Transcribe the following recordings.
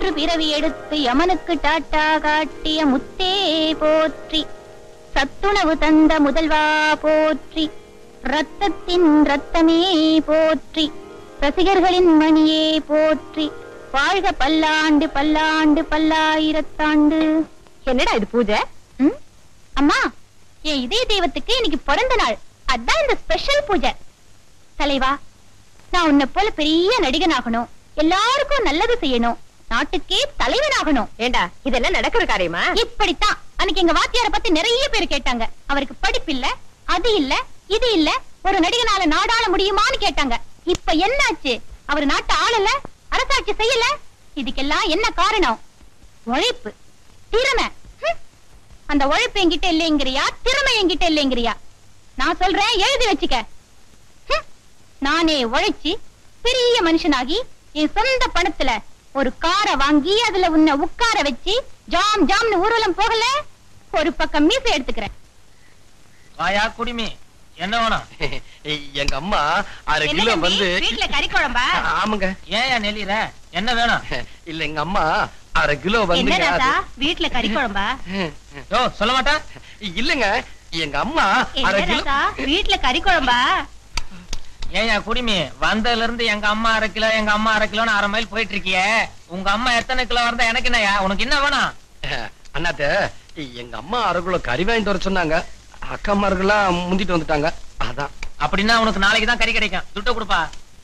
மூன்று பிறவி எடுத்து யமனுக்கு டாட்டா காட்டிய முத்தே போற்றி சத்துணவு தந்த முதல்வா போற்றி ரத்தத்தின் ரத்தமே போற்றி ரசிகர்களின் மணியே போற்றி வாழ்க பல்லாண்டு பல்லாண்டு பல்லாயிரத்தாண்டு என்னடா இது பூஜை ம்? அம்மா என் இதய தெய்வத்துக்கு இன்னைக்கு பிறந்த நாள் அதான் இந்த ஸ்பெஷல் பூஜை தலைவா நான் உன்னை போல பெரிய நடிகனாகணும் எல்லாருக்கும் நல்லது செய்யணும் நாட்டுக்கே தலைவனாகணும் ஏண்டா இதெல்லாம் நடக்கிற காரியமா இப்படித்தான் அன்னைக்கு எங்க வாத்தியார பத்தி நிறைய பேர் கேட்டாங்க அவருக்கு படிப்பு இல்ல அது இல்ல இது இல்ல ஒரு நடிகனால நாடாள முடியுமான்னு கேட்டாங்க இப்ப என்னாச்சு அவர் நாட்டு ஆளல அரசாட்சி செய்யல இதுக்கெல்லாம் என்ன காரணம் உழைப்பு திறமை ஹம். அந்த உழைப்பு என்கிட்ட இல்லைங்கிறியா திறமை என்கிட்ட இல்லைங்கிறியா நான் சொல்றேன் எழுதி வச்சுக்க ஹம். நானே உழைச்சி பெரிய மனுஷனாகி என் சொந்த பணத்துல ஒரு காரை வாங்கி அதுல உன்னை உட்கார வச்சு ஜாம் ஜாம்னு ஊர்வலம் போகல ஒரு பக்கம் மீசை எடுத்துக்கிறேன் வாயா குடிமி என்ன வேணும் எங்க அம்மா அரை கிலோ வந்து வீட்டுல கறி குழம்பா ஆமாங்க ஏயா நெல்லிற என்ன வேணும் இல்ல எங்க அம்மா அரை கிலோ வந்து வீட்டுல கறி குழம்பா யோ சொல்ல மாட்டா இல்லங்க எங்க அம்மா அரை கிலோ வீட்டுல கறி குழம்பா ஏயா குடிமி வந்ததுல இருந்து எங்க அம்மா அரை கிலோ எங்க அம்மா அரை கிலோன்னு அரை மைல் போயிட்டு இருக்கியே உங்க அம்மா எத்தனை கிலோ இருந்தா எனக்கு என்னயா உனக்கு என்ன வேணும் அண்ணாத்த எங்க அம்மா அரை கிலோ கறி வாங்கிட்டு வர சொன்னாங்க அக்காமார்கள்லாம் முந்திட்டு வந்துட்டாங்க அதான் அப்படின்னா உனக்கு நாளைக்கு தான் கறி கிடைக்கும் துட்ட கொடுப்பா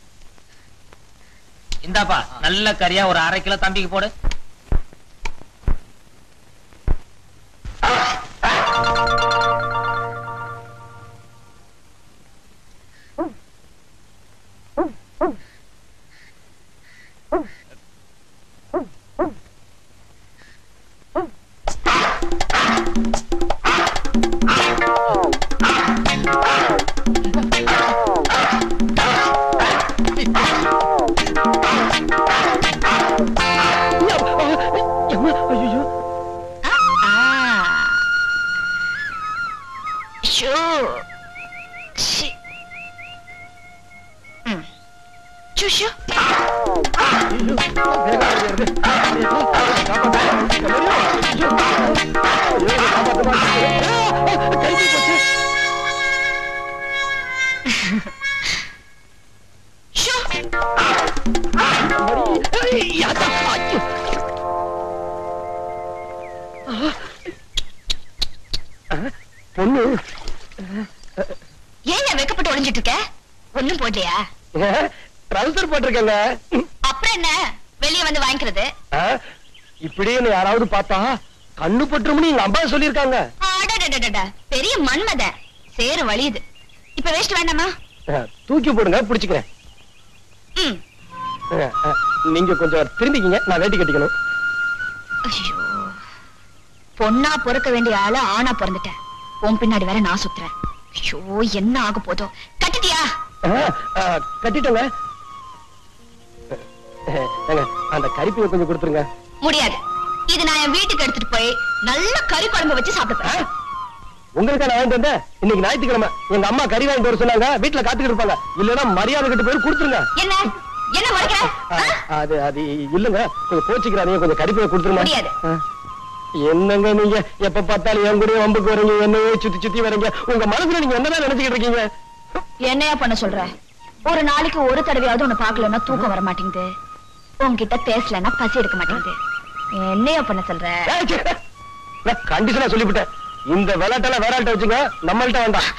இந்தாப்பா நல்ல கறியா ஒரு அரை கிலோ தம்பிக்கு போடு ஐயோ ஷோ ஷி. ம். சுஷு. ஷோ. பொண்ணு ஏன் வெக்கப்பட்டு ஒளிஞ்சிட்டு இருக்க ஒண்ணும் போடலையா ட்ரௌசர் போட்டிருக்கேங்க அப்புறம் என்ன வெளிய வந்து வாங்கிக்கிறது ஆ, இப்படின்னு யாராவது பார்த்தா கண்ணு பட்டுரும்னு எங்க அம்மா சொல்லியிருக்காங்க அடடடடடா, பெரிய மன்மத சேரு வழியுது இப்ப வேஸ்ட் வேண்டாமா ஆ, தூக்கி போடுங்க பிடிச்சுக்கிறேன் ம். ஆ, ஆ, நீங்க கொஞ்சம் திரும்பிக்கிங்க நான் வேட்டி கட்டிக்கணும் ஐயோ பொண்ணா பிறக்க வேண்டிய ஆளு ஆணா பிறந்துட்டேன் உன் பின்னாடி வேற நான் சுத்துறேன் ஐயோ என்ன ஆக போதோ கட்டிட்டியா ஆ, ஆ, கட்டிட்டோங்க ஆ, ஏங்க, அந்த கறிப்பையை கொஞ்சம் கொடுத்துருங்க முடியாது இது நான் என் வீட்டுக்கு எடுத்துட்டு போய் நல்ல கறி குழம்பு வச்சு சாப்பிடுறேன் உங்களுக்கு நான் வாங்கிட்டு வந்தேன் இன்னைக்கு ஞாயிற்றுக்கிழமை எங்க அம்மா கறி வாங்கிட்டு வர சொன்னாங்க வீட்டுல காத்துக்கிட்டு இருப்பாங்க இல்லன்னா மரியாதை கிட்ட பேர் கொடுத்துருங்க என்ன என்ன மறைக்கிற ஆ, அது அது இல்லங்க கொஞ்சம் கோச்சிக்கிறாதீங்க கொஞ்சம் கறிப்பையை கொடுத்துருங்க முடியாது. ஆ. என்னங்க நீங்க எப்ப பார்த்தாலும் என் கூட வம்புக்கு வரீங்க என்னவே சுத்தி சுத்தி வரீங்க உங்க மனசுல நீங்க என்னதான் நினைச்சுக்கிட்டு இருக்கீங்க என்னையா பண்ண சொல்ற ஒரு நாளைக்கு ஒரு தடவையாவது உன்னை பாக்கலன்னா தூக்கம் வர மாட்டேங்குது உன்கிட்ட பேசலன்னா பசி எடுக்க மாட்டேங்குது என்னையா பண்ண சொல்ற கண்டிஷனா சொல்லிவிட்டேன் இந்த விளையாட்டெல்லாம் வேற ஆள்கிட்ட வச்சுங்க நம்மள்ட்ட வேண்டாம்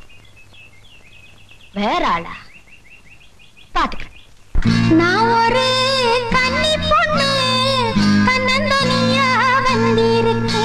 வேற ஆளா பாத்துக்கிறேன் நான் ஒரு கன்னி பொண்ணு கண்ணந்தனியா வந்திருக்கேன்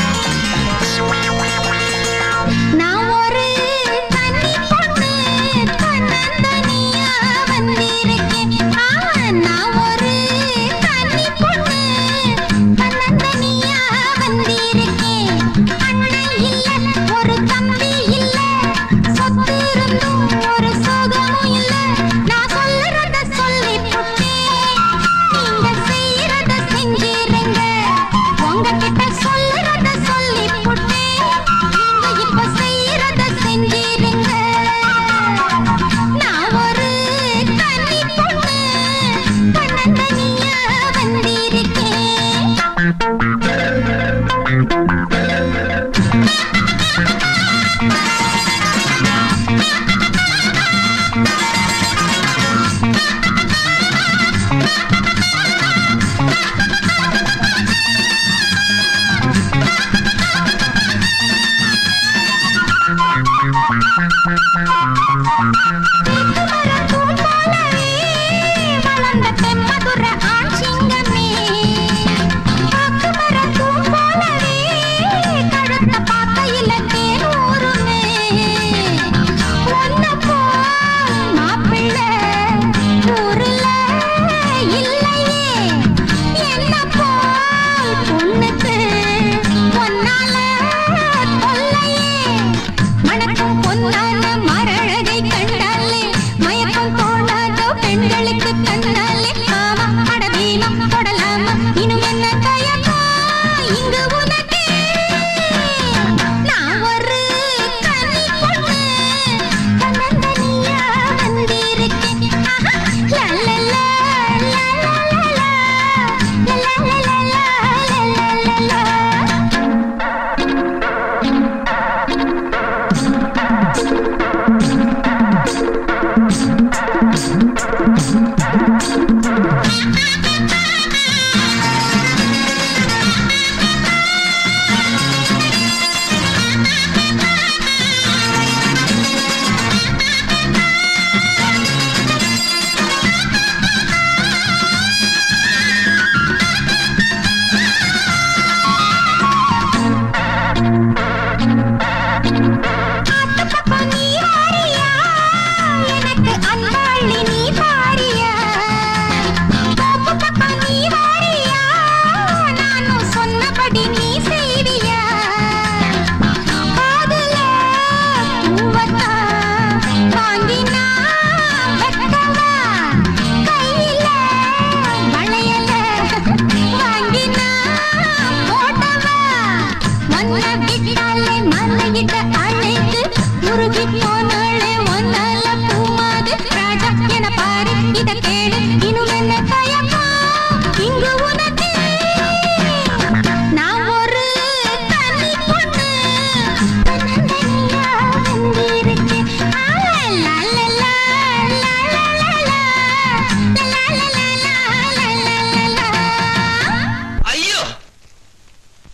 நான் ஒரு கன்னி பொண்ணு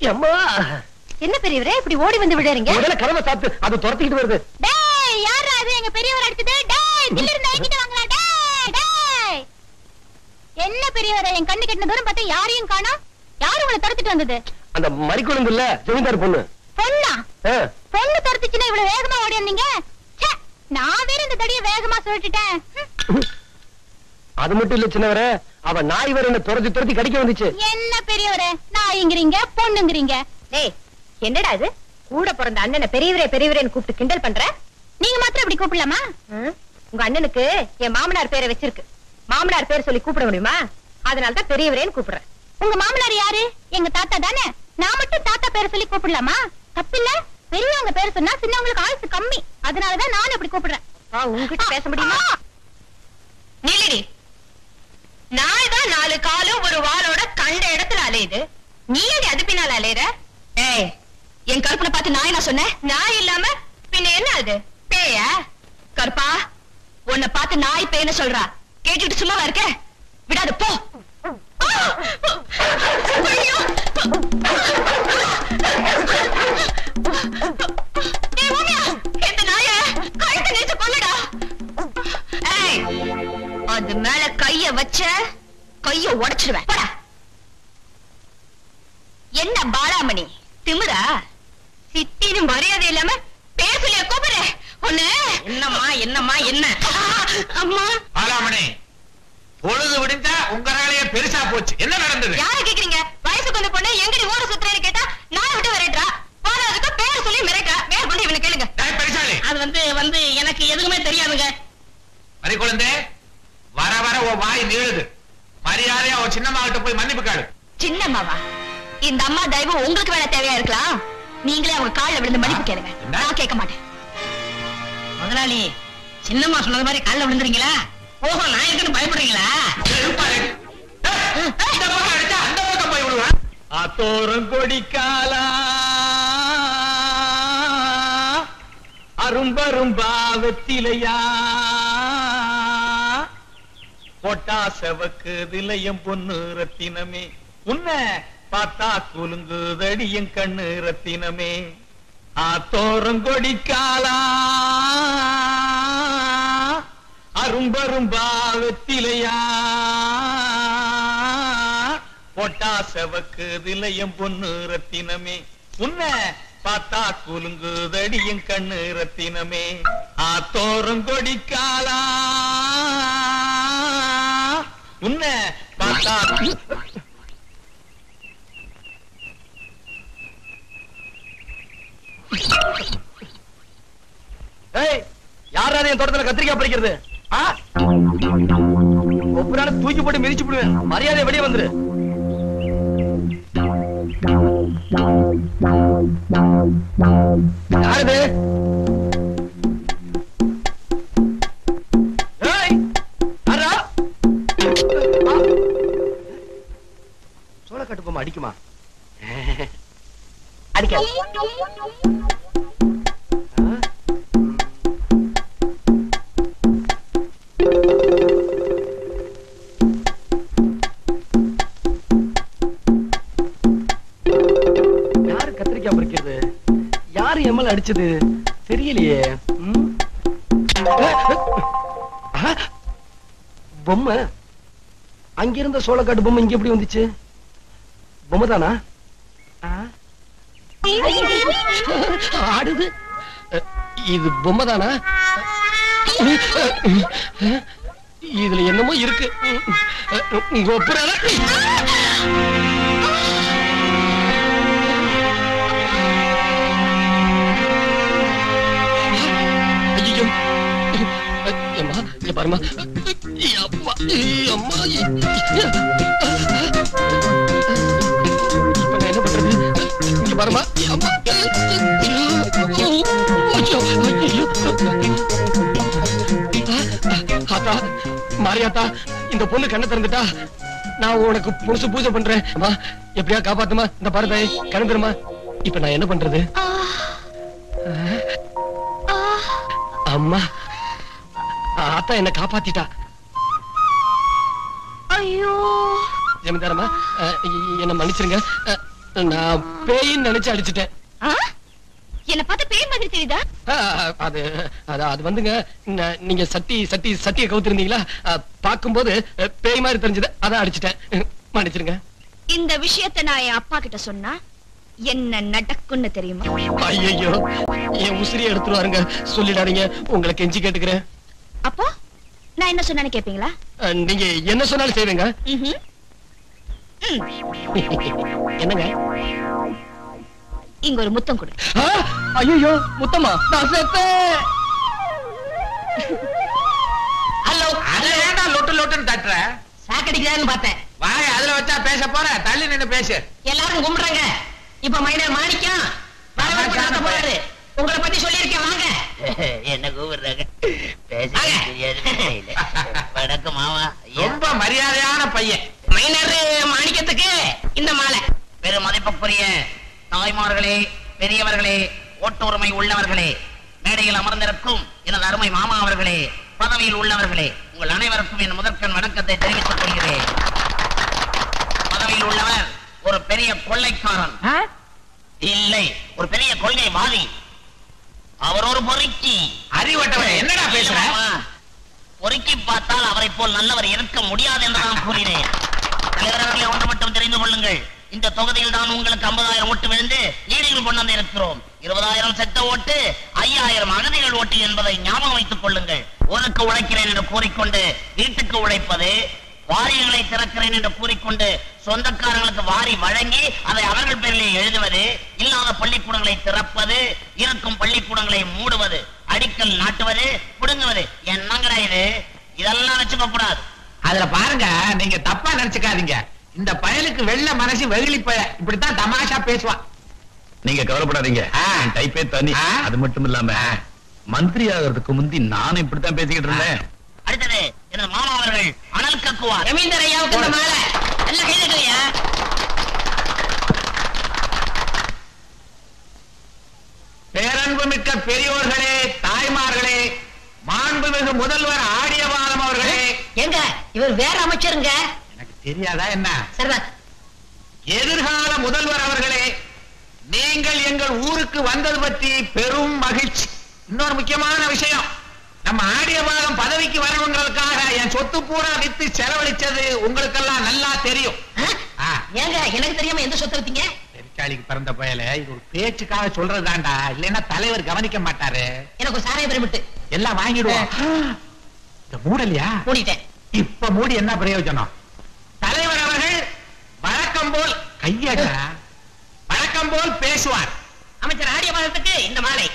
அம்மா என்ன பெரியவரே இப்படி ஓடி வந்து விடுறீங்க முதல்ல கதவை சாத்து அது துரத்திக்கிட்டு வருது டேய் யாரா அது எங்க பெரியவர் அடிச்சது டேய் கிட்ட இருந்து என்கிட்ட வாங்கலாம் டேய் டேய் என்ன பெரியவரே என் கண்ணு கெட்டின தூரம் பார்த்தா யாரையும் காணோம் யாரு உங்களை துரத்திட்டு வந்தது அந்த மறிக்குழந்து இல்ல ஜமீன்தார் பொண்ணு பொண்ணா ஆ, பொண்ணு துரத்துச்சுன்னா இவ்வளவு வேகமா ஓடி வந்தீங்க ச்சே, நான் வேற இந்த தடிய வேகமா சொல்லிட்டுட்டேன் ஹம். அது மட்டும் இல்ல சின்னவரே அவ நாய் வேற என்ன துரத்தி துரத்தி கடிக்க வந்துச்சு என்ன பெரியவரே நாய்ங்கிறீங்க பொண்ணுங்கிறீங்க டேய் என்னடா இது கூட பிறந்த அண்ணனை பெரியவரே பெரியவரேன்னு கூப்பிட்டு கிண்டல் பண்ற நீங்க மாத்திரம் இப்படி கூப்பிடலாமா ம்? உங்க அண்ணனுக்கு என் மாமனார் பேரை வச்சிருக்கு மாமனார் பேர் சொல்லி கூப்பிட முடியுமா அதனால தான் பெரியவரேன்னு கூப்பிடுறேன் உங்க மாமனார் யாரு எங்க தாத்தா தானே நான் மட்டும் தாத்தா பேரை சொல்லி கூப்பிடலாமா தப்பில்ல பெரியவங்க பேர் சொன்னா சின்னவங்களுக்கு ஆயுசு கம்மி அதனாலதான் நானும் இப்படி கூப்பிடுறேன் வா, உன்கிட்ட பேச முடியுமா நீலடி நாய் தான் நாலு காலும் ஒரு வாளோட கண்ட இடத்துல அலையுது நீ அடி அது பின்னால அலையுற ஏய் என் கருப்பனை பார்த்து நாய் நான் சொன்னேன் நாய் இல்லாம பின்ன என்ன அது பேயா கருப்பா உன்னை பார்த்து நாய் பேய்னு சொல்றா கேட்டுட்டு சும்மாவா இருக்க விடாது போ ஐயோ! ஏய், ஊமையா, இந்த நாய கழுத்தை நெரிச்சு கொல்லுடா. ஏய், அது மேல கைய வச்ச கைய உடைச்சிடுவேன் போடா. என்ன பாலாமணி திமிரா சித்தின்னு மரியாதை இல்லாம பேசலையா கூப்பிடு ஒண்ணு என்னம்மா என்னம்மா என்ன அம்மா ஆலாமணி பொழுது விடிஞ்சா உங்க வேலையே பெருசா போச்சு என்ன நடந்தது யார கேக்குறீங்க வயசுக்கு வந்த பொண்ணு எங்கடி ஊர சுத்துறேன்னு கேட்டா நான் விட்டு விரட்டுறா போனதுக்கு பேர் சொல்லி மிரட்டா மேல் கொண்டு இவனை கேளுங்க டேய் பெருசாளி அது வந்து வந்து எனக்கு எதுவுமே தெரியாதுங்க மறி குழந்தை வர வர உன் வாய் நீளுது மரியாதையா உன் சின்னம்மா கிட்ட போய் மன்னிப்பு கேளு சின்னம்மாவா இந்த அம்மா தயவு உங்களுக்கு வேணா தேவையா இருக்கலாம் நீங்களே அவங்க கால்ல விழுந்து மன்னிப்பு கேளுங்க என்ன? நான் கேட்க மாட்டேன் முதலாளி சின்னம்மா சொன்னது மாதிரி காலில் விழுந்துறீங்களா ஓஹோ நான் இருக்குன்னு பயப்படுறீங்களா இருப்பாரு. ஏய், இந்த பக்கம் அடிச்சா அந்த பக்கம் போய் விடுவேன் ஆத்தோரம் கொடிக்காலா அரும்பரும்பா வெத்திலையா பொட்டா செவக்கு திலையம் பொண்ணு ரத்தினமே உன்னை பார்த்தா குலுங்குதடி என் கண்ணு ரத்தினமே ஆத்தோரம் கொடிக்காலா அரும்பரும்பா வெத்திலையா பொட்டா செவக்கு திலையம் பொண்ணு ரத்தினமே உன்னை பார்த்தா குலுங்குதடி என் கண்ணு ரத்தினமே ஆத்தோரம் கொடிக்காலா உன்னை பார்த்தா ஏய் யாரா என் தோட்டத்துல கத்திரிக்காய் பறிக்கிறது ஆ ஒவ்வொரு தூக்கி போட்டு மிதிச்சு விடுவேன் மரியாதை வெளியே வந்துரு யாருது ஏய் யாரா சோளக்காட்டு பொம்மை அடிக்குமா அடிக்காது ஆ? யாரு கத்திரிக்காய் பறிக்கிறது யாரு எம்எல் அடிச்சது தெரியலையே ம்? ஆ? பொம்மை அங்க இருந்த சோளக்காட்டு பொம்மை இங்க எப்படி வந்துச்சு பொம்மை தானா ஆ? ஆடுது அ, இது பொம்மை தானா இதுல என்னமோ இருக்கு உங்க ஒப்புறால ஐயோ அம்மா இங்க பாருமா அப்பா அம்மா இப்ப நான் என்ன பண்றது இங்க பாருமா அம்மா ஐயோ, ஐயோ. ஆத்தா மாரியாத்தா இந்த பொண்ணு கண்ணை திறந்துட்டா நான் உனக்கு புதுசு பூஜை பண்றேன் அம்மா எப்படியா காப்பாத்துமா இந்த பாரு தாய் கண்ணு திறமா இப்ப நான் என்ன பண்றது அம்மா ஆத்தா என்ன காப்பாத்திட்டா ஐயோ ஜமீன்தாரம்மா அஹ், இ- என்ன மன்னிச்சிருங்க அஹ், நான் பேயின்னு நினைச்சு அடிச்சிட்டேன் ஆ? என்ன பார்த்து பேய் மாதிரி தெரியுதா ஆ, அது அது அது வந்துங்க ந- நீங்க சட்டி சட்டி சட்டியை கவுத்திருந்தீங்களா ஆ, பார்க்கும்போது அ, பேய் மாதிரி தெரிஞ்சது அதான் அடிச்சிட்டேன் மன்னிச்சிருங்க இந்த விஷயத்தை நான் என் அப்பா கிட்ட சொன்னா என்ன நடக்கும்னு தெரியுமா ஐயோ என் உசிரியை எடுத்துருவாருங்க சொல்லிடாதீங்க உங்களை கெஞ்சி கேட்டுக்கிறேன் அப்போ நான் என்ன சொன்னேன்னு கேப்பீங்களா ஆ, நீங்க என்ன சொன்னாலும் செய்வேங்க ம்ஹும். ம், என்னங்க இங்க ஒரு முத்தம் கொடு ஐயோ முத்தமா நான் செத்தேன் ஹலோ அதுல ஏன்டா லொட்டு லொட்டுன்னு தட்டுற சாக்கடிக்கிறான்னு பார்த்தேன் வாய் அதுல வச்சா பேச போற தள்ளி நின்னு பேசு எல்லாரும் கும்பிடுறாங்க இப்ப மைனர் மாணிக்கம் வரவேற்பு நடத்த போறாரு உங்களை பத்தி சொல்லியிருக்கேன் வாங்க என்ன கூப்பிடுறாங்க பேச வாங்க. தெரியாது தெரியல. வணக்கம் மாமா ஐயா ரொம்ப மரியாதையான பையன் மைனர் மாணிக்கத்துக்கு இந்த மாலை பெரும் மதிப்புக்குரிய தாய்மார்களே பெரியவர்களே ஓட்டுரிமை உள்ளவர்களே மேடையில் அமர்ந்திருக்கும் எனது அருமை மாமா அவர்களே பதவியில் உள்ளவர்களே உங்கள் அனைவருக்கும் என் முதற்கண் வணக்கத்தை தெரிவித்துக் கொள்கிறேன் பதவியில் உள்ளவர் ஒரு பெரிய கொள்ளைக்காரன் இல்லை ஒரு பெரிய கொள்கைவாதி அவர் ஒரு பொறுக்கி அறிவட்டவன் என்னடா பேசுற ஆமா. பொறுக்கி பார்த்தால் அவரை போல் நல்லவர் இருக்க முடியாது என்று நான் கூறினேன் தலைவர் அவர்களே ஒன்று மட்டும் தெரிந்து கொள்ளுங்கள் இந்த தொகுதியில் தான் உங்களுக்கு 50000 ஓட்டு விழுந்து லீடில் கொண்டு வந்து இருக்கிறோம் இருபதாயிரம் செத்த ஓட்டு ஐயாயிரம் அகதிகள் ஓட்டு என்பதை ஞாபகம் வைத்துக் கொள்ளுங்கள் ஊருக்கு உழைக்கிறேன் என்று கூறிக்கொண்டு வீட்டுக்கு உழைப்பது வாரியங்களை திறக்கிறேன் என்று கூறிக்கொண்டு சொந்தக்காரங்களுக்கு வாரி வழங்கி அதை அவர்கள் பேரிலே எழுதுவது இல்லாத பள்ளிக்கூடங்களை திறப்பது இருக்கும் பள்ளிக்கூடங்களை மூடுவது அடிக்கல் நாட்டுவது புடுங்குவது என்னங்கடா இது இதெல்லாம் வச்சுக்க கூடாது அதுல பாருங்க நீங்க தப்பா நினைச்சுக்காதீங்க இந்த பயலுக்கு வெள்ள மனசு வெகுளி பய இப்படித்தான் தமாஷா பேசுவான் நீங்க கவலைப்படாதீங்க ஆ. என் டைப்பே தனி ஆ. அது மட்டும் இல்லாம மந்திரி ஆகிறதுக்கு முந்தி நானும் இப்படித்தான் பேசிக்கிட்டு இருந்தேன் அடுத்தது எனது மாமா அவர்கள் அனல் கக்குவார் ரவீந்தர் ஐயாவுக்கு இந்த மாலை நல்ல கைதட்டலையா பேரன்பு மிக்க பெரியோர்களே தாய்மார்களே மாண்புமிகு முதல்வர் ஆடியவாதம் அவர்களே எங்க இவர் வேற அமைச்சருங்க எனக்கு தெரியாதா என்ன சரிதான் எதிர்கால முதல்வர் அவர்களே நீங்கள் எங்கள் ஊருக்கு வந்தது பற்றி பெரும் மகிழ்ச்சி இன்னொரு முக்கியமான விஷயம் நம்ம ஆடியவாதம் பதவிக்கு வரவங்களுக்காக என் சொத்து பூரா வித்து செலவழிச்சது உங்களுக்கெல்லாம் நல்லா தெரியும் ஆ, ஏங்க எனக்கு தெரியாம எந்த சொத்தை வித்தீங்க பெருச்சாளிக்கு பிறந்த பயல இது ஒரு பேச்சுக்காக சொல்றதுதான்டா இல்லைன்னா தலைவர் கவனிக்க மாட்டாரு எனக்கு ஒரு சாராய பிரமிட்டு எல்லாம் வாங்கிடுவோம் இந்த மூடலையா மூடிட்டேன் இப்ப மூடி என்ன பிரயோஜனம் தலைவர் அவர்கள் வழக்கம் போல் கையடா வழக்கம் போல் பேசுவார் அமைச்சர் ஆடிய மாதத்துக்கு இந்த மாலை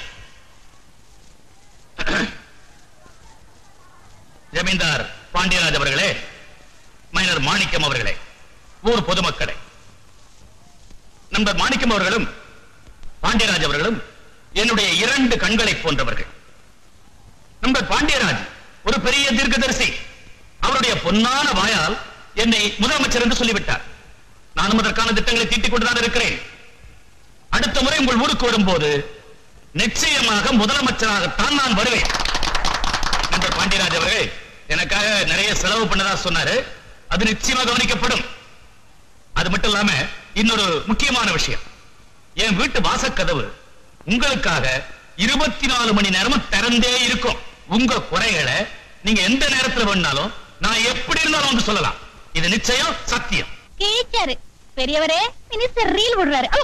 ஜமீன்தார் பாண்டியராஜ் அவர்களே மைனர் மாணிக்கம் அவர்களே ஊர் பொதுமக்களே நண்பர் மாணிக்கம் அவர்களும் பாண்டியராஜ் அவர்களும் என்னுடைய இரண்டு கண்களை போன்றவர்கள் நண்பர் பாண்டியராஜ் ஒரு பெரிய தீர்க்கதரிசி அவருடைய பொன்னான வாயால் என்னை முதலமைச்சர் என்று சொல்லிவிட்டார் நானும் அதற்கான திட்டங்களை தீட்டிக் கொண்டுதான் இருக்கிறேன் அடுத்த முறை உங்கள் ஊருக்கு வரும்போது நிச்சயமாக முதலமைச்சராகத்தான் நான் வருவேன் நண்பர் பாண்டியராஜ் அவர்கள் எனக்காக நிறைய செலவு பண்ணதா சொன்னாரு அது நிச்சயமா கவனிக்கப்படும் அது மட்டும் இல்லாம இன்னொரு முக்கியமான விஷயம் என் வீட்டு வாசக்கதவு உங்களுக்காக இருபத்தி நாலு மணி நேரமும் திறந்தே இருக்கும் உங்க குறைகளை நீங்க எந்த நேரத்துல வேணாலும் நான் எப்படி இருந்தாலும் வந்து சொல்லலாம் இது நிச்சயம் சத்தியம் கிழிச்சாரு பெரியவரே மினிஸ்டர் ரீல் விடுறாரு ஓ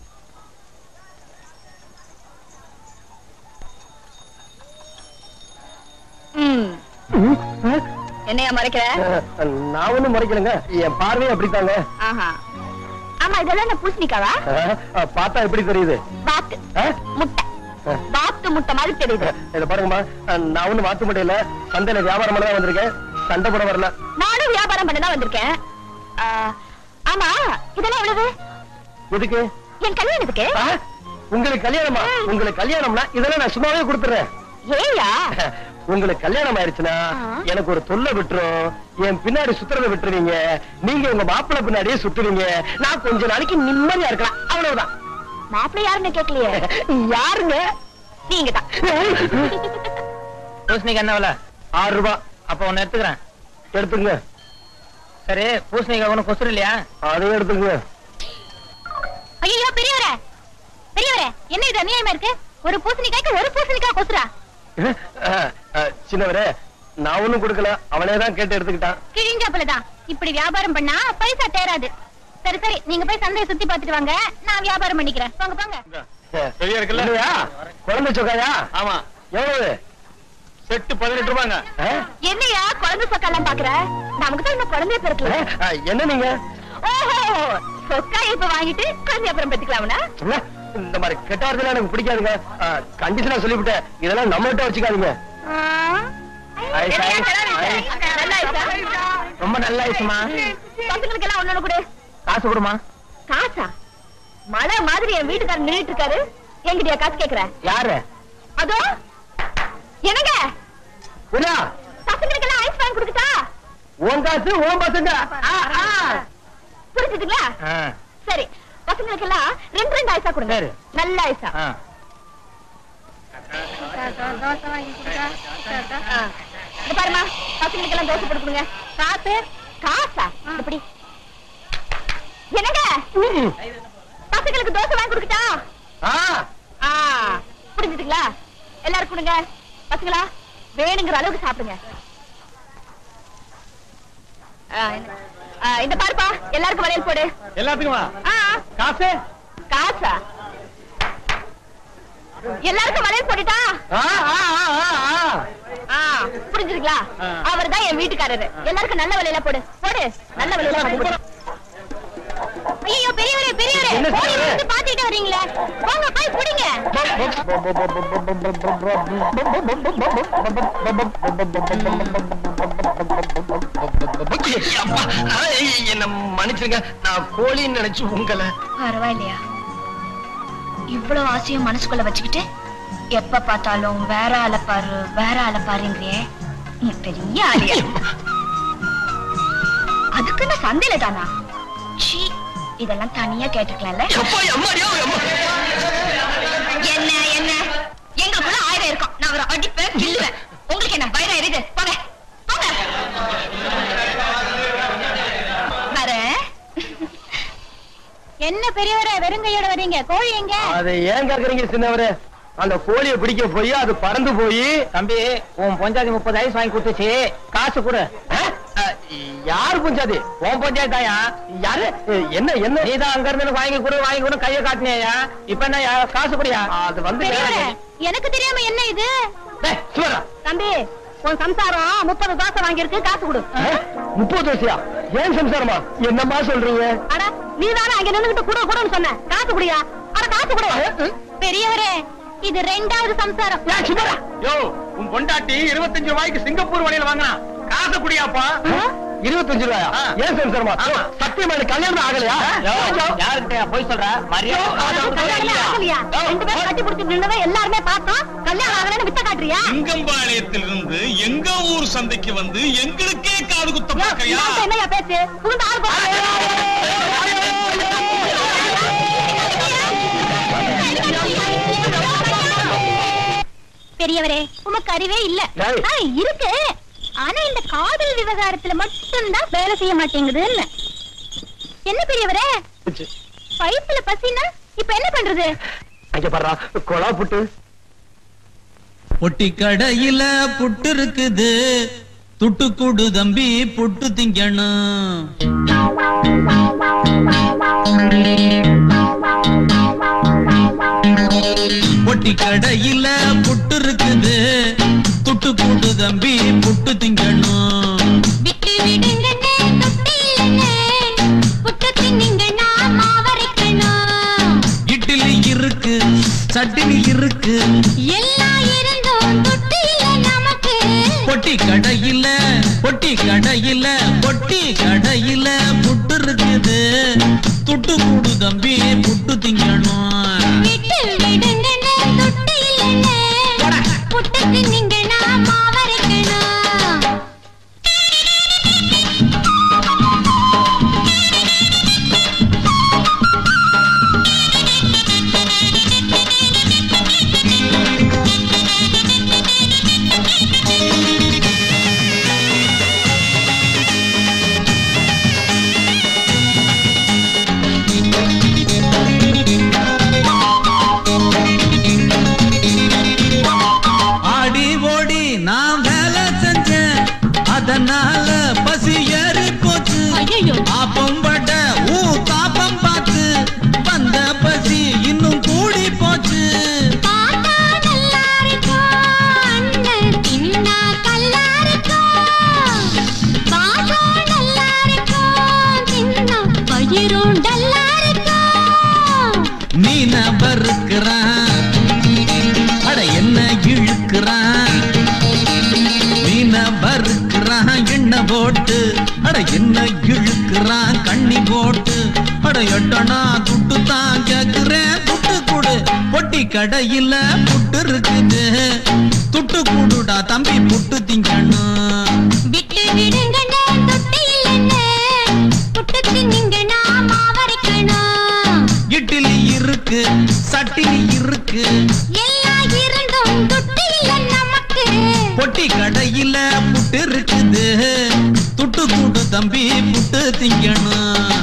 ம். என்னையா மறைக்கிற நான் ஒண்ணும் முறைக்கலங்க என் பார்வையே அப்படித்தாங்க ஆஹா ஆமா இதெல்லாம் என்ன பூசணிக்காவா ஆ, பார்த்தா எப்படி தெரியுது வாத்து ஆ? முட்டை வாத்து முட்டை மாதிரி தெரியுது இத பாருங்கம்மா நான் ஒண்ணும் மாத்த முடியல சந்தையில வியாபாரம் பண்ண தான் வந்திருக்கேன் சண்டை போட வரல நானும் வியாபாரம் பண்ண தான் வந்திருக்கேன் ஆ, ஆமா இதெல்லாம் எவ்வளவு எதுக்கு என் கல்யாணத்துக்கு ஆ? உங்களுக்கு கல்யாணமா உங்களுக்கு கல்யாணம்னா இதெல்லாம் நான் சும்மாவே கொடுத்துறேன் ஏயா உங்களுக்கு கல்யாணம் ஆயிருச்சுன்னா ஆ. எனக்கு ஒரு தொல்லை விட்டுரும் என் பின்னாடி சுத்துறத விட்டுருவீங்க நீங்க உங்க மாப்பிள்ளை பின்னாடியே சுத்துவீங்க நான் கொஞ்ச நாளைக்கு நிம்மதியா இருக்கலாம் அவ்வளவுதான் மாப்பிள்ளை யாருன்னு கேட்கலையே யாருங்க நீங்க தான் பூசணிக்கு என்ன விலை ஆறு ரூபாய் அப்ப ஒன்னு எடுத்துக்கிறேன் எடுத்துங்க சரி பூசணிக்காய் ஒண்ணு கொசுறு இல்லையா அதையும் எடுத்துங்க ஐயோ பெரியவரே பெரியவரே என்ன இது அநியாயமா இருக்கு ஒரு பூசணிக்காய்க்கு ஒரு பூசணிக்காய் கொசுரா சின்னவரே நான் ஒண்ணும் கொடுக்கல அவனே தான் கேட்டு எடுத்துக்கிட்டான் கிழிஞ்சாப்புலதான் இப்படி வியாபாரம் பண்ணா பைசா தேராது சரி சரி நீங்க போய் சந்தையை சுத்தி பார்த்துட்டு வாங்க நான் வியாபாரம் பண்ணிக்கிறேன் போங்க போங்க சரியா இருக்குல்ல இல்லையா குழந்தை சொக்காயா ஆமா எவ்வளவு செட்டு பதினெட்டு ரூபாங்க என்னையா குழந்தை சொக்கெல்லாம் பாக்குற நமக்கு தான் இன்னும் குழந்தைய பிறக்கல என்ன நீங்க ஓஹோ சொக்கா இப்ப வாங்கிட்டு குழந்தை அப்புறம் பெத்துக்கலாம்னா இல்ல, இந்த மாதிரி கெட்ட வார்த்தை எனக்கு பிடிக்காதுங்க கண்டிஷனா சொல்லிவிட்டேன் இதெல்லாம் நம்மகிட்ட வச்சுக்காதீங்க ஐஸ், ஐஸ், ஐஸ். ரொம்ப நல்ல ஐசுமா பசங்களுக்கு எல்லாம் ஒண்ணு கொடு காசு கொடுமா காசா மழை மாதிரி என் வீட்டுக்காரர் நின்னுட்டு இருக்காரு என்கிட்டயா காசு கேக்குற யாரு அதோ என்னங்க புரியா பசங்களுக்கு எல்லாம் ஐஸ் வாங்கி கொடுக்கட்டா உன் காசு உன் பசங்க ஆ, ஆ. புரிஞ்சுதுங்களா ஆ, சரி பசங்களுக்கு எல்லாம் ரெண்டு ரெண்டு ஐஸா கொடுங்க சரி. நல்ல ஐஸா ஆ. ஆ. இது பாருமா பசங்களுக்கு எல்லாம் தோசை போட்டு கொடுங்க காசு காசா எப்படி என்னங்க ம். பசங்களுக்கு தோசை வாங்கி கொடுக்கட்டா ஆ, ஆ, புரிஞ்சுதுங்களா எல்லாரும் கொடுங்க பசங்களா வேணுங்கிற அளவுக்கு சாப்பிடுங்க ஆ, இந்த- ஆ, இந்த பாருப்பா எல்லாருக்கும் வளையல் போடு எல்லாத்துக்குமா ஆ, காசு காசா எல்லாருக்கும் வளையல் போட்டுட்டா ஆ, ஆ, ஆ, ஆ, ஆ. ஆ, புரிஞ்சுதுங்களா அவர் தான் என் வீட்டுக்காரரு எல்லாருக்கும் நல்ல வலையில போடு போடு நல்ல வலையில போடு ஐயோ பெரியவரே பெரியவரே என்ன ஓடி செய்யறது? வந்து பாத்துக்கிட்டு வர்றீங்களே போங்க போய் புடிங்க அப்பா, ஆ, என்ன மன்னிச்சிருங்க நான் கோழின்னு நினைச்சு உங்களை பரவாயில்லையா இவ்வளவு ஆசையும் மனசுக்குள்ள வச்சுக்கிட்டு எப்ப பார்த்தாலும் வேற ஆளை பாரு வேற ஆளை பாருங்கிறியே நீ பெரிய ஆளியா அதுக்குன்னு சந்தையில தானா சீ இதெல்லாம் தனியா கேட்டுக்கலாம்ல எப்பா, எம்மாடியோ, எம்மா. என்ன என்ன எங்களுக்குள்ள ஆயிரம் இருக்கும் நான் ஒரு அடிப்பேன் கிள்ளுவேன் உங்களுக்கு என்ன பயிரம் எரியுது போங்க போங்க வரேன் என்ன பெரியவரே வெறுங்கையோட வரீங்க கோழி எங்க அதை ஏன் கேக்குறீங்க சின்னவரே அந்த கோழியை பிடிக்க போய் அது பறந்து போய் தம்பி உன் பொஞ்சாதி முப்பது ஐஸ் வாங்கி கொடுத்துச்சு காசு கொடு ஆ? ஆ, யாரு புஞ்சாதி உன் பொஞ்சாதி தாயா யாரு என்ன என்ன நீதான் அங்க இருந்து எனக்கு வாங்கி கொடு வாங்கி கொடு கைய காட்டினியா இப்ப என்ன காசு குடியா அது வந்து பெரியவரே எனக்கு தெரியாம என்ன இது டேய், சும்மாடா. தம்பி உன் சம்சாரம் முப்பது தோசை வாங்கியிருக்கு காசு கொடு ஆ? முப்பது வருஷயா ஏன் சம்சாரமா என்னம்மா சொல்றீங்க அட நீ தானே அங்க நின்னுகிட்டு கூட கூடன்னு சொன்ன காசு குடியா அட காசு கொடு பெரியவரே இது ரெண்டாவது சம்சாரம் ஏன் சும்மாடா. யோ உன் பொண்டாட்டி இருபத்தஞ்சு ரூபாய்க்கு சிங்கப்பூர் வழியில வாங்கினா காசு குடியாப்பா இருபத்தஞ்சு ரூபாயா ஆ. ஏன் சம்சாரமா சத்தியமா எனக்கு கல்யாணம் ஆகலையா யாருக்கிட்ட போய் சொல்ற மரியாதை கல்யாணமே ஆகலையா ரெண்டு பேரும் கட்டி பிடிச்சி நின்னதை எல்லாருமே பார்த்தோம் கல்யாணம் ஆகலன்னு வித்த காட்டுறியா சிங்கம்பாளையத்திலிருந்து எங்க ஊர் சந்தைக்கு வந்து எங்களுக்கே காது குத்த யோ, பாக்கையா இந்தாண்ட என்னய்யா பேச்சு புகுந்து ஆள் பெரியவரே உமக்கு அறிவே இல்ல டேய். ஆ, இருக்கு ஆனா இந்த காதல் விவகாரத்துல மட்டும்தான் வேலை செய்ய மாட்டேங்குதுன்னு என்ன பெரியவரே பைப்புல பசினா இப்ப என்ன பண்றது அங்க பாடுறா கொலா புட்டு பொட்டி கடையில புட்டு இருக்குது துட்டு குடு தம்பி புட்டு திங்கணும் பொட்டி கடையில புட்டு இருக்குது துட்டு குடு தம்பி புட்டு திங்கணும் விட்டு விடுங்கண்ணே தொட்டி இல்லைண்ணே புட்டு தின்னுங்கண்ணா மாவரைக்கணும் இட்லி இருக்கு சட்னி இருக்கு எல்லாம் இருந்தும் தொட்டி இல்ல நமக்கு பொட்டி கடையில பொட்டி கடையில பொட்டி கடையில புட்டு இருக்குது துட்டு கூடு தம்பி புட்டு திங்கணும் விட்டு விடுங்கண்ணே தொட்டி இல்லைண்ணே புட்டு தின்னுங்கண்ணா மாவரைக்கணும் பொட்டி வயிறும் டல்லா இருக்கா மீன வறுக்கிறான் அட என்ன இழுக்கிறான் மீன வறுக்கிறான் எண்ணெய் போட்டு அட என்ன இழுக்கிறான் கண்ணி போட்டு அட எட்டனா துட்டு தான் கேக்குறேன் துட்டு கொடு பொட்டி கடையில புட்டு இருக்குது துட்டு கூடுடா தம்பி புட்டு திங்கணும் விட்டு விடுங்கண்ணே தொட்டி இல்லைன்னு புட்டு தின்னிங்கன்னா மாவரைக்கணும் இட்லி இருக்கு சட்டினி இருக்கு எல்லாம் இருந்தும் தொட்டி இல்லை நமக்கு பொட்டி கடையில புட்டு இருக்குது துட்டு கூடு தம்பி புட்டு திங்கணும்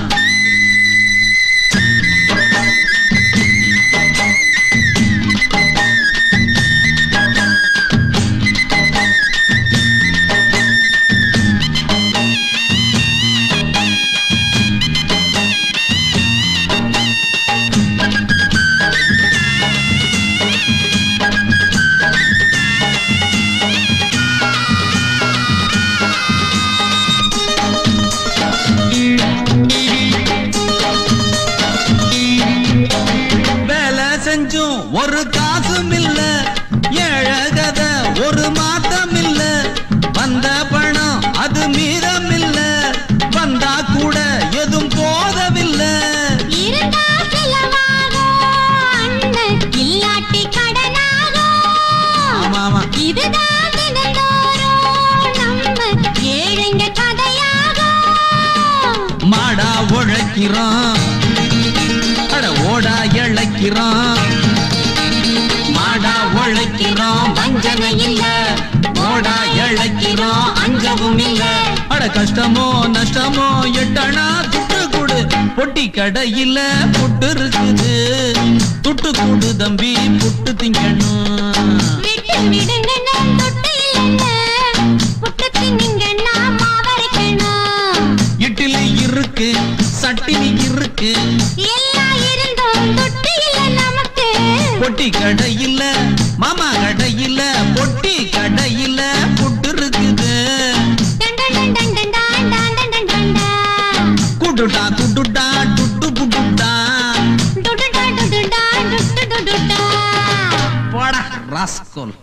வேலை செஞ்சும் ஒரு காசும் இல்ல ஏழகத ஒரு மாத்தம் இல்ல வந்த பணம் அது மீதம் இல்ல வந்தா கூட எதுவும் போதவில்லை இருந்தா செலவாகும் அண்ணன் இல்லாட்டி கடனாகும் ஆமா ஆமா இதுதான் தினந்தோறும் நம்ம ஏழைங்க கதையாகும் மாடா உழைக்கிறோம் அட ஓடா இழைக்கிறோம் மாடா உழைக்கிறோம் வஞ்சனை இல்ல ஓடா இழைக்கிறோம் அஞ்சவும் இல்ல அட கஷ்டமோ நஷ்டமோ எட்டனா துட்டு கொடு பொட்டி கடையில புட்டு இருக்குது துட்டு கொடு தம்பி புட்டு திங்கணும் விட்டு விடுங்கண்ணே தொட்டு இல்லைன்னு புட்டு தின்னிங்கன்னா மாவரைக்கணும் இட்லி இருக்கு சட்டினி இருக்கு எல்லாம் இருந்தும் தொட்டு இல்லை நமக்கு பொட்டி கடையில மாமா கடையில பொட்டி கடையில புட்டு இருக்குது டன் டன் டன் டன் டன் டன் டன் டன் டன் டன் டன். குடுடா குடுடா டுட்டு குடுடா டுடுடா டுடுடா டுட்டு டுடுடா. போடா ராஸ்கோல்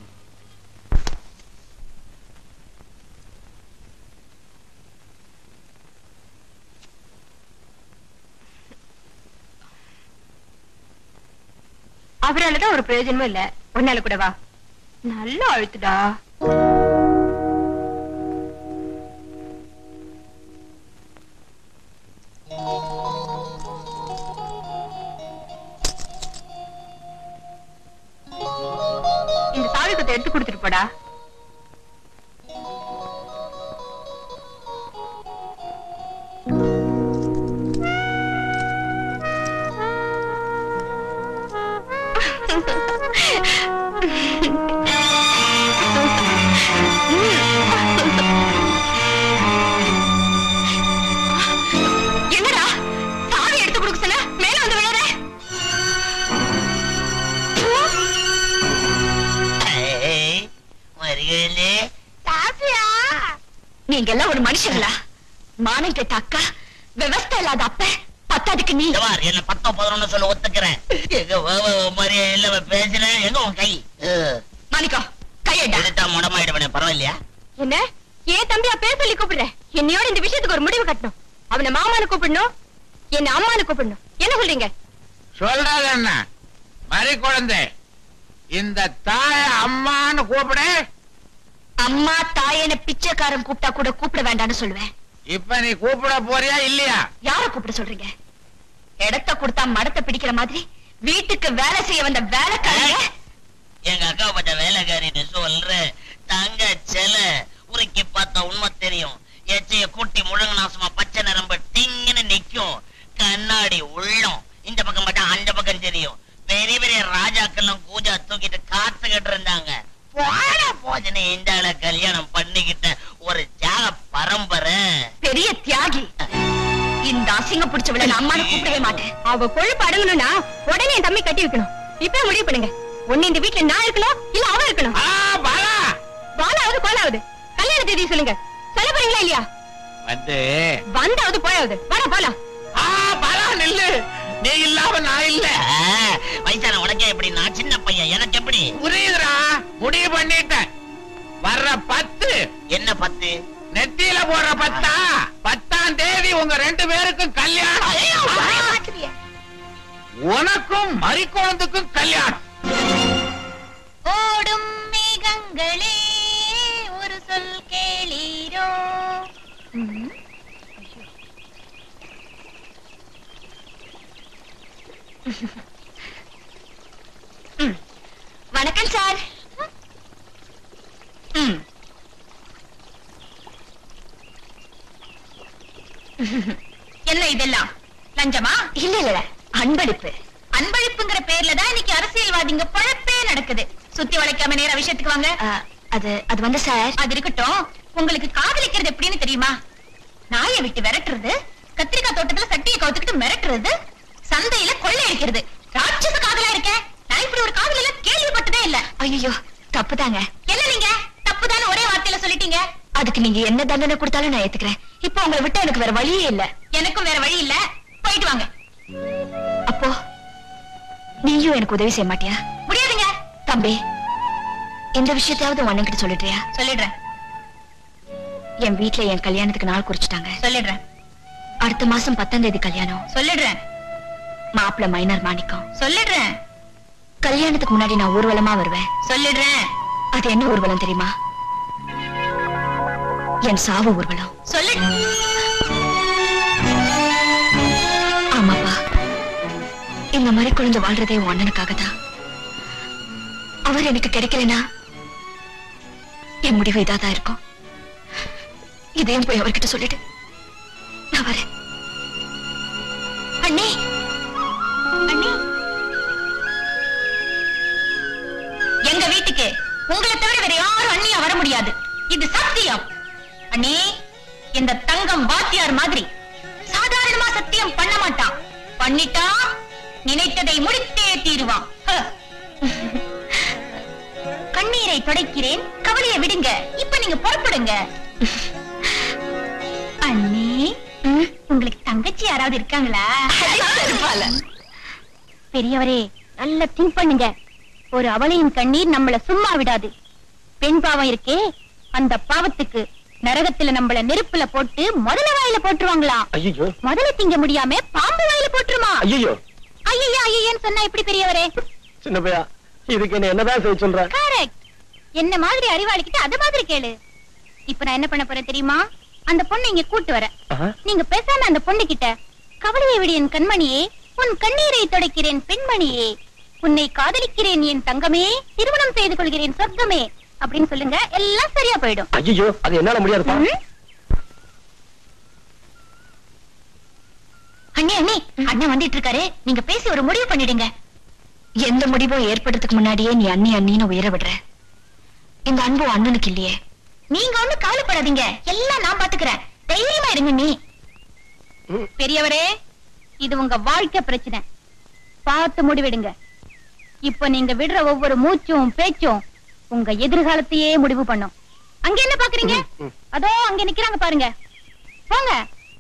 அவராலதான் ஒரு பிரயோஜனமும் இல்ல ஒன்னால கூட வா நல்லா அழுத்துடா இந்த சாவி குத்தை எடுத்து கொடுத்துட்டு போடா என்னடா சாவி எடுத்து கொடுக்க சொன்ன மேல வந்து விழுற வருகிறே சாப்பியா நீங்க எல்லாம் ஒரு மனுஷங்களா மானம் கெட்ட அக்கா விவஸ்தை இல்லாத அப்ப பத்தாதுக்கு நீ பார் என்ன பத்தோ பதினொன்னு சொல்ல ஒத்துக்கிறேன் எங்க வா, வா, வா, மாதிரியே இல்ல பேசுறேன் எங்க உன் கை மாணிக்கா கையடா எடுத்தா முடமாயிடுவனே பரவாயில்லையா என்ன ஏன் தம்பியா பேர் சொல்லி கூப்பிடுற என்னையோட இந்த விஷயத்துக்கு ஒரு முடிவு கட்டணும் அவனை மாமான்னு கூப்பிடணும் என்ன அம்மான்னு கூப்பிடணும் என்ன சொல்றீங்க சொல்றது என்ன மறி குழந்தை இந்த தாய அம்மான்னு கூப்பிடு அம்மா தாயன பிச்சைக்காரன் கூப்பிட்டா கூட கூப்பிட வேண்டாம்னு சொல்லுவேன் இப்ப நீ கூப்பிட போறியா இல்லையா யார கூப்பிட சொல்றீங்க இடத்த கொடுத்தா மடத்தை பிடிக்கிற மாதிரி வீட்டுக்கு வேலை செய்ய வந்த வேலைக்காரங்க எங்க அக்கா பட்ட வேலைக்காரின்னு சொல்ற தங்க செல உருக்கி பார்த்தா உண்மை தெரியும் எச்சைய கூட்டி முழங்கு நாசமா பச்சை நரம்பு டிங்குன்னு நிக்கும் கண்ணாடி உள்ளம் இந்த பக்கம் பார்த்தா அந்த பக்கம் தெரியும் பெரிய பெரிய ராஜாக்கெல்லாம் கூஜா தூக்கிட்டு காத்துக்கிட்டு இருந்தாங்க போன போஜனை இந்த ஆளை கல்யாணம் பண்ணிக்கிட்ட ஒரு ஜாக பரம்பரை பெரிய தியாகி இந்த அசிங்க பிடிச்சவள நான் அம்மானு கூப்பிடவே மாட்டேன் அவ கொழுப்பு அடங்கணும்னா உடனே என் தம்பி கட்டி வைக்கணும் இப்ப முடிவு பண்ணுங்க ஒண்ணு இந்த வீட்டுல நான் இருக்கணும் இல்ல அவ இருக்கணும் ஆ, பாலா பாலாவது கோலாவது கல்யாண தேதி சொல்லுங்க சொல்ல போறீங்களா இல்லையா வந்து வந்தாவது போயாவது வாடா போலாம் ஆ, முடிவு பண்ணிட்டேன் வர்ற பத்து என்ன பத்து நெத்தியில போடுற பத்தா பத்தாம் தேதி உங்க ரெண்டு பேருக்கும் கல்யாணம் உனக்கும் மறிக்குழந்துக்கும் கல்யாணம் ஓடும் மேகங்களே ஒரு சொல் கேளீரோ வணக்கம் சார் ம். என்ன இதெல்லாம் லஞ்சமா இல்ல இல்ல அன்பளிப்பு அன்பளிப்புங்கிற பேர்ல தான் இன்னைக்கு அரசியல்வாதிங்க பழப்பே நடக்குது சுத்தி வளைக்காம நேர விஷயத்துக்கு வாங்க அது அது வந்து சார் அது இருக்கட்டும் உங்களுக்கு காதலிக்கிறது எப்படின்னு தெரியுமா நாயை விட்டு விரட்டுறது கத்திரிக்காய் தோட்டத்துல சட்டியை கவுத்துக்கிட்டு மிரட்டுறது சந்தையில கொள்ளையடிக்கிறது ராட்சச காதலா இருக்க நான் இப்படி ஒரு காதல் எல்லாம் கேள்விப்பட்டதே இல்ல ஐயோ தப்புதாங்க என்ன நீங்க தப்புதான்னு ஒரே வார்த்தையில சொல்லிட்டீங்க அதுக்கு நீங்க என்ன தண்டனை கொடுத்தாலும் நான் ஏத்துக்கிறேன் இப்போ உங்களை விட்டு எனக்கு வேற வழியே இல்ல எனக்கும் வேற வழி இல்ல போயிட்டு வாங்க அப்போ நீயும் எனக்கு உதவி செய்ய மாட்டியா முடியாதுங்க தம்பி இந்த விஷயத்தையாவது உன் அண்ணன் கிட்ட சொல்லிடுறியா சொல்லிடுறேன் என் வீட்ல என் கல்யாணத்துக்கு நாள் குறிச்சிட்டாங்க சொல்லிடுறேன் அடுத்த மாசம் பத்தாம் தேதி கல்யாணம் சொல்லிடுறேன் மாப்பிள்ள மைனர் மாணிக்கம் சொல்லிடுறேன் கல்யாணத்துக்கு முன்னாடி நான் ஊர்வலமா வருவேன் சொல்லிடுறேன் அது என்ன ஊர்வலம் தெரியுமா என் சாவு ஊர்வலம் சொல்லு ஆமாப்பா இந்த மாதிரி குழந்தை வாழ்றதே உன் அண்ணனுக்காக தான் அவர் எனக்கு கிடைக்கலனா என் முடிவு இதாதான் இருக்கும் இதையும் போய் அவர்கிட்ட சொல்லிடு நான் வரேன் அண்ணே அண்ணே எங்க வீட்டுக்கு உங்களை தவிர வேற யாரும் அண்ணியா வர முடியாது இது சத்தியம் அண்ணே இந்த தங்கம் வாத்தியார் மாதிரி சாதாரணமா சத்தியம் பண்ண மாட்டான் பண்ணிட்டா நினைத்ததை முடித்தே தீருவான் ஹ. கண்ணீரை துடைக்கிறேன் கவலையை விடுங்க இப்ப நீங்க புறப்படுங்க அண்ணே உங்களுக்கு தங்கச்சி யாராவது இருக்காங்களா பெரியவரே நல்ல திங்க் பண்ணுங்க ஒரு அவளையின் கண்ணீர் நம்மள சும்மா விடாது பெண் பாவம் இருக்கே அந்த பாவத்துக்கு நரகத்துல நம்மள நெருப்புல போட்டு முதல வாயில போட்டுருவாங்களா ஐயோ முதல்ல திங்க முடியாம பாம்பு வாயில போட்டுருமா ஐயோ ஐயா ஐயன்னு சொன்னா எப்படி பெரியவரே சின்ன பையா இதுக்கு என்ன என்னதான் செய்ய சொல்ற கரெக்ட் என்ன மாதிரி அறிவாளிக்கிட்ட அது மாதிரி கேளு இப்ப நான் என்ன பண்ண போறேன் தெரியுமா அந்த பொண்ணை இங்க கூட்டு வரேன் ஆஹா. நீங்க பேசாம அந்த பொண்ணு கிட்ட கவலையை விடு என் கண்மணியே உன் கண்ணீரை துடைக்கிறேன் பெண்மணியே உன்னை காதலிக்கிறேன் என் தங்கமே திருமணம் செய்து கொள்கிறேன் சொர்க்கமே அப்படின்னு சொல்லுங்க எல்லாம் சரியா போயிடும் ஐயோ அது என்னால முடியாதுப்பா ம்? அண்ணே அண்ணே அண்ணன் வந்துட்டு இருக்காரு நீங்க பேசி ஒரு முடிவு பண்ணிடுங்க எந்த முடிவும் ஏற்படுறதுக்கு முன்னாடியே நீ அண்ணி அண்ணின்னு உயர விடுற இந்த அன்பு அண்ணனுக்கு இல்லையே நீங்க ஒண்ணு கவலைப்படாதீங்க எல்லாம் நான் பாத்துக்கிறேன் தைரியமா இருங்க நீ ம். பெரியவரே இது உங்க வாழ்க்கை பிரச்சனை பார்த்து முடிவெடுங்க இப்ப நீங்க விடுற ஒவ்வொரு மூச்சும் பேச்சும் உங்க எதிர்காலத்தையே முடிவு பண்ணும் அங்க என்ன பாக்குறீங்க ம், ம். அதோ அங்க நிக்கிறாங்க பாருங்க போங்க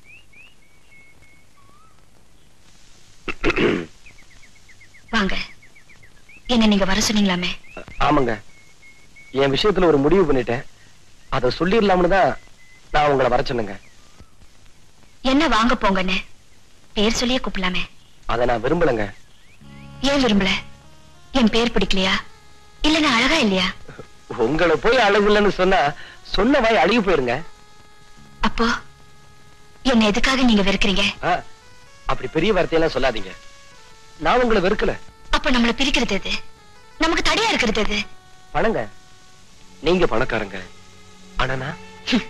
வாங்க என்ன நீங்க வர சொன்னீங்களாமே ஆமாங்க என் விஷயத்துல ஒரு முடிவு பண்ணிட்டேன் அத சொல்லிடலாம்னு தான் நான் உங்களை வர சொன்னேங்க என்ன வாங்க போங்கன்னு பேர் சொல்லியே கூப்பிடலாமே அதை நான் விரும்பலங்க ஏன் விரும்பல என் பேர் பிடிக்கலையா இல்ல நான் அழகா இல்லையா உங்களை போய் அழகு இல்லைன்னு சொன்னா சொன்ன வாய் அழுகி போயிருங்க அப்போ என்ன எதுக்காக நீங்க வெறுக்கிறீங்க ஆ, அப்படி பெரிய வார்த்தையெல்லாம் சொல்லாதீங்க நான் உங்களை வெறுக்கல அப்ப நம்மள பிரிக்கிறது எது நமக்கு தடையா இருக்கிறது எது பணங்க நீங்க பணக்காரங்க ஆனா நான்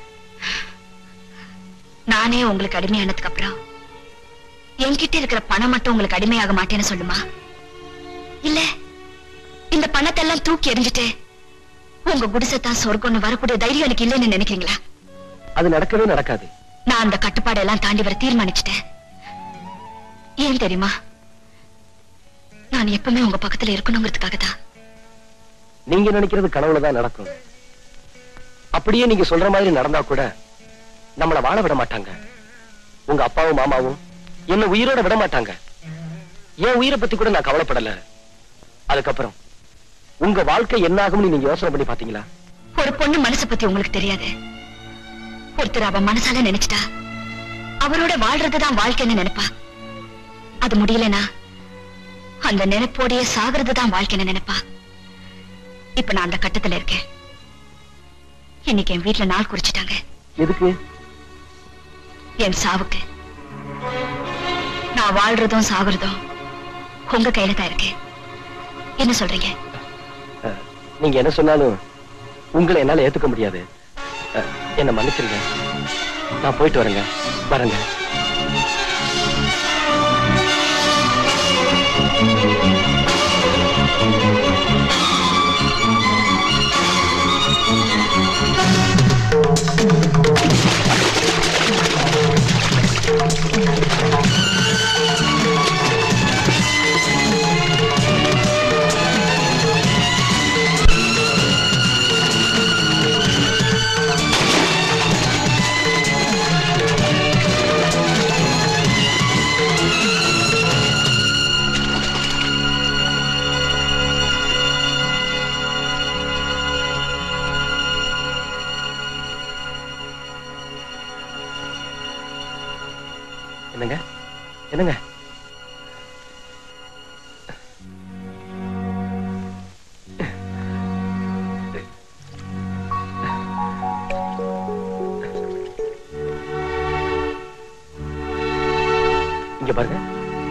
நானே உங்களுக்கு அடிமையானதுக்கு அப்புறம் என்கிட்ட இருக்கிற பணம் மட்டும் உங்களுக்கு அடிமையாக மாட்டேன்னு சொல்லுமா இல்ல இந்த பணத்தை எல்லாம் தூக்கி எறிஞ்சிட்டு உங்க குடிசைத்தான் சொர்க்கம்னு வரக்கூடிய தைரியம் எனக்கு இல்லைன்னு நினைக்கிறீங்களா அது நடக்கவே நடக்காது நான் அந்த கட்டுப்பாடு எல்லாம் தாண்டி வர தீர்மானிச்சிட்டேன் ஏன் தெரியுமா நான் எப்பவுமே உங்க பக்கத்துல இருக்கணுங்கிறதுக்காக தான் நீங்க நினைக்கிறது கனவுலதான் நடக்கும் அப்படியே நீங்க சொல்ற மாதிரி நடந்தா கூட நம்மள வாழ விட மாட்டாங்க உங்க அப்பாவும் மாமாவும் என்ன உயிரோட விட மாட்டாங்க என் உயிரை பத்தி கூட நான் கவலைப்படல அதுக்கப்புறம் உங்க வாழ்க்கை என்ன ஆகும்னு நீங்க யோசனை பண்ணி பாத்தீங்களா ஒரு பொண்ணு மனச பத்தி உங்களுக்கு தெரியாது ஒருத்தர் அவ மனசால நினைச்சிட்டா அவரோட வாழ்றதுதான் வாழ்க்கைன்னு நினைப்பா அது முடியலனா அந்த நினைப்போடைய சாகிறதுதான் வாழ்க்கைன்னு நினைப்பா இப்ப நான் அந்த கட்டத்துல இருக்கேன் இன்னைக்கு என் வீட்டுல நாள் குறிச்சிட்டாங்க எதுக்கு என் சாவுக்கு நான் வாழ்றதும் சாகுறதும் உங்க கையில தான் இருக்கு என்ன சொல்றீங்க அஹ், நீங்க என்ன சொன்னாலும் உங்களை என்னால ஏத்துக்க முடியாது அஹ், என்ன மன்னிச்சிருங்க நான் போயிட்டு வரேங்க வரேங்க என்னங்க என்னங்க இங்க பாருங்க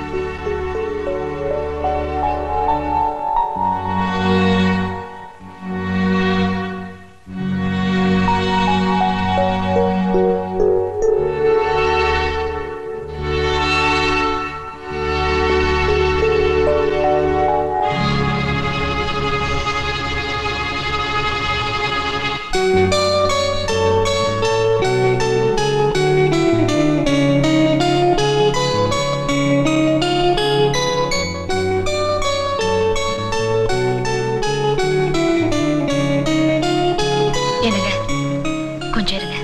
என்னங்க கொஞ்சம் இருங்க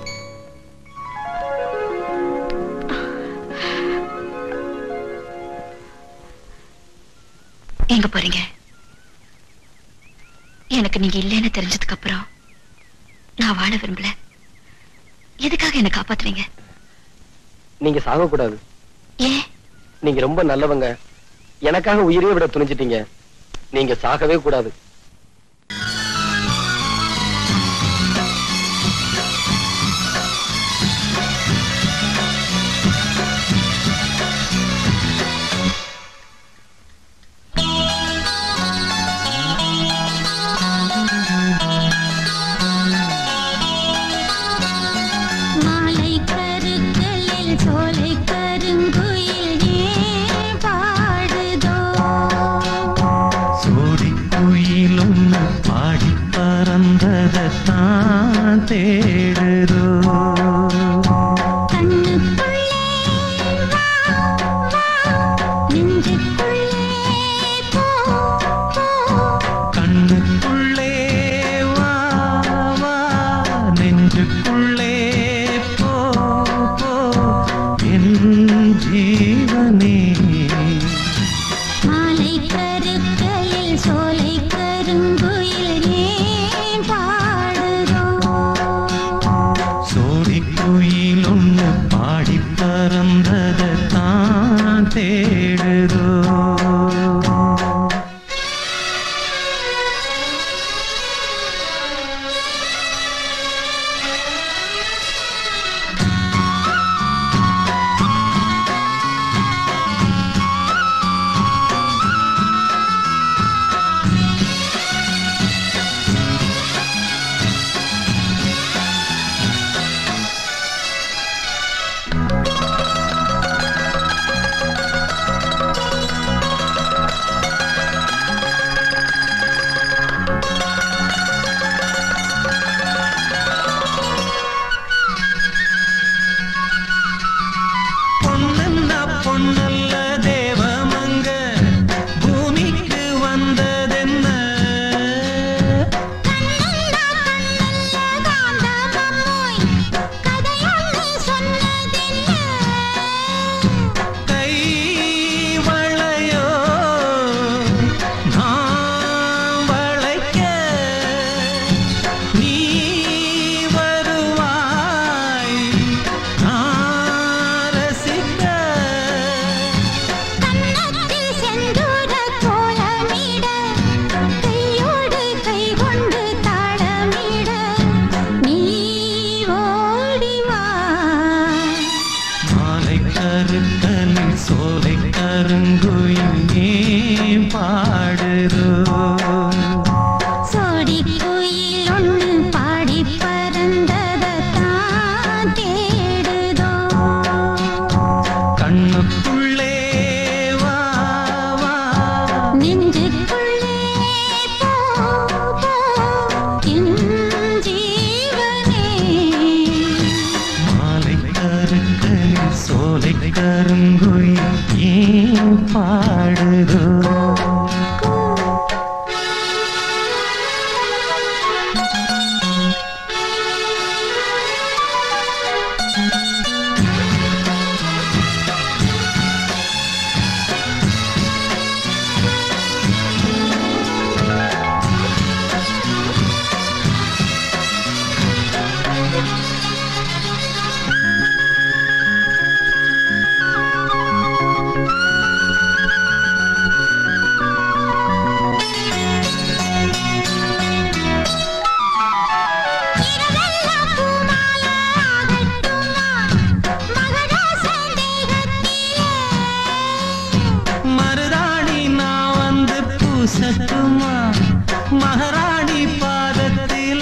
எங்க போறீங்க எனக்கு நீங்க இல்லைன்னு தெரிஞ்சதுக்கு அப்புறம் நான் வாழ விரும்பல எதுக்காக என்ன காப்பாத்துறீங்க நீங்க சாகக்கூடாது ஏன் நீங்க ரொம்ப நல்லவங்க எனக்காக உயிரையே விட துணிஞ்சிட்டீங்க நீங்க சாகவே கூடாது மாலை கருக்களில் சோலை கருங்குயில் ஏன் பாடுதோ சோடி குயிலும் பாடி பறந்ததான் தேடுதோ கண்ணுக்குள்ளே வா வா நெஞ்சுக்குள்ளே போ போ கண்ணுக்குள்ளே வா வா நெஞ்சுக்குள்ளே போ போ என் ஜீவனே மாலை கருக்களில் சோலை கருங்குயில் ஏன் பாடுதோ சோடி குயில் ஒன்று பாடி பறந்ததை தான் தேடுதோ ஆ கருங்குயில் நீ பாடுதோ சோடி குயில் ஒண்ணு பாடி பறந்ததான் தேடுதோ கண்ணுக்குள்ளே வா வா நெஞ்சுக்குள்ளே போ போ என் ஜீவனே மாலை கருக்களில் சோலை கருங்குயில் ஏன் பாடுதோ இரவெல்லாம் பூமாலை ஆகட்டுமா மகராசன் தேகத்திலே மருதாணி நான் வந்து பூசட்டுமா மகாராணி பாதத்தில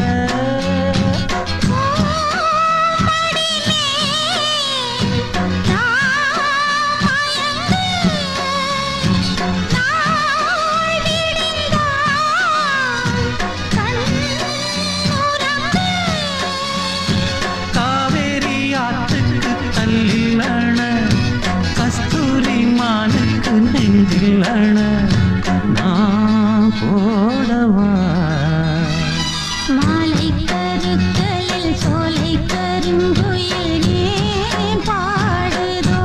காவேரி ஆற்றுக்கு தள்ளில் அண கஸ்தூரி மானுக்கு நெஞ்சில் அண நான் போடவா மாலை கருக்களில் சோலை கருங்குயில் ஏன் பாடுதோ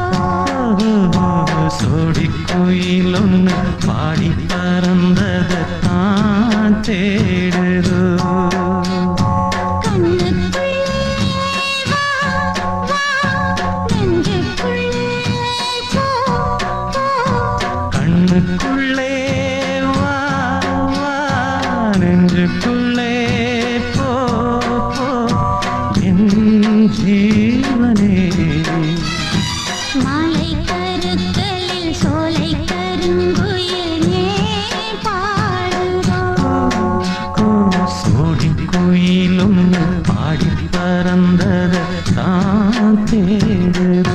சோடி கோயில் ஒன்று பாடி பறந்ததை தான் தேடுதோ கண்ணுக்குள்ளே வா வா நெஞ்சுக்குள்ளே போ போ கண்ணுக்குள்ளே வா வா நெஞ்சுக்குள்ளே போ போ என் ஜீவனே மாலை கருக்களில் சோலை கருங்குயில் ஏன் பாடுதோ சோடி கோயிலும் பாடி பறந்தத தான் தேடுதோ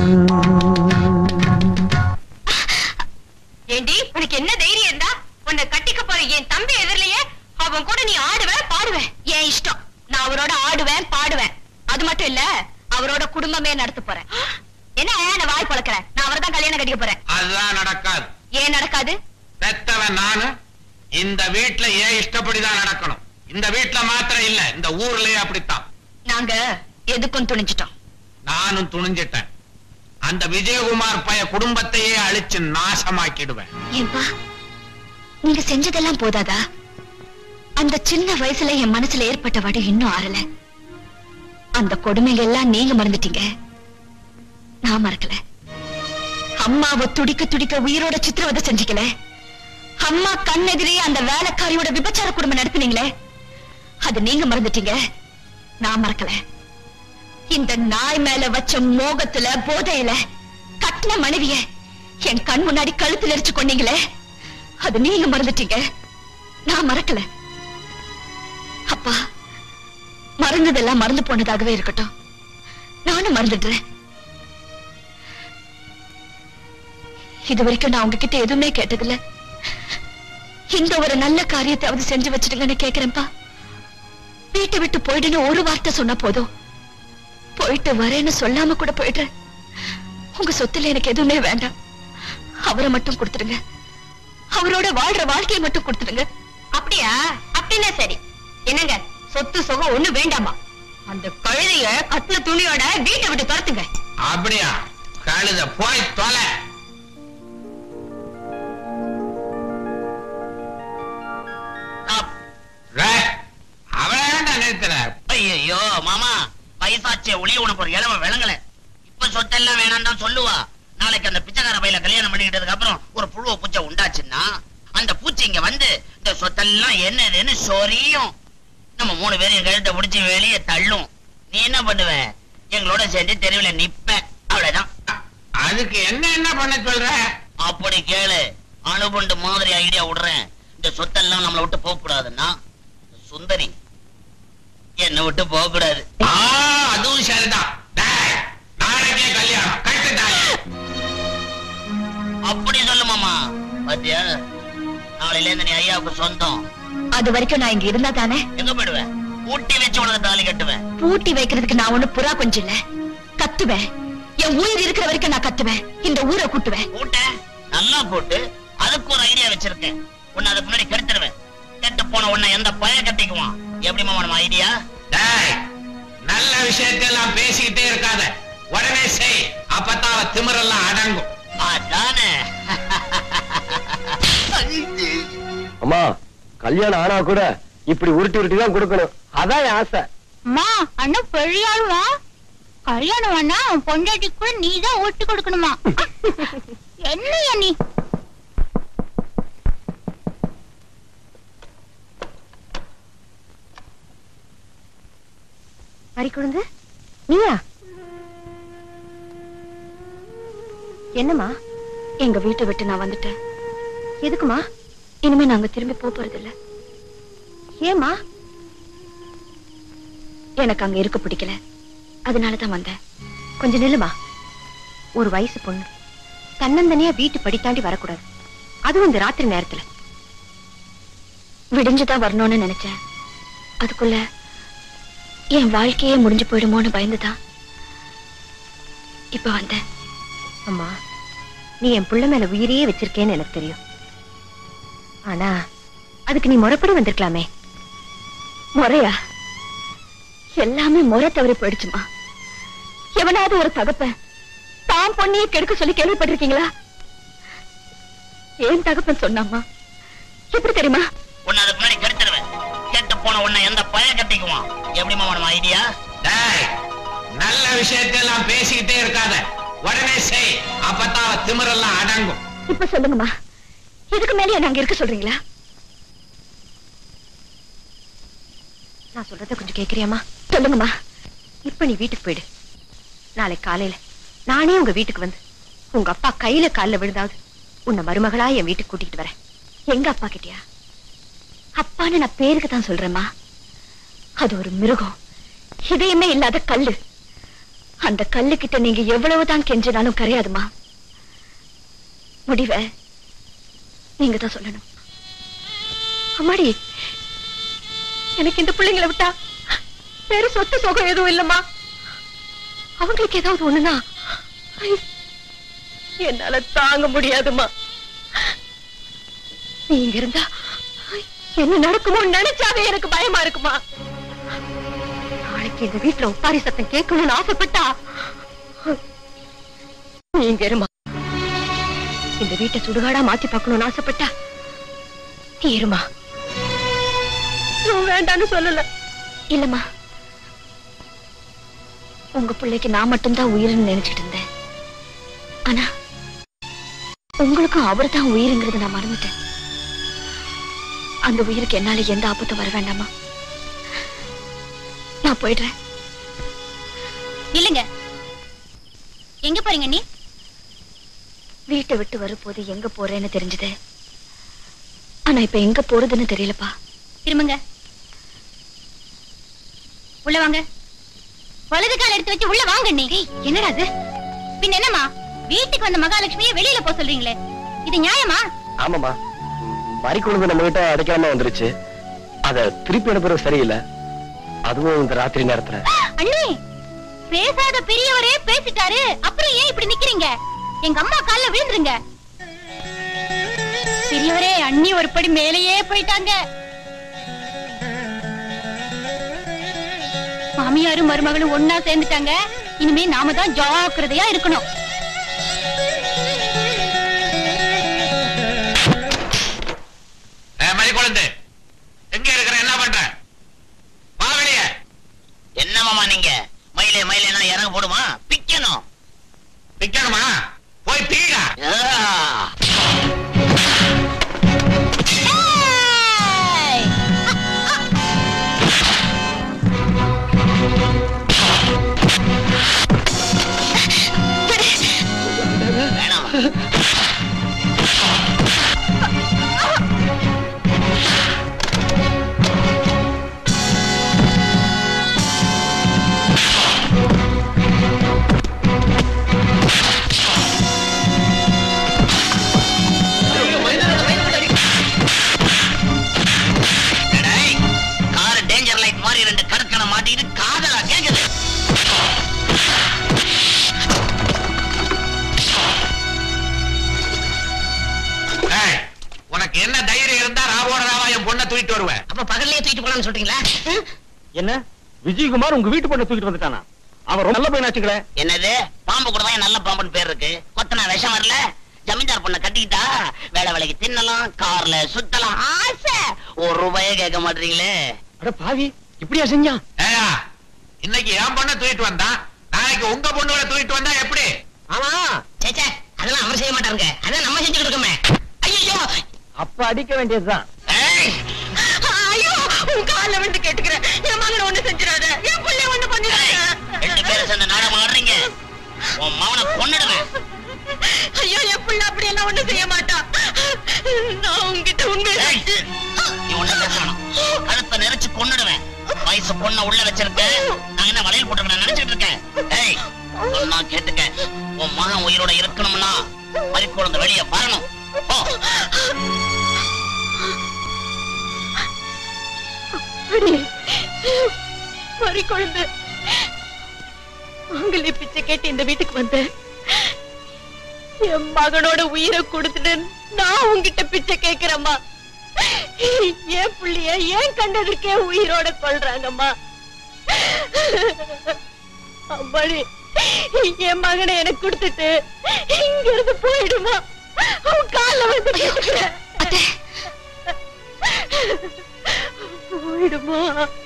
ஏண்டி உனக்கு என்ன தைரியம் இருந்தா உன்னை கட்டிக்க போற என் தம்பி எதிரிலேயே அவன் கூட நீ ஆடுவ பாடுவ என் இஷ்டம் நான் அவரோட ஆடுவேன் பாடுவேன் அது மட்டும் இல்ல அவரோட குடும்பமே நடத்த போறேன் என்ன நான் வாய் பழக்கிறேன் நான் அவரை தான் கல்யாணம் கட்டிக்க போறேன் அதுதான் நடக்காது ஏன் நடக்காது பெத்தவன் நானு இந்த வீட்டுல ஏன் இஷ்டப்படிதான் நடக்கணும் இந்த வீட்டுல மாத்திரம் இல்ல இந்த ஊர்லயே அப்படித்தான் நாங்க எதுக்கும் துணிஞ்சிட்டோம் நானும் துணிஞ்சிட்டேன் அந்த விஜயகுமார் பைய குடும்பத்தையே அழிச்சு நாசமாக்கிடுவேன் ஏன்பா நீங்க செஞ்சதெல்லாம் போதாதா அந்த சின்ன வயசுல என் மனசுல ஏற்பட்ட வடு இன்னும் ஆறல அந்த கொடுமைகள் எல்லாம் நீங்க மறந்துட்டீங்க நான் மறக்கல அம்மாவை துடிக்க துடிக்க உயிரோட சித்திரவதை செஞ்சுக்கல அம்மா கண்ணெதிரே அந்த வேலைக்காரியோட விபச்சார குடும்பம் நடத்துனீங்களே அது நீங்க மறந்துட்டீங்க நான் மறக்கல இந்த நாய் மேல வச்ச மோகத்துல போதையில கட்டின மனைவிய என் கண் முன்னாடி கழுத்துல எரிச்சு கொண்டீங்களே அது நீங்க மறந்துட்டீங்க நான் மறக்கல அப்பா மறந்ததெல்லாம் மறந்து போனதாகவே இருக்கட்டும் நானும் மறந்துடுறேன் இது வரைக்கும் நான் உங்ககிட்ட எதுவுமே கேட்டதில்ல இந்த ஒரு நல்ல காரியத்தையாவது செஞ்சு வச்சிடுங்கன்னு கேக்குறேன்ப்பா வீட்டை விட்டு போயிடுன்னு ஒரு வார்த்தை சொன்னா போதும் போயிட்டு வரேன்னு சொல்லாம கூட போயிடுறேன் உங்க சொத்துல எனக்கு எதுவுமே வேண்டாம் அவரை மட்டும் கொடுத்துடுங்க அவரோட வாழ்ற வாழ்க்கையை மட்டும் கொடுத்துடுங்க அப்படியா அப்படின்னா சரி என்னங்க சொத்து சுகம் ஒண்ணு வேண்டாமா அந்த கழுதைய கட்டின துணியோட வீட்டை விட்டு துரத்துங்க அப்படியா கழுத போய் தொலை ரே, அவளை ஏன்டா நிறுத்துற ஐயோ மாமா வயசாச்சே ஒளிய உனக்கு ஒரு இளவ விளங்கல இப்ப சொத்தெல்லாம் வேணாம் தான் சொல்லுவா நாளைக்கு அந்த பிச்சைக்கார பையில கல்யாணம் பண்ணிக்கிட்டதுக்கு அப்புறம் ஒரு புழுவ பூச்சை உண்டாச்சுன்னா அந்த பூச்சி இங்க வந்து இந்த சொத்தெல்லாம் என்னதுன்னு சொரியும் நம்ம மூணு பேரும் கழுத்தை பிடிச்சி வெளியே தள்ளும் நீ என்ன பண்ணுவ எங்களோட சேர்ந்து தெருவில் நிப்ப அவ்வளவுதான் அதுக்கு என்ன என்ன பண்ண சொல்ற அப்படி கேளு அணுகுண்டு மாதிரி ஐடியா விடுறேன் இந்த சொத்தெல்லாம் நம்மளை விட்டு போக கூடாதுன்னா சுந்தரி என்னை விட்டு போக கூடாது ஆ, அதுவும் சரிதான் டேய், நாளைக்கே கல்யாணம் கட்டுட்டாங்க அப்படி சொல்லு மாமா பாத்தியா நாளையில இருந்து நீ ஐயாவுக்கு சொந்தம் அது வரைக்கும் நான் இங்க இருந்தா தானே எங்க போயிடுவேன் ஊட்டி வச்சு உனக்கு தாலி கட்டுவேன் பூட்டி வைக்கிறதுக்கு நான் ஒண்ணு புறா கொஞ்சம் இல்ல கத்துவேன் என் உயிர் இருக்கிற வரைக்கும் நான் கத்துவேன் இந்த ஊரை கூட்டுவேன் கூட்ட நல்லா கூட்டு அதுக்கு ஒரு ஐடியா வச்சிருக்கேன் உன்னை அதுக்கு முன்னாடி கெடுத்துருவேன் கெட்டு போன உன்னை எந்த பய கட்டிக்குவான் எப்படி மாமா நம்ம ஐடியா டேய், நல்ல விஷயத்தெல்லாம் பேசிக்கிட்டே இருக்காத உடனே செய் அப்பதான் அவ திமிரெல்லாம் அடங்கும் அதானே அம்மா கல்யாணம் ஆனா கூட இப்படி உருட்டி உருட்டி தான் கொடுக்கணும் அதான் என் ஆசை அம்மா அண்ணன் பெரிய ஆளுவா கல்யாணம் வேணா உன் பொண்டாட்டி கூட நீ தான் ஓட்டி கொடுக்கணுமா என்னையா நீ மறி குழந்து நீயா என்னம்மா எங்க வீட்டை விட்டு நான் வந்துட்டேன் எதுக்குமா இனிமே நாங்க திரும்பி போக போறது இல்ல ஏமா எனக்கு அங்க இருக்க பிடிக்கல அதனாலதான் வந்தேன் கொஞ்சம் நில்லுமா ஒரு வயசு பொண்ணு தன்னந்தனியா வீட்டு படி தாண்டி வரக்கூடாது அதுவும் இந்த ராத்திரி நேரத்துல விடிஞ்சுதான் வரணும்னு நினைச்சேன் அதுக்குள்ள என் வாழ்க்கையே முடிஞ்சு போயிடுமோன்னு பயந்துதான் இப்ப வந்தேன் அம்மா நீ என் புள்ள மேல உயிரையே வச்சிருக்கேன்னு எனக்கு தெரியும் ஆனா அதுக்கு நீ முறைப்படி வந்திருக்கலாமே முறையா எல்லாமே முறை தவறி போயிடுச்சுமா எவனாவது ஒரு தகப்பன் தான் பொண்ணையே கெடுக்க சொல்லி கேள்விப்பட்டிருக்கீங்களா ஏன் தகப்பன் சொன்னாமா எப்படி தெரியுமா உன்னை அதுக்கு முன்னாடி கெடுத்துருவேன் கெட்டு போன உன்னை எந்த பய கட்டிக்குவான் எப்படி மாமா நம்ம ஐடியா டேய், நல்ல விஷயத்தெல்லாம் பேசிக்கிட்டே இருக்காத உடனே செய் அப்பதான் அவ திமிரெல்லாம் அடங்கும் இப்ப சொல்லுங்கம்மா இதுக்கு மேலே நாங்க இருக்க சொல்றீங்களா நான் சொல்றத கொஞ்சம் கேக்குறியாமா சொல்லுங்கம்மா இப்ப நீ வீட்டுக்கு போயிடு நாளை காலையில நானே உங்க வீட்டுக்கு வந்து உங்க அப்பா கையில கால்ல விழுந்தாவது உன்னை மருமகளா என் வீட்டுக்கு கூட்டிட்டு வரேன் எங்க அப்பா கிட்டயா அப்பான்னு நான் பேருக்கு தான் சொல்றேம்மா அது ஒரு மிருகம் இதயமே இல்லாத கல்லு அந்த கல்லு கிட்ட நீங்க எவ்வளவுதான் கெஞ்சினாலும் கரையாதுமா முடிவை நீங்க தான் சொல்லணும் அம்மாடி எனக்கு இந்த பிள்ளைங்களை விட்டா வேற சொத்து சுகம் எதுவும் இல்லம்மா அவங்களுக்கு ஏதாவது ஒண்ணுனா ஐ, என்னால தாங்க முடியாதும்மா நீங்க இருந்தா ஐ, என்ன நடக்குமோ நினைச்சாவே எனக்கு பயமா இருக்குமா நாளைக்கு இந்த வீட்டுல ஒப்பாரி சத்தம் கேட்கணும்னு ஆசைப்பட்டா நீங்க இருமா இந்த வீட்டை சுடுகாடா மாத்தி பார்க்கணும்னு ஆசைப்பட்டா நீ இருமா நான் வேண்டான்னு சொல்லல இல்லம்மா உங்க பிள்ளைக்கு நான் மட்டும்தான் உயிர்னு நினைச்சிட்டு இருந்தேன் ஆனா உங்களுக்கும் அவர் தான் உயிருங்கிறத நான் மறந்துட்டேன் அந்த உயிருக்கு என்னால எந்த ஆபத்தும் வர வேண்டாமா நான் போயிடுறேன் இல்லங்க எங்க போறீங்க நீ வீட்டை விட்டு வரும்போது எங்க போறேன்னு தெரிஞ்சது ஆனா இப்ப எங்க போறதுன்னு தெரியலப்பா திரும்புங்க உள்ள வாங்க வலது கால் எடுத்து வச்சு உள்ள வாங்க நீ என்னடா அது பின்ன என்னம்மா வீட்டுக்கு வந்த மகாலட்சுமியை வெளியில போக சொல்றீங்களே இது நியாயமா ஆமாமா வரி கொண்டு நம்ம கிட்ட அடைக்காம வந்துருச்சு அத திருப்பி அனுப்புறது சரியில்லை அதுவும் இந்த ராத்திரி நேரத்துல அண்ணே பேசாத பெரியவரே பேசிட்டாரு அப்புறம் ஏன் இப்படி நிக்கிறீங்க எங்க அம்மா கால்ல விழுந்துருங்க பெரியவரே அண்ணி ஒரு படி மேலேயே போயிட்டாங்க மாமியாரும் மருமகளும் ஒன்னா சேர்ந்துட்டாங்க இனிமே நாம தான் ஜாக்கிரதையா இருக்கணும் ஏ, மணிக்குழந்து எங்க இருக்கிற என்ன பண்ற வா வெளிய என்ன மாமா நீங்க மயிலே மயிலேனா இறங்க போடுமா பிக்கணும் நிக்கணுமா போய் தீடா ஆ. உனக்கு என்ன தைரியம் இருந்தா ராவோட ராவா என் பொண்ணை தூக்கிட்டு வருவேன் அப்ப பகல்லையே தூக்கிட்டு போலாம்னு சொல்றீங்களா என்ன விஜயகுமார் உங்க வீட்டு பொண்ணை தூக்கிட்டு வந்துட்டானா அவன் ரொம்ப நல்ல பையனாச்சுங்களே என்னது பாம்பு கூட தான் என் நல்ல பாம்புன்னு பேர் இருக்கு கொத்தனா விஷம் வரல ஜமீன்தார் பொண்ணை கட்டிக்கிட்டா வேலை வேலைக்கு தின்னலாம் கார்ல சுத்தலாம் ஆசை ஒரு ரூபாயே கேட்க மாட்டீங்களே அட பாவி இப்படியா செஞ்சான் ஏயா இன்னைக்கு என் பொண்ணை தூக்கிட்டு வந்தான் நாளைக்கு உங்க பொண்ணுகளை தூக்கிட்டு வந்தா எப்படி ஆமா சேச்சே அதெல்லாம் அவர் செய்ய மாட்டாருங்க அதான் நம்ம செஞ்சுக்கிட்டு இருக்கோமே ஐயோ அப்ப அடிக்க வேண்டியதுதான் ஐயோ உன் கால்ல விழுந்து கேட்டுக்கிறேன் என் மகனை ஒண்ணு செஞ்சிடாத என் பிள்ளை ஒண்ணு பண்ணிடாத ரெண்டு பேரும் சேர்ந்து நாடகம் ஆடுறீங்க உன் மவனை கொன்னுடுவேன் ஐயோ என் பிள்ளை அப்படி எல்லாம் ஒண்ணு செய்ய மாட்டான் நான் உன்கிட்ட உண்மை ஏய், நீ ஒண்ணும் பேச வேணாம். கழுத்தை நெரிச்சு கொன்னுடுவேன் வயசு பொண்ண உள்ள வச்சிருக்க நான் என்ன வளையல் போட்டுக்கிறேன் நினைச்சிட்டு இருக்கேன் ஏய் சொன்னா கேட்டுக்க உன் மகன் உயிரோட இருக்கணும்னா மறிக்குழந்தை வெளியே வரணும் போ மறி குழந்தை உங்களை பிச்சை கேட்டு இந்த வீட்டுக்கு வந்தேன் என் மகனோட உயிரை கொடுத்துட்டு நான் உன்கிட்ட பிச்சை கேக்குறேம்மா என் புள்ளைய ஏன் கண்டதுக்கே உயிரோட கொள்றாங்கம்மா அம்மாடி என் மகனை எனக்கு கொடுத்துட்டு இங்க இருந்து போயிடுமா அவன் கால வந்து கேட்டுக்கிறேன் போயிடுமா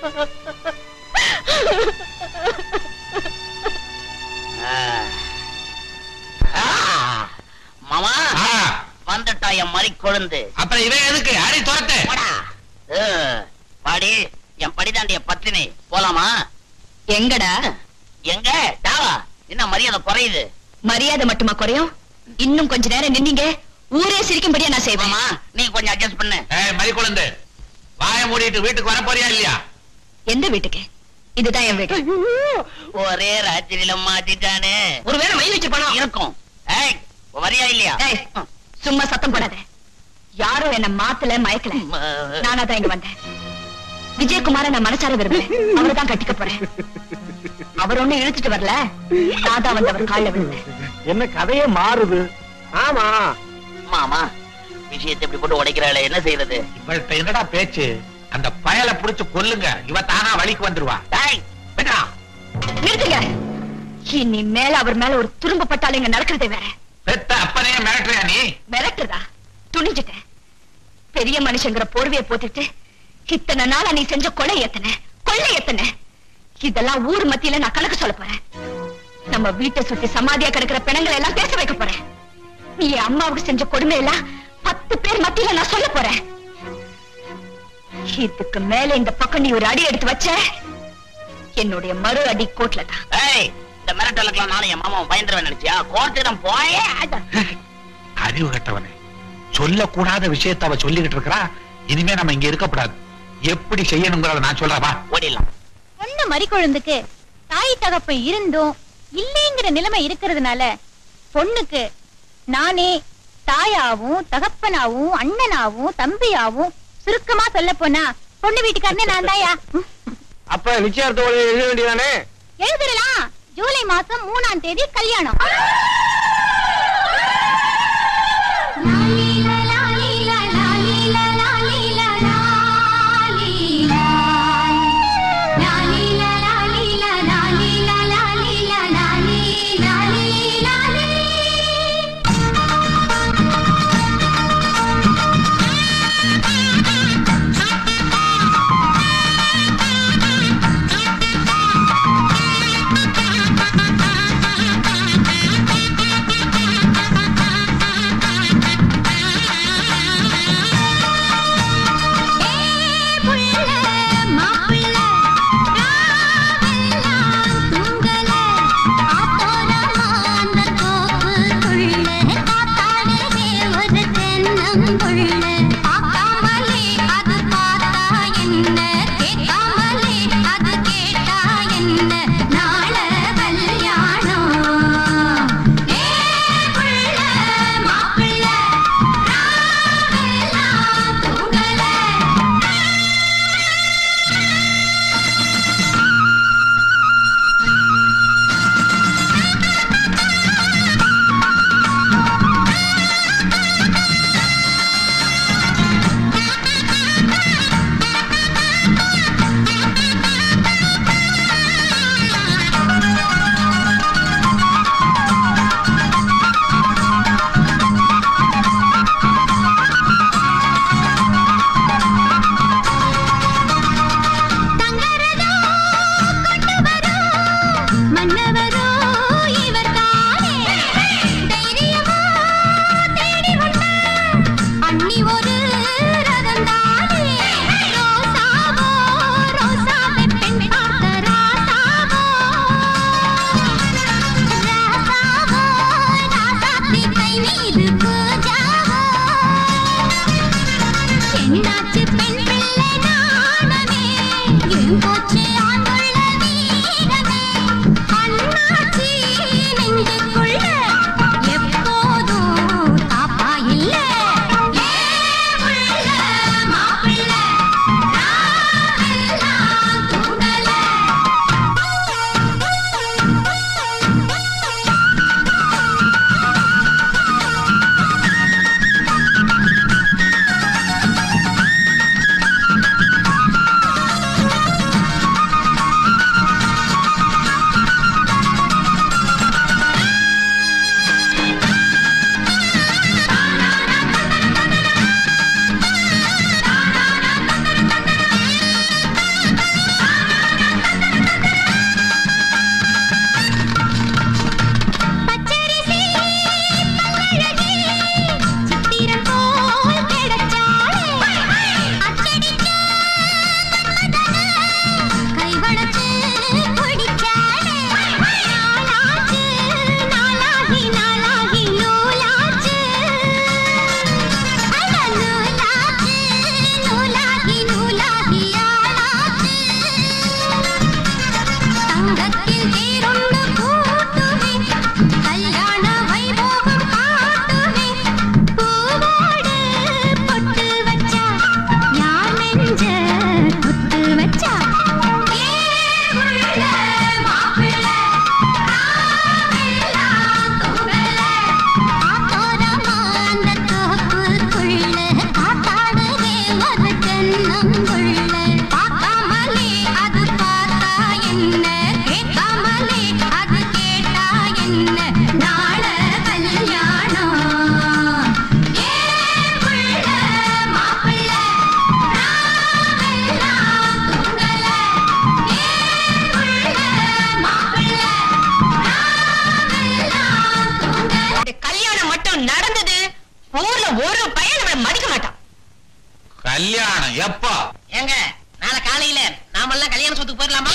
ஆ, மாமா ஆ, வந்துட்டா என் மறி கொழுந்து அப்புறம் இவன் எதுக்கு அடி துரத்து போடா. ஏ, பாடி என் படிதாண்டிய பத்தினி போலாமா எங்கடா எங்க டாவா என்ன மரியாதை குறையுது மரியாதை மட்டுமா குறையும் இன்னும் கொஞ்ச நேரம் நின்னீங்க ஊரே சிரிக்கும்படியா நான் செய்வேன் மாமா நீ கொஞ்சம் அட்ஜஸ்ட் பண்ணு ஏய் மறிக்குழந்து வாய மூடிட்டு வீட்டுக்கு வர போறியா இல்லையா எந்த வீட்டுக்கு இதுதான் என் வீடு ஒரே ராத்திரியில மாட்டிட்டானே ஒருவேளை மை வச்சு பணம் இருக்கும் ஏய் வரியா இல்லையா ஏய், சும்மா சத்தம் போடாத யாரும் என்ன மாத்தல மயக்கல நானா தான் இங்க வந்தேன் விஜயகுமார நான் மனசார விரும்புறேன் அவரை தான் கட்டிக்க போறேன் அவர் ஒண்ணு இழுத்துட்டு வரல நான் தான் வந்து அவர் கால்ல விழுந்தேன் என்ன கதையே மாறுது ஆமா மாமா விஷயத்தை இப்படி போட்டு உடைக்கிறாளே என்ன செய்யறது இவள்கிட்ட என்னடா பேச்சு அந்த பயலை புடிச்சு கொல்லுங்க இவ தானா வழிக்கு வந்துருவா டேய் விடா நிறுத்துங்க இனி மேல அவர் மேல ஒரு துரும்ப பட்டாலும் இங்க நடக்கிறதே வேற பெத்த அப்பனே மிரட்டுறியா நீ மிரட்டுதா துணிஞ்சிட்டேன் பெரிய மனுஷங்கிற போர்வையை போட்டுட்டு இத்தனை நாளா நீ செஞ்ச கொலை எத்தனை கொள்ளை எத்தனை இதெல்லாம் ஊர் மத்தியில நான் கணக்கு சொல்ல போறேன் நம்ம வீட்டை சுத்தி சமாதியா கிடக்கிற பிணங்களை எல்லாம் பேச வைக்க போறேன் நீ என் அம்மாவுக்கு செஞ்ச கொடுமை எல்லாம் பத்து பேர் மத்தியில நான் சொல்ல போறேன் இதுக்கு மேல இந்த பக்கம் நீ ஒரு அடி எடுத்து வச்ச என்னுடைய மறு அடி கோட்ல தான் ஏய் இந்த மிரட்டலுக்கெல்லாம் நானும் என் மாமாவை பயந்துருவேன் நினைச்சியா கோர்ட்டுக்கு போயே அறிவு கட்டவனே சொல்லக்கூடாத விஷயத்த அவ சொல்லிக்கிட்டு இருக்கறா இனிமே நம்ம இங்க இருக்கக்கூடாது எப்படி செய்யணுங்கிறத நான் சொல்றவா ஓடிடலாம் பொண்ணு மறிக்கொழுந்துக்கு தாய் தகப்பன் இருந்தும் இல்லைங்கிற நிலைமை இருக்கிறதுனால பொண்ணுக்கு நானே தாயாவும் தகப்பனாவும் அண்ணனாவும் தம்பியாவும் சுருக்கமா சொல்ல போனா பொண்ணு வீட்டுக்காரனே நான் தாயா அப்ப நிச்சயார்த்தம் எழுத வேண்டியதானே எழுதிடலாம் ஜூலை மாசம் மூணாம் தேதி கல்யாணம் ஊர்ல ஒரு பையன் நம்மள மதிக்க மாட்டான் கல்யாணம் எப்பா ஏங்க நாளை காலையில நாமெல்லாம் கல்யாண சொத்துக்கு போயிடலாமா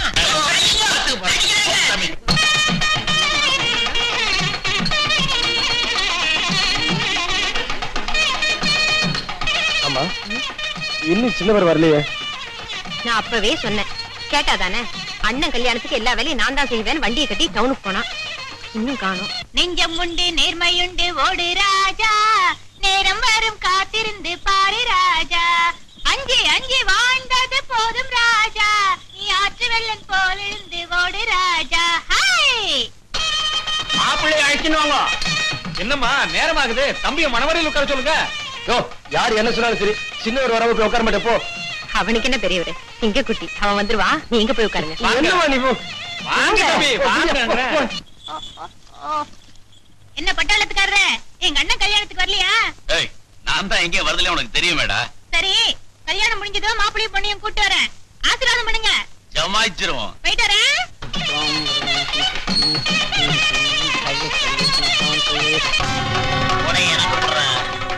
ஆமா இன்னும் சின்னவர் வரலையே நான் அப்பவே சொன்னேன் கேட்டாதானே அண்ணன் கல்யாணத்துக்கு எல்லா வேலையும் நான் தான் செய்வேன் வண்டியை கட்டி டவுனுக்கு போனான் இன்னும் காணோம் நெஞ்சம் உண்டு நேர்மையுண்டு ஓடு ராஜா நேரம் வரும் காத்திருந்து பாரு ராஜா அஞ்சு அஞ்சு வாழ்ந்தது போதும் ராஜா நீ ஆற்று வெள்ளம் போல் இருந்து ஓடு ராஜா ஹாய் மாப்பிள்ளை அழைச்சின்னு வாங்க என்னம்மா நேரமாகுது தம்பிய மனவரையில் உட்கார சொல்லுங்க யோ யார் என்ன சொன்னாலும் சரி சின்னவர் வரவு போய் உட்கார மாட்டே போ அவனுக்கு என்ன பெரியவரு சிங்க குட்டி அவன் வந்துருவா நீங்க போய் உட்காருங்க என்னம்மா நீ போ வாங்க தம்பி, வாங்க. என்ன பட்டாளத்துக்காரரே எங்க அண்ணன் கல்யாணத்துக்கு வரலையா ஏய் நான் தான் எங்கே வரதுல உனக்கு தெரியுமேடா சரி கல்யாணம் முடிஞ்சதும் மாப்பிள்ளையும் பொண்ணையும் கூட்டு வரேன் ஆசீர்வாதம் பண்ணுங்க ஜமாய்ச்சிருவோம் போயிட்டு வரேன் உடனே எனக்கு கொடுறேன்.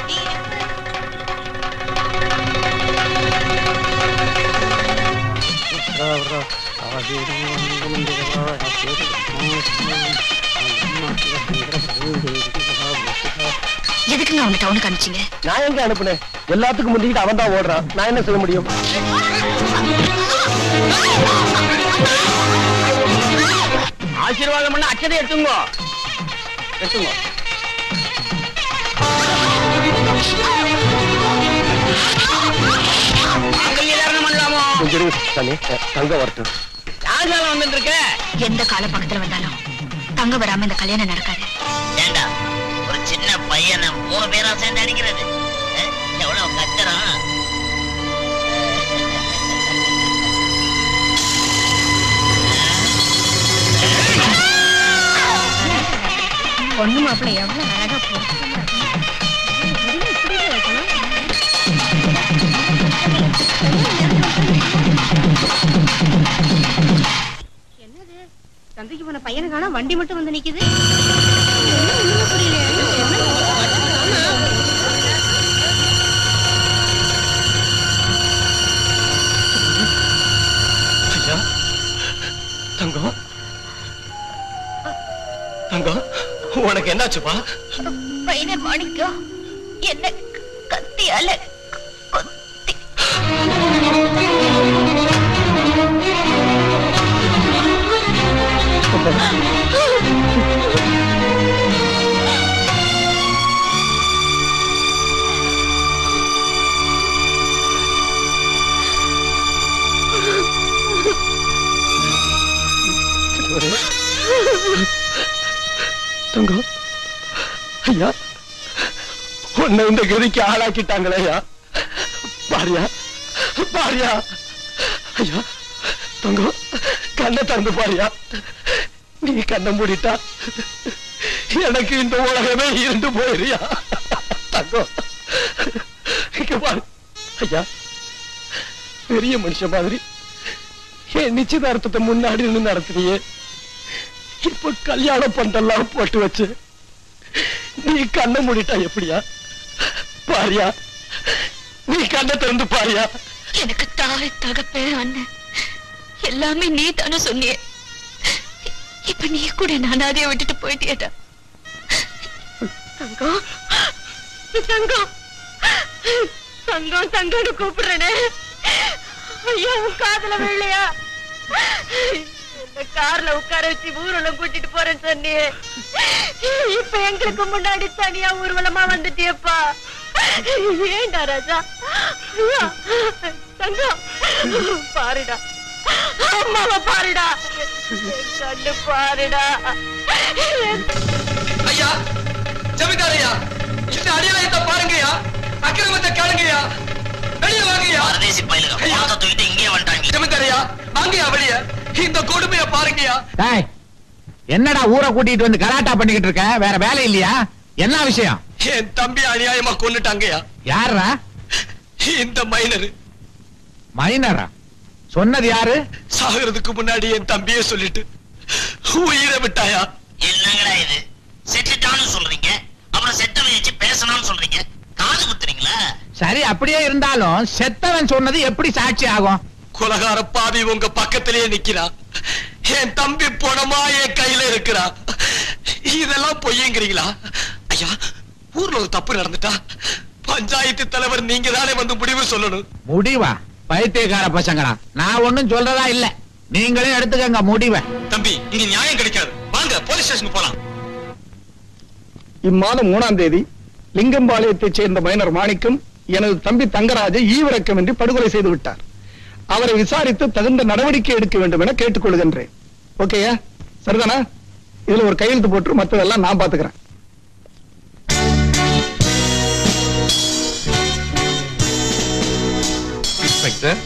எதுக்குங்க அவங்க டவுனுக்கு அனுப்பிச்சிங்க நான் எங்க அனுப்புனேன் எல்லாத்துக்கும் முந்திக்கிட்டு அவன் தான் ஓடுறான் நான் என்ன செய்ய முடியும் ஆசீர்வாதம் பண்ண அச்சதை எடுத்துங்க எடுத்துங்க கொஞ்சம் இருங்க, சாமி தங்க வரட்டும் யாருனால வந்துட்டு இருக்க எந்த கால பக்கத்துல வந்தாலும் தங்க வராம இந்த கல்யாணம் நடக்காது ஏண்டா ஒரு சின்ன பையனை மூணு பேரா சேர்ந்து அடிக்கிறது அஹ், எவ்வளவு கத்துறான் பொண்ணு மாப்பிள்ளை எவ்வளவு அழகா போச்சு என்னது சந்தைக்கு போன பையனை காணோம் வண்டி மட்டும் வந்து நிக்குது ஒண்ணுமே புரியலையே. ஐயா தங்கம் தங்கம் உனக்கு என்னாச்சுப்பா பையனை மாணிக்கம் என்ன கத்தியால கொத்தி தங்கம் ஐயா உன்னை இந்த கதிக்கு ஆளாக்கிட்டாங்களே ஐயா பாரியா பாரியா ஐயா தங்கம் கண்ணை திறந்து பாரியா நீ கண்ணை மூடிட்டா எனக்கு இந்த உலகமே இருந்து போயிரியா தங்கம் இங்க பாரு ஐயா பெரிய மனுஷன் மாதிரி என் நிச்சயதார்த்தத்தை முன்னாடி நின்னு நடத்துறியே இப்ப கல்யாண பண்டெல்லாம் போட்டு வச்சு நீ கண்ணை மூடிட்டா எப்படியா பாரியா நீ கண்ணை திறந்து பாரியா எனக்கு தாய் தகப்பே அண்ணன் எல்லாமே நீ தானே சொன்னியே இப்ப நீ கூட நானாதே விட்டுட்டு போயிட்டியடா தங்கம் தங்கம் தங்கம் தங்கம்னு கூப்பிடுறேனே ஐயோ உன் காதுல விழலையா இந்த கார்ல உட்கார வச்சு ஊர்வலம் கூட்டிட்டு போறேன்னு சொன்னியே இப்ப எங்களுக்கு முன்னாடி தனியா ஊர்வலமா வந்துட்டியப்பா ஏண்டா ராஜா ஐயா, தங்கம் பாருடா அம்மாவை பாருடா என் கண்ணு பாருடா ஐயா ஜமீன்தாரையா இந்த அநியாயத்தை பாருங்கய்யா அக்கிரமத்தை கேளுங்கய்யா வெளியே வாங்கய்யா பரதேசி பயிலுங்க பணத்தை தூக்கிட்டு இங்கே வந்துட்டாங்க ஜமீன்தாரையா வாங்கய்யா வெளிய இந்த கொடுமைய பாருங்கய்யா டேய், என்னடா ஊரை கூட்டிட்டு வந்து கலாட்டா பண்ணிக்கிட்டு இருக்க வேற வேலை இல்லையா என்ன விஷயம் என் தம்பி அநியாயமா கொன்னுட்டாங்கய்யா யாரா இந்த மைனர் மைனரா சொன்னது யாரு சாகிறதுக்கு முன்னாடி என் தம்பியே சொல்லிட்டு உயிரை விட்டாயா என்னங்கடா இது செத்துட்டான்னு சொல்றீங்க அப்புறம் செத்த வச்சு பேசணும்னு சொல்றீங்க சரி அப்படியே இருந்தாலும் செத்தவன் சொன்னது எப்படி சாட்சி ஆகும் கொலகார பாவி உங்க பக்கத்திலேயே நிக்கிறா என் தம்பி பணமா என் கையில இருக்கிறா இதெல்லாம் பொய்யங்கிறீங்களா ஐயா ஊர்ல ஒரு தப்பு நடந்துட்டா பஞ்சாயத்து தலைவர் நீங்க தானே வந்து முடிவு சொல்லணும் முடிவா பைத்தியக்கார பசங்களா நான் ஒண்ணும் சொல்றதா இல்ல நீங்களே எடுத்துக்கங்க முடிவை தம்பி இங்க நியாயம் கிடைக்காது வாங்க போலீஸ் ஸ்டேஷனுக்கு போலாம் இம்மாதம் மூணாம் தேதி லிங்கம்பாளையத்தைச் சேர்ந்த மைனர் மாணிக்கம் எனது தம்பி தங்கராஜை ஈவிரக்கமின்றி படுகொலை செய்து விட்டார் அவரை விசாரித்து தகுந்த நடவடிக்கை எடுக்க வேண்டும் என கேட்டுக்கொள்கின்றேன் ஓகேயா சரிதானா இதுல ஒரு கையெழுத்து போட்டு மத்ததெல்லாம் நான் பாத்துக்கிறேன் இன்ஸ்பெக்டர்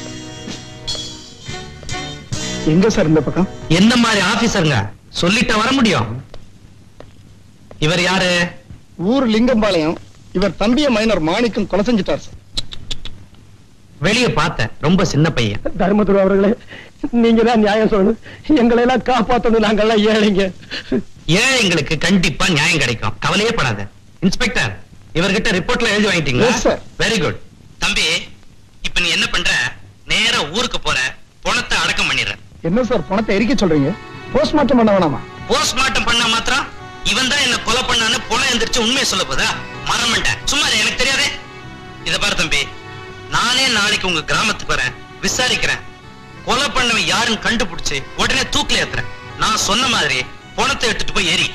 எங்க சார் இந்த பக்கம் என்ன மாதிரி ஆபீசருங்க சொல்லிட்ட வர முடியும் இவர் யாரு ஊர் லிங்கம்பாளையம் இவர் தம்பிய மைனர் மாணிக்கம் கொலை செஞ்சுட்டார் சார் வெளிய பார்த்தேன் ரொம்ப சின்ன பையன் தர்மதுரை அவர்களே நீங்க தான் நியாயம் சொல்லணும் எங்களை எல்லாம் காப்பாத்தணும் நாங்கெல்லாம் ஏழைங்க ஏழைங்களுக்கு கண்டிப்பா நியாயம் கிடைக்கும் கவலையே படாத இன்ஸ்பெக்டர் இவர்கிட்ட ரிப்போர்ட்ல எழுதி வாங்கிட்டீங்களா Yes, sir. வெரி குட் தம்பி இப்ப நீ என்ன பண்ற நேரா ஊருக்கு போற பணத்தை அடக்கம் பண்ணிடுற என்ன சார் பணத்தை எரிக்க சொல்றீங்க போஸ்ட்மார்ட்டம் பண்ண வேணாமா போஸ்ட்மார்ட்டம் பண்ணா மாத்திரம் இவன் தான் என்ன கொலை பண்ணான்னு பொணம் எந்திரிச்சு உண்மையை சொல்ல போதா மறமண்டேன் சும்மா இரு, எனக்கு தெரியாதே இத பாரு தம்பி நானே நாளைக்கு உங்க கிராமத்துக்கு வரேன் விசாரிக்கிறேன் கொலை பண்ணவன் யாருன்னு கண்டுபிடிச்சு உடனே தூக்கில ஏத்துறேன் நான் சொன்ன மாதிரி பணத்தை எடுத்துட்டு போய் எரி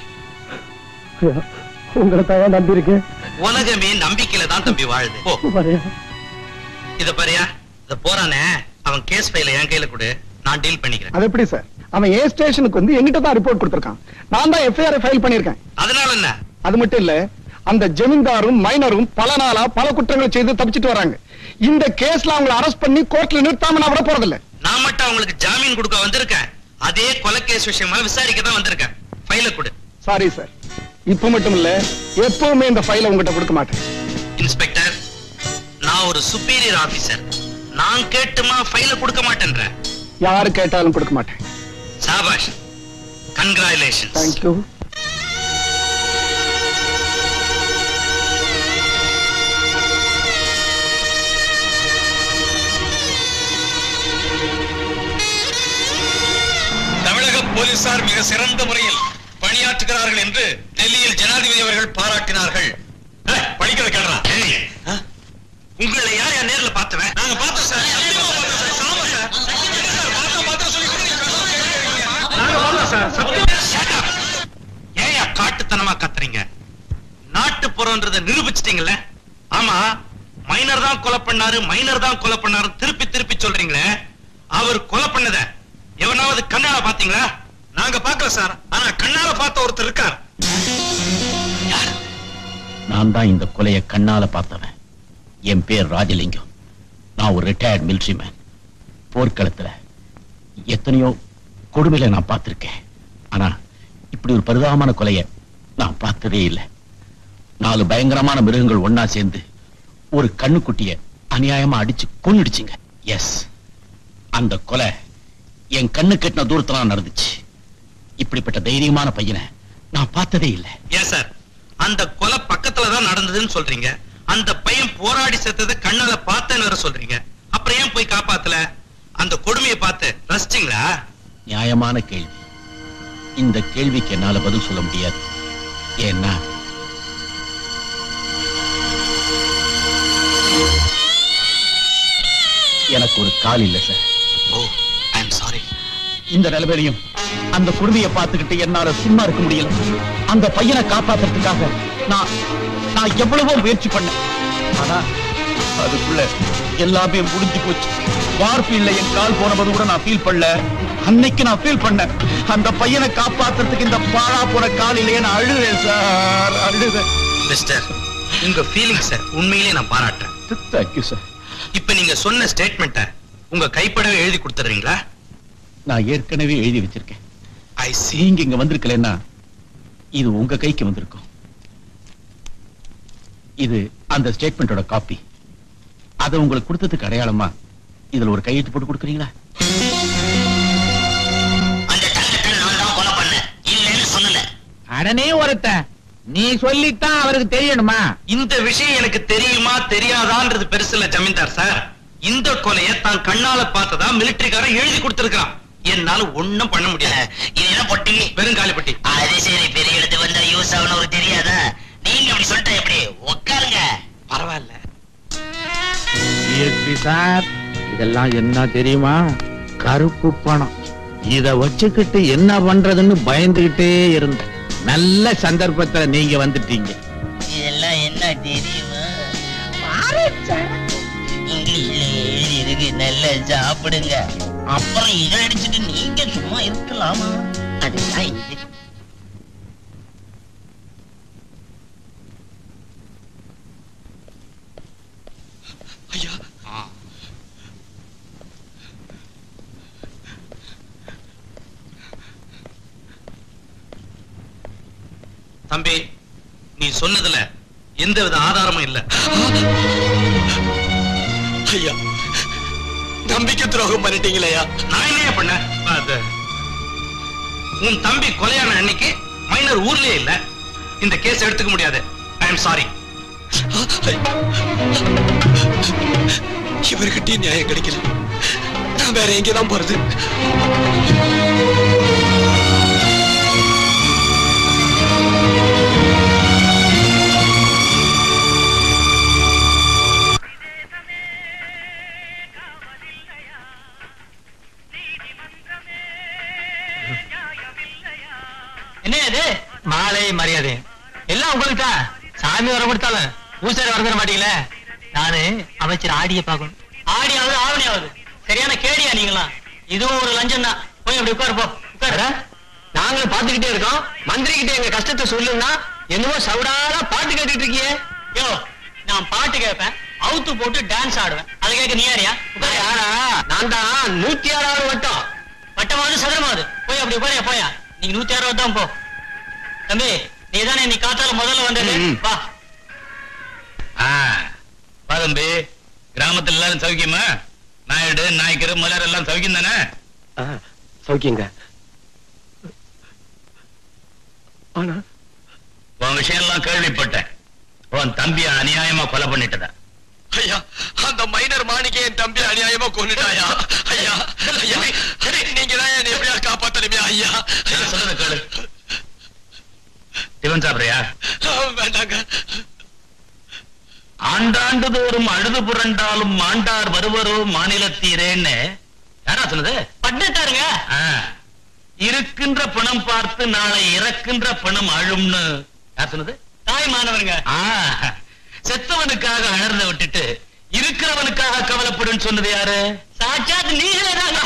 உங்களை தான் நம்பி இருக்கேன் உலகமே நம்பிக்கையில தான் தம்பி வாழுது போ இத பாரியா இத போறானே அவன் கேஸ் ஃபைல என் கையில கொடு நான் டீல் பண்ணிக்கிறேன் அது எப்படி சார் அவன் ஏ ஸ்டேஷனுக்கு வந்து எங்கிட்ட தான் ரிப்போர்ட் கொடுத்திருக்கான் நான் தான் எஃப்ஐஆர் ஃபைல் பண்ணிருக்கேன் அதனால என்ன அது மட்டும் இல்ல அந்த ஜமீன்தாரும் மைனரும் பல நாளா பல குற்றங்கள் செய்து தப்பிச்சிட்டு வராங்க இந்த கேஸ்ல அவங்களை அரெஸ்ட் பண்ணி கோர்ட்ல நிறுத்தாம நான் விட போறதில்ல நான் மட்டும் அவங்களுக்கு ஜாமீன் கொடுக்க வந்திருக்கேன் அதே கொலை கேஸ் விஷயமா விசாரிக்க தான் வந்திருக்கேன் ஃபைல கொடு சாரி சார் இப்ப மட்டும் இல்ல எப்பவுமே இந்த ஃபைலை உங்ககிட்ட கொடுக்க மாட்டேன் இன்ஸ்பெக்டர் நான் ஒரு சுப்பீரியர் ஆபீசர் நான் கேட்டுமா ஃபைல கொடுக்க மாட்டேன்ற யாரு கேட்டாலும் கொடுக்க மாட்டேன் சாபாஷ் கங்க்ராச்சுலேஷன் தேங்க்யூ தமிழக போலீசார் மிக சிறந்த முறையில் பணியாற்றுகிறார்கள் என்று டெல்லியில் ஜனாதிபதி அவர்கள் பாராட்டினார்கள் ஏய், படிக்கிறத கேடுறா உங்களை யார் யார் நேர்ல பார்த்தவன் நாங்க பார்த்தோம் சார் சத்தியமா பார்த்தோம் சார் சாமா சார் என்ன சார் பார்த்தோம் பார்த்தோம் சொல்லி கூட நீங்க சொல்ல கேட்கறீங்க. நாங்க பார்த்தோம் சார் சத்தியமா ஏயா காட்டுத்தனமா கத்துறீங்க நாட்டுப்புறம்ன்றத நிரூபிச்சிட்டீங்கல்ல ஆமா மைனர் தான் கொலை பண்ணாரு மைனர் தான் கொலை பண்ணாரு திருப்பி திருப்பி சொல்றீங்களே அவர் கொலை பண்ணத எவனாவது கண்ணால பாத்தீங்களா நாங்க பார்க்கல சார் ஆனா கண்ணால பார்த்த ஒருத்தர் இருக்கார் நான் தான் இந்த கொலையை கண்ணால பார்த்தவன் என் பேர் ராஜலிங்கம் நான் ஒரு ரிட்டையர்ட் மிலிட்ரி மேன் போர்க்களத்துல எத்தனையோ கொடுமையில நான் பார்த்திருக்கேன் ஆனா இப்படி ஒரு பரிதாபமான கொலையை நான் பார்த்ததே இல்லை நாலு பயங்கரமான மிருகங்கள் ஒண்ணா சேர்ந்து ஒரு கண்ணுக்குட்டிய அநியாயமா அடிச்சு கொன்னுடுச்சுங்க எஸ் அந்த கொலை என் கண்ணு கெட்டின தூரத்துல நடந்துச்சு இப்படிப்பட்ட தைரியமான பையனை நான் பார்த்ததே இல்லை ஏன் சார் அந்த கொலை பக்கத்துல தான் நடந்ததுன்னு சொல்றீங்க அந்த பையன் போராடி செத்ததை கண்ணால பார்த்தேன்னு வேற சொல்றீங்க அப்புறம் ஏன் போய் காப்பாத்தல அந்த கொடுமையை பார்த்து ரசிச்சிங்களா நியாயமான கேள்வி இந்த கேள்விக்கு என்னால பதில் சொல்ல முடியாது ஏன்னா எனக்கு ஒரு கால் இல்ல sir oh I am sorry இந்த நிலைமையிலையும் அந்த கொடுமையை பார்த்துக்கிட்டு என்னால சும்மா இருக்க முடியல அந்த பையனை காப்பாத்துறதுக்காக நான் நான் எவ்வளவோ முயற்சி பண்ணேன் ஆனா அதுக்குள்ள எல்லாமே முடிஞ்சு போச்சு வார்ஃபீல்ட்ல என் கால் போனபோது கூட நான் ஃபீல் பண்ணல அன்னைக்கு நான் ஃபீல் பண்ணேன் அந்த பையனை காப்பாத்துறதுக்கு இந்த பாழா போன கால் இல்லையே நான் அழுதேன் சார் அழுதேன் மிஸ்டர் உங்க ஃபீலிங்ஸ உண்மையிலேயே நான் பாராட்டுறேன் தேங்க்யூ சார் இப்ப நீங்க சொன்ன ஸ்டேட்மெண்ட்ட உங்க கைப்படவே எழுதி கொடுத்துறீங்களா நான் ஏற்கனவே எழுதி வச்சிருக்கேன் ஐ சி நீங்க இங்க வந்திருக்கலன்னா இது உங்க கைக்கு வந்திருக்கும் இது அந்த ஸ்டேட்மெண்டோட காப்பி அதை உங்களுக்கு கொடுத்ததுக்கு அடையாளமா இதுல ஒரு கையெழுத்து போட்டு கொடுக்குறீங்களா அந்த தங்கத்தை நான் தான் கொலை பண்ணேன் இல்லைன்னு சொல்லல அடனே ஒருத்தன் நீ சொல்லித்தான் அவருக்கு தெரியணுமா இந்த விஷயம் எனக்கு தெரியுமா தெரியாதான்றது பெருசு இல்ல ஜமீன்தார் சார் இந்த கொலைய தான் கண்ணால பார்த்ததா மிலிட்டரிக்காரன் எழுதி கொடுத்திருக்கான் என்னால ஒண்ணும் பண்ண முடியாது இது என்ன பொட்டி வெறும் காலிப்பட்டி அது சரி பெரிய இடத்து வந்தா யூஸ் ஆகணும் ஒரு தெரியாதா நீங்க இப்படி சொல்லிட்டா எப்படி உட்காருங்க பரவாயில்ல டிஎஸ்பி சார் இதெல்லாம் என்ன தெரியுமா கருப்பு பணம் இத வச்சுக்கிட்டு என்ன பண்றதுன்னு பயந்துகிட்டே இருந்தேன் நல்ல சந்தர்ப்பத்துல நீங்க வந்துட்டீங்க இதெல்லாம் என்ன தெரியுமா இங்கிலீஷ்ல எழுதி இருக்கு நல்லா சாப்பிடுங்க அப்புறம் இதை அடிச்சுட்டு நீங்க சும்மா இருக்கலாமா அதுதான் இது ஐயா தம்பி நீ சொன்னதுல எந்தவித ஆதாரமும் இல்ல ஐயா நம்பிக்கை துரோகம் பண்ணிட்டீங்களேயா நான் என்ன பண்ண அது, உன் தம்பி கொலையான அன்னைக்கு மைனர் ஊர்லயே இல்ல இந்த கேஸ் எடுத்துக்க முடியாது ஐ எம் சாரி இவர்கிட்டயும் நியாயம் கிடைக்கல நான் வேற எங்கதான் போறது என்ன இது மாலை மரியாதை எல்லாம் உங்களுக்கு தான் சாமி வர கொடுத்தாலும் பூசாரி வர தர மாட்டீங்களே நானு அமைச்சர் ஆடிய பார்க்கணும் ஆடியாவது ஆவணியாவது சரியான கேடியா நீங்களா இதுவும் ஒரு லஞ்சம் தான் போய் அப்படி உட்காரு போ உட்காரு நாங்களும் பாத்துக்கிட்டே இருக்கோம் மந்திரி கிட்ட எங்க கஷ்டத்தை சொல்லுன்னா என்னமோ சவுடால பாட்டு கேட்டுட்டு இருக்கியே யோ நான் பாட்டு கேட்பேன் அவுத்து போட்டு டான்ஸ் ஆடுவேன் அதை கேட்க நீ யாரியா யாரா நான் தான் நூத்தி ஆறாவது வட்டம் வட்டமாவது சதுரமாவது போய் அப்படி போயா போயா நீங்க நூத்தி ஆறாவது தான் போ தம்பி நீ தானே நீ காத்தால முதல்ல வந்தது ம். வா வா தம்பி கிராமத்துல எல்லாரும் சௌக்கியமா நாயுடு நாய்க்கரு மலர் எல்லாம் சௌக்கியம் தானே சௌக்கியங்க ஆனா உன் விஷயம் எல்லாம் கேள்விப்பட்டேன் உன் தம்பிய அநியாயமா கொலை பண்ணிட்டதா ஐயா அந்த மைனர் மாணிக்க என் தம்பி அநியாயமா கொண்டுட்டாயா ஐயா ஐயா நீங்க தான் என்ன எப்படியா காப்பாத்தணுமே ஐயா நான் சொல்றத கேளு டிஃபன் சாப்பிடுறியா வேண்டாங்க ஆண்டாண்டு தோறும் அழுது புரண்டாலும் மாண்டார் வருவரோ மாநிலத்தீரேன்னு யாரா சொன்னது பட்டுட்டாருங்க ஆ, இருக்கின்ற பணம் பார்த்து நாளை இறக்கின்ற பணம் அழும்னு யார் சொன்னது தாய் மாணவருங்க ஆ, செத்தவனுக்காக அழறத விட்டுட்டு இருக்கிறவனுக்காக கவலைப்படுன்னு சொன்னது யாரு சாட்சாத் நீங்களே தாங்க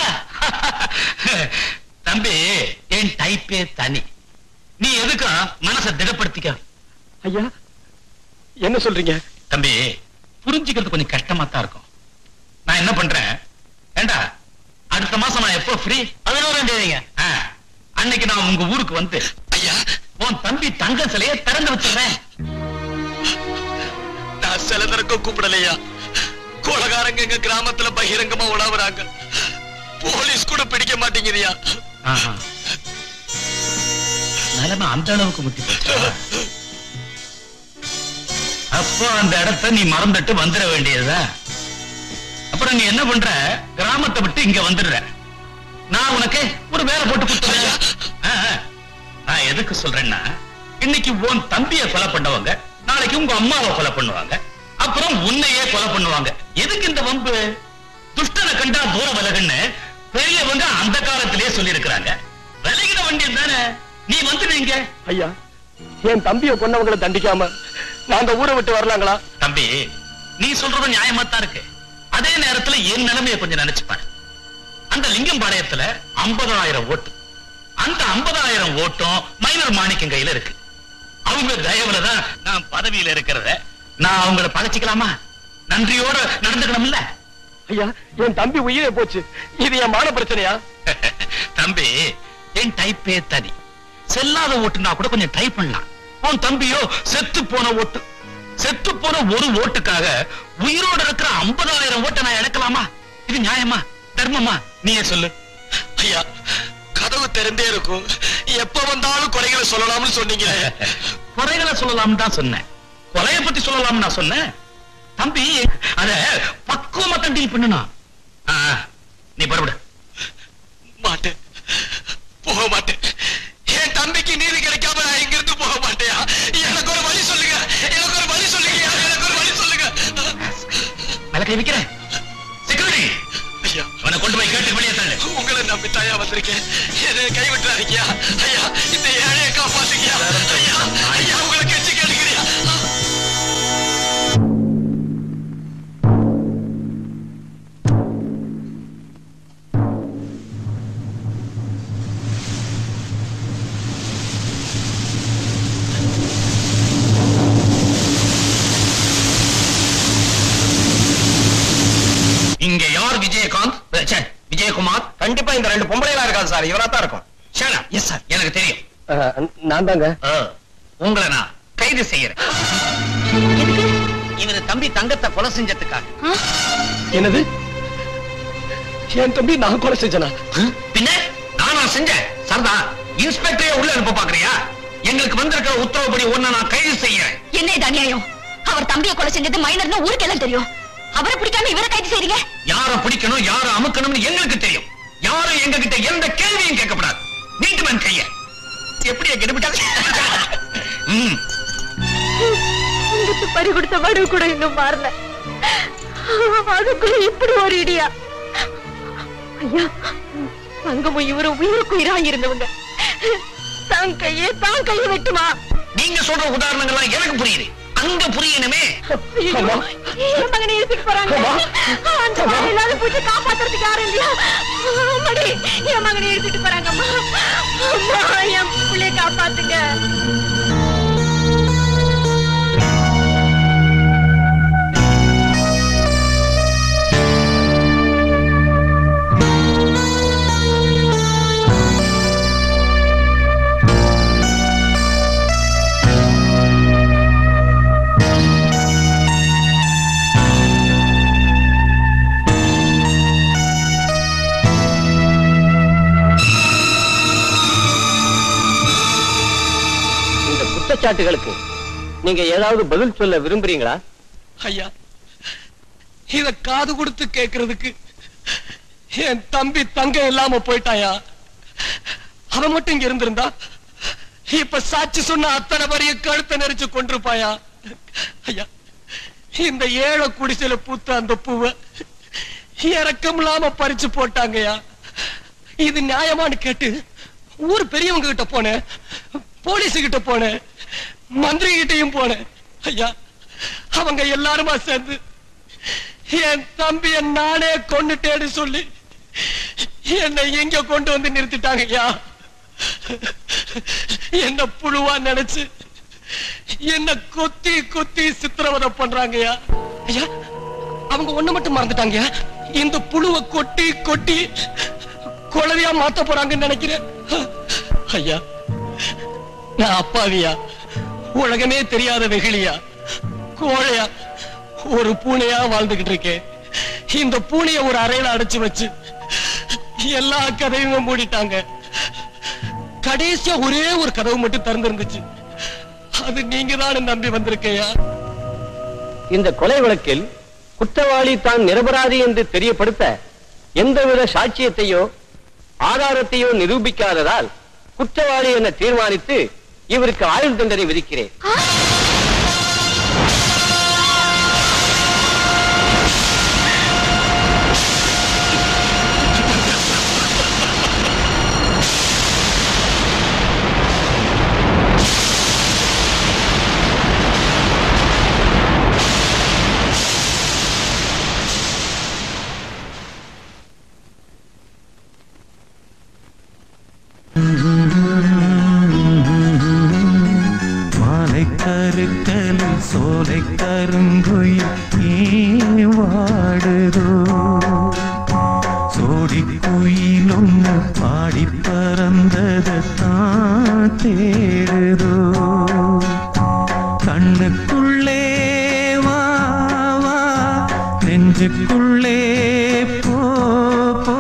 தம்பி என் டைப்பே தனி நீ எதுக்கா மனசை திடப்படுத்திக்க ஐயா என்ன சொல்றீங்க தம்பி புரிஞ்சுக்கிறது கொஞ்சம் கஷ்டமா தான் இருக்கும் நான் என்ன பண்றேன் ஏண்டா அடுத்த மாசம் நான் எப்போ ஃப்ரீ பதினோராம் தேதிங்க அன்னைக்கு நான் உங்க ஊருக்கு வந்து ஐயா உன் தம்பி தங்க சிலையை திறந்து வச்சிடுறேன் நான் சில தரக்கும் கூப்பிடலையா கொலகாரங்க எங்க கிராமத்துல பகிரங்கமா உணவுறாங்க போலீஸ் கூட பிடிக்க மாட்டேங்குதியா ஆஹா. நிலைமை அந்த அளவுக்கு முத்தி போச்சா அப்போ அந்த இடத்த நீ மறந்துட்டு வந்துட வேண்டியதா அப்புறம் நீ என்ன பண்ற கிராமத்தை விட்டு இங்க வந்துடுற நான் உனக்கு ஒரு வேலை போட்டு கொடுத்துறேன் ஆ, ஆ. நான் எதுக்கு சொல்றேன்னா இன்னைக்கு உன் தம்பிய கொலை பண்ணவங்க நாளைக்கு உங்க அம்மாவை கொலை பண்ணுவாங்க அப்புறம் உன்னையே கொலை பண்ணுவாங்க எதுக்கு இந்த வம்பு துஷ்டனை கண்டா தூர விலகுன்னு பெரியவங்க அந்த காலத்திலேயே சொல்லி இருக்கிறாங்க விலகின வண்டி தானே நீ வந்துடுவீங்க ஐயா என் தம்பிய கொன்னவங்களை தண்டிக்காம நாங்க ஊரை விட்டு வரலாங்களா தம்பி நீ சொல்றது நியாயமா தான் இருக்கு அதே நேரத்துல என் நிலைமையை கொஞ்சம் நினைச்சு பாரு அந்த லிங்கம்பாளையத்துல 50000 ஓட்டு அந்த 50000 ஓட்டும் மைனர் மாணிக்கம் கையில இருக்கு அவங்க தயவுல தான் நான் பதவியில இருக்கிறத நான் அவங்கள பழச்சிக்கலாமா நன்றியோட நடந்துக்கணும்ல ஐயா என் தம்பி உயிரே போச்சு இது என் மான பிரச்சனையா தம்பி என் டைப்பே தனி செல்லாத ஓட்டுனா கூட கொஞ்சம் ட்ரை பண்ணலாம் உன் தம்பியோ செத்து போன ஓட்டு செத்து போன ஒரு ஓட்டுக்காக உயிரோட இருக்கிற 50000 ஓட்டை நான் இழக்கலாமா இது நியாயமா தர்மமா நீயே சொல்லு ஐயா கதவு திறந்தே இருக்கும் எப்ப வந்தாலும் குறைகளை சொல்லலாம்னு சொன்னீங்க குறைகளை சொல்லலாம் தான் சொன்னேன் கொலையை பத்தி சொல்லலாம் நான் சொன்னேன் தம்பி அத பக்குவமா தான் டீல் பண்ணுனா நீ பரவிட மாட்டேன் போக மாட்டேன் என் தம்பிக்கு நீதி கிடைக்காம நான் இங்கிருந்து போக மாட்டேயா எனக்கு ஒரு வழி சொல்லுங்க எனக்கு ஒரு வழி சொல்லுங்க எனக்கு ஒரு வழி சொல்லுங்க மேல கை வைக்கிறேன் செக்யூரிட்டி ஐயா அவனை கொண்டு போய் கேட்டு வெளியே தள்ளு உங்களை நம்பி தாயா வந்திருக்கேன் என்னை கைவிட்டுறாதீங்க ஐயா இந்த ஏழையை காப்பாத்துங்க ஐயா ஐயா உங்களை கெஞ்சி கேட்டுக்கிறியா இங்க யார் விஜயகாந்த் ச்சே, விஜயகுமார் கண்டிப்பா இந்த ரெண்டு பொம்பளைகளா இருக்காது சார் இவரா தான் இருக்கும் ஷேனா எஸ் சார் எனக்கு தெரியும் நான் தாங்க ஆ, உங்களை நான் கைது செய்யறேன் இவரு தம்பி தங்கத்தை கொலை செஞ்சதுக்காக என்னது என் தம்பி நான் கொலை செஞ்சனா பின்ன நானா செஞ்சேன் சரதா இன்ஸ்பெக்டரே உள்ள அனுப்ப பாக்குறியா எங்களுக்கு வந்திருக்கிற உத்தரவுப்படி ஒன்ன நான் கைது செய்யறேன் என்ன இது அநியாயம் அவர் தம்பியை கொலை செஞ்சது மைனர்னு ஊருக்கு எல்லாம் தெரியும் அவரை பிடிக்காம இவரை கைது செய்றீங்க யார பிடிக்கணும் யார அமுக்கணும்னு எங்களுக்கு தெரியும் யாரும் எங்க கிட்ட எந்த கேள்வியும் கேட்கப்படாது நீட்டுமன் கைய எப்படியா கெடுபிட்டாங்க ம் உங்களுக்கு பறி கொடுத்த வடு கூட இன்னும் மாறல அதுக்குள்ள இப்படி ஒரு இடியா ஐயா தங்கமும் இவரும் உயிருக்கு உயிரா இருந்தவங்க தான் கையே தான் கையை வெட்டுமா நீங்க சொல்ற உதாரணங்கள்லாம் எனக்கு புரியுது அங்க புரியணுமே ஐயோ, என் மகனை இழுத்துட்டு போறாங்க அந்த மாதிரி இல்லாத பூச்சி காப்பாத்துறதுக்கு யாரும் இல்லையா அம்மாடி என் மகனை இழுத்துட்டு போறாங்க அம்மா அம்மா என் பிள்ளைய காப்பாத்துங்க இந்த குற்றச்சாட்டுகளுக்கு நீங்க ஏதாவது பதில் சொல்ல விரும்புறீங்களா ஐயா இத காது கொடுத்து கேக்குறதுக்கு என் தம்பி தங்க இல்லாம போயிட்டாயா அவன் மட்டும் இங்க இருந்திருந்தா இப்ப சாட்சி சொன்ன அத்தனை வரைய கழுத்தை நெரிச்சு கொண்டிருப்பாயா ஐயா இந்த ஏழை குடிசையில பூத்த அந்த பூவை இறக்கம் இல்லாம பறிச்சு போட்டாங்கய்யா இது நியாயமான்னு கேட்டு ஊர் பெரியவங்க கிட்ட போனேன் போலீஸ் கிட்ட போனேன் மந்திரி கிட்டயும் போனேன் ஐயா அவங்க எல்லாருமா சேர்ந்து என் தம்பிய நானே கொண்டுட்டேன்னு சொல்லி என்னை எங்க கொண்டு வந்து நிறுத்திட்டாங்க ஐயா என்ன புழுவா நினைச்சு என்ன கொத்தி கொத்தி சித்திரவதை பண்றாங்கய்யா ஐயா அவங்க ஒண்ணு மட்டும் மறந்துட்டாங்க இந்த புழுவை கொட்டி கொட்டி குழந்தையா மாத்த போறாங்கன்னு நினைக்கிறேன் ஐயா நான் அப்பாவியா உலகமே தெரியாத வெகுளியா கோழையா ஒரு பூனையா வாழ்ந்துகிட்டு இருக்கேன் இந்த பூனைய ஒரு அறையில அடைச்சு வச்சு எல்லா கதையும் மூடிட்டாங்க கடைசியா ஒரே ஒரு கதவு மட்டும் திறந்திருந்துச்சு அது நீங்க தான் நம்பி வந்திருக்கையா இந்த கொலை வழக்கில் குற்றவாளி தான் நிரபராதி என்று தெரியப்படுத்த எந்தவித சாட்சியத்தையோ ஆதாரத்தையோ நிரூபிக்காததால் குற்றவாளி என தீர்மானித்து இவருக்கு ஆயுள் தண்டனை விதிக்கிறேன் மாலை கருக்கலில் சோலை கருங்குயில் ஏன் வாடுதோ சோடி குயில் ஒன்று பாடி பறந்ததை தான் தேடுதோ கண்ணுக்குள்ளே வா வா நெஞ்சுக்குள்ளே போ போ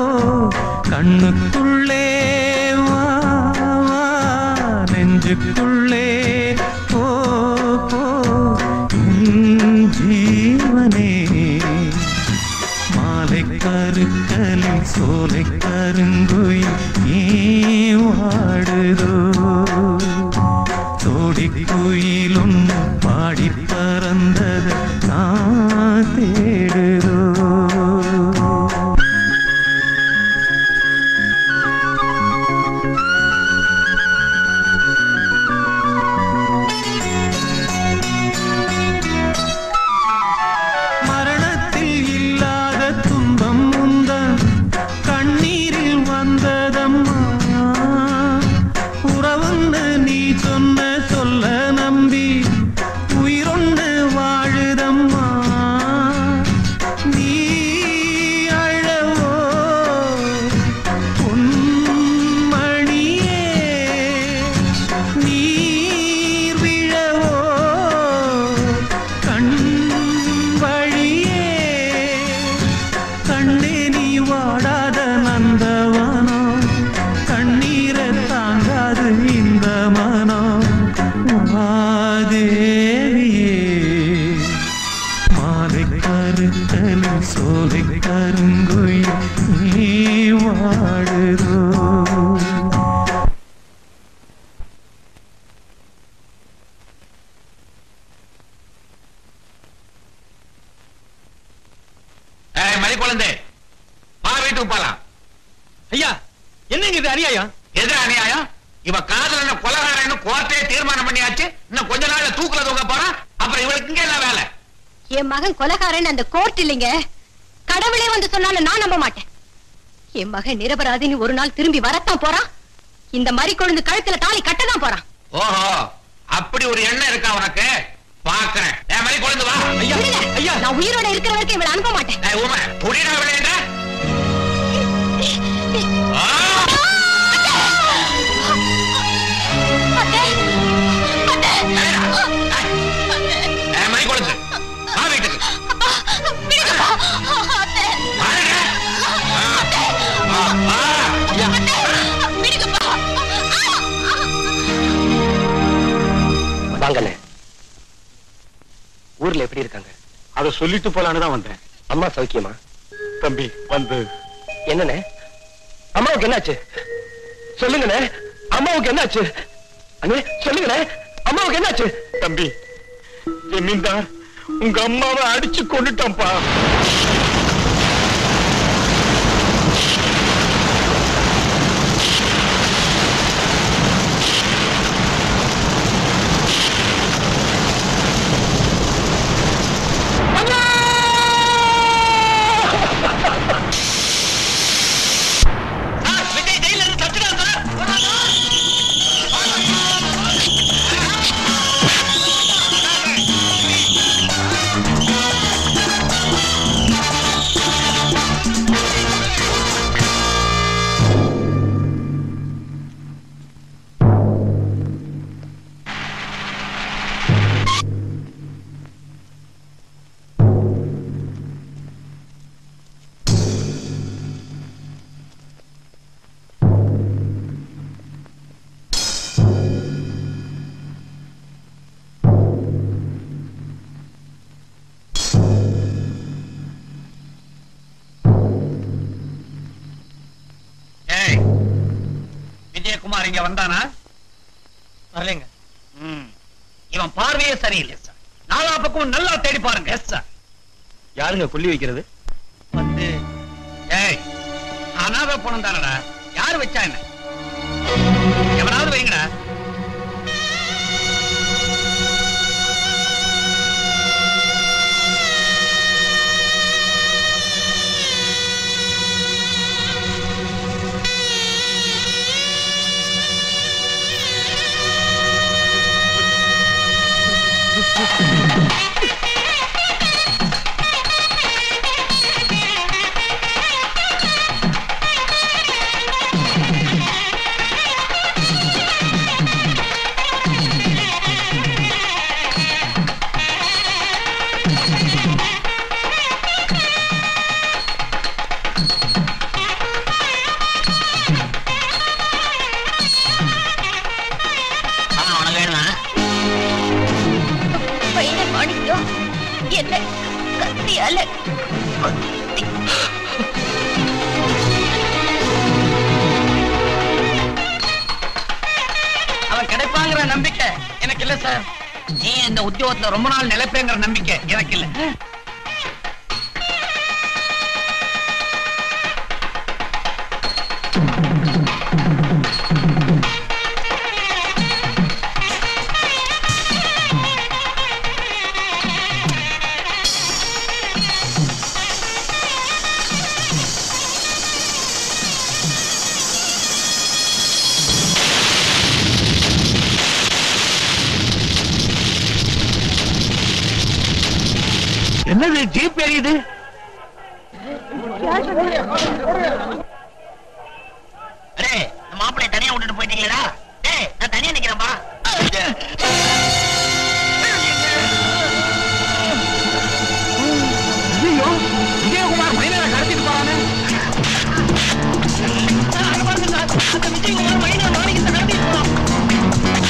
கண்ணுக்குள்ளே வா வா நெஞ்சுக்குள்ளே போ சோலை கருங்குயில் ஏன் வாடுதோ தோடி குயில் ஒன்று பாடி பறந்தது நான் தேடுதோ மரணத்தில் இல்லாத துன்பம் உந்தன் கண்ணீரில் வந்ததம்மா உறவுன்னு நீ சொன்ன சொல்ல நம்பி உயிரொன்று வாழுதம்மா நீ அழவோ பொன்மணியே நீர் விழவோ கண் வழியே கண்ணே நீ வாடாத நந்தவனோ கண்ணீரை தாங்காது இந்த மனம் மாதேவியே மாலை கருத்தலில் சோலை கருங்குயில் நீ வாடுதோ ஏய் மணி குழந்தை வா வீட்டுக்கு போலாம் ஐயா என்னங்க இது அநியாயம் எது அநியாயம் இவ காதல என்ன கொலகாரன்னு கோர்ட்டே தீர்மானம் பண்ணியாச்சு இன்னும் கொஞ்ச நாள்ல தூக்குல தூக்க போறான் அப்புறம் இவளுக்கு இங்க என்ன வேலை என் மகன் கொலகாரன் அந்த கோர்ட் இல்லைங்க கடவுளே வந்து சொன்னாலும் நான் நம்ப மாட்டேன் என் மகன் நிரபராதின்னு ஒரு நாள் திரும்பி வரத்தான் போறான் இந்த மாதிரி கொழுந்து கழுத்துல தாலி கட்டதான் போறான் ஓஹோ அப்படி ஒரு எண்ணம் இருக்கா உனக்கு பாக்குறேன் ஏன் மணி குழந்தை வா ஐயா ஐயா நான் உயிரோட இருக்கிற வரைக்கும் இவளை அனுப்ப மாட்டேன் ஏய் உமா புடிடா விளையாண்ட ஏய் மணி குழந்தை வா வீட்டுக்கு வாடா. வா, வா. ஐயா. வாங்கண்ணே ஊர்ல எப்படி இருக்காங்க அதை சொல்லிட்டு போலான்னு தான் வந்தேன் அம்மா சௌக்கியமா தம்பி வந்து என்னண்ணே அம்மாவுக்கு என்னாச்சு சொல்லுங்கண்ணே அம்மாவுக்கு என்னாச்சு அண்ணே சொல்லுங்கண்ணே அம்மாவுக்கு என்னாச்சு தம்பி ஜமீன்தார் உங்க அம்மாவை அடிச்சு கொண்டுட்டான்ப்பா விஜய் ஜெயில இருந்து தப்பிச்சிட்டான் சார் ஏய் விஜயகுமார் இங்க வந்தானா வரலைங்க ம். இவன் பார்வையே சரியில்லை சார் நாலா பக்கம் நல்லா தேடி பாருங்க எஸ் சார் யாருங்க கொல்லி வைக்கிறது வந்து ஏய் அனாதை பணம் தானடா யாரு வச்சா என்ன எவனாவது வைங்கடா ஆமா உனக்கு வேணுமா பையனை மாணிக்கம் என்ன கத்தியால கொத்தி. அவன் கிடைப்பாங்கிற நம்பிக்கை எனக்கு இல்ல சார் நீ இந்த உத்தியோகத்துல ரொம்ப நாள் நிலைப்பேங்கிற நம்பிக்கை எனக்கு இல்ல என்னது ஜீப் எரியுது அடே நம்ம மாப்பிள்ளை தனியா விட்டுட்டு போயிட்டீங்களா டேய் நான் தனியா நிக்கிறேன்பா ஐயோ விஜயகுமார் மைனரை கடத்திட்டு போறானே விஜயகுமார் மைனர் மாணிக்கத்தை கடத்திட்டு போறான்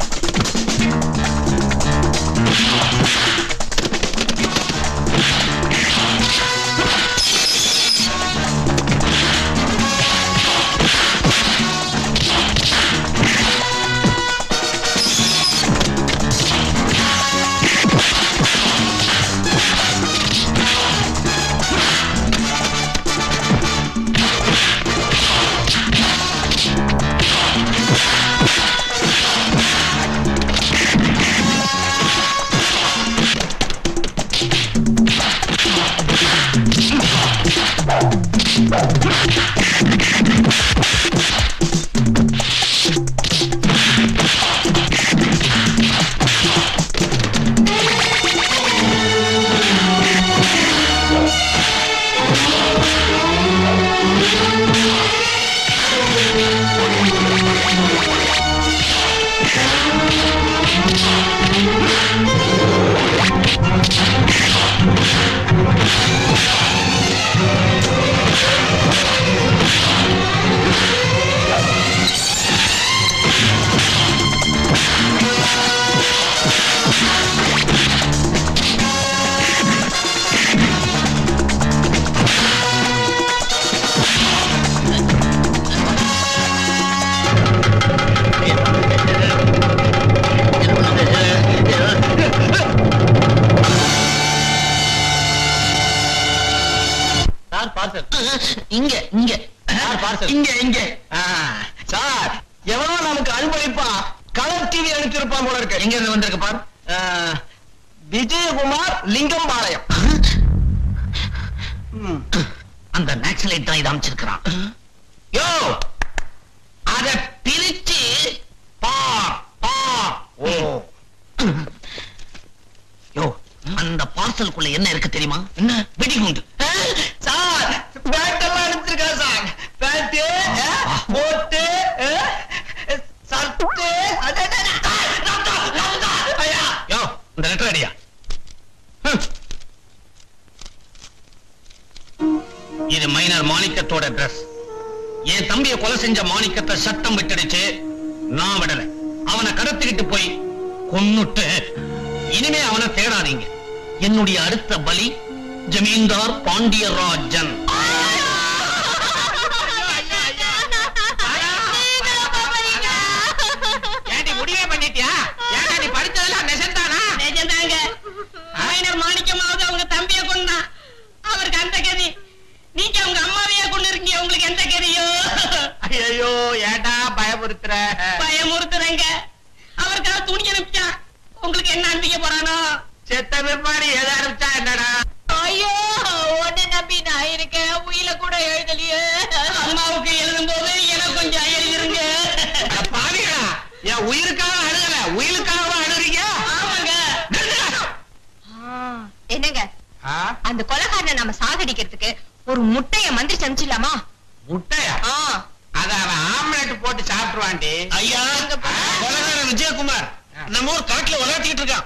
சார் பார்சல் இங்க இங்க சார் பார்சல் இங்க இங்க ஆ, சார் எவனோ நமக்கு அன்பளிப்பா கலர் டிவி அனுப்பிச்சிருப்பான் போல இருக்கு எங்க இருந்து வந்திருக்கு பார் ஆ, விஜயகுமார் லிங்கம்பாளையம் அந்த நேக்ஸலைட் தான் இதை அமைச்சிருக்கிறான் யோ அத பிரிச்சு பார் பார் ஓ யோ அந்த பார்சலுக்குள்ள என்ன இருக்கு தெரியுமா என்ன வெடிகுண்டு சார் பேண்ட் எல்லாம் அனுப்பிச்சிருக்கா சார் பேண்ட் போட்டு சட்டு யோ இந்த லெட்டர் அடியா இது மைனர் மாணிக்கத்தோட ட்ரெஸ் என் தம்பியை கொலை செஞ்ச மாணிக்கத்தை சட்டம் விட்டுடுச்சு நான் விடல அவனை கடத்திக்கிட்டு போய் கொன்னுட்டு இனிமே அவனை தேடாதீங்க என்னுடைய அடுத்த பலி ஜமீன்தார் பாண்டியராஜன் ஏண்டி முடிவே பண்ணிட்டியா ஏன்டா நீ படிச்சதெல்லாம் நெசந்தானா நிஜம்தாங்க மைனர் மாணிக்கமாவது அவங்க தம்பிய கொண்டான் அவருக்கு அந்த கதி நீங்க அவங்க அம்மாவையே கொண்டு இருக்கீங்க உங்களுக்கு எந்த கதியோ ஐயோ ஏன்டா பயமுறுத்துற பயமுறுத்துறங்க அவருக்காக துணி அனுப்பிச்சான் உங்களுக்கு என்ன அனுப்பிக்க போறானோ செத்த பிற்பாடு எதை அனுப்பிச்சா என்னடா ஐயோ உன்னை நம்பி நான் இருக்கேன் உயில கூட எழுதலையே அம்மாவுக்கு எழுதும் போது எனக்கு கொஞ்சம் எழுதிருங்க அட பாவிகளா என் உயிருக்காக அழுகல உயிருக்காக அழுறீங்க ஆமாங்க என்னங்க அந்த கொலைகாரனை நாம சாகடிக்கிறதுக்கு ஒரு முட்டைய மந்திரி சமைச்சிடலாமா முட்டையா அத அவன் ஆம்லெட் போட்டு சாப்பிட்டுருவாண்டி ஐயா கொலைகாரன் விஜயகுமார் நம்ம ஊர் காட்டுல விளையாட்டிட்டு இருக்கான்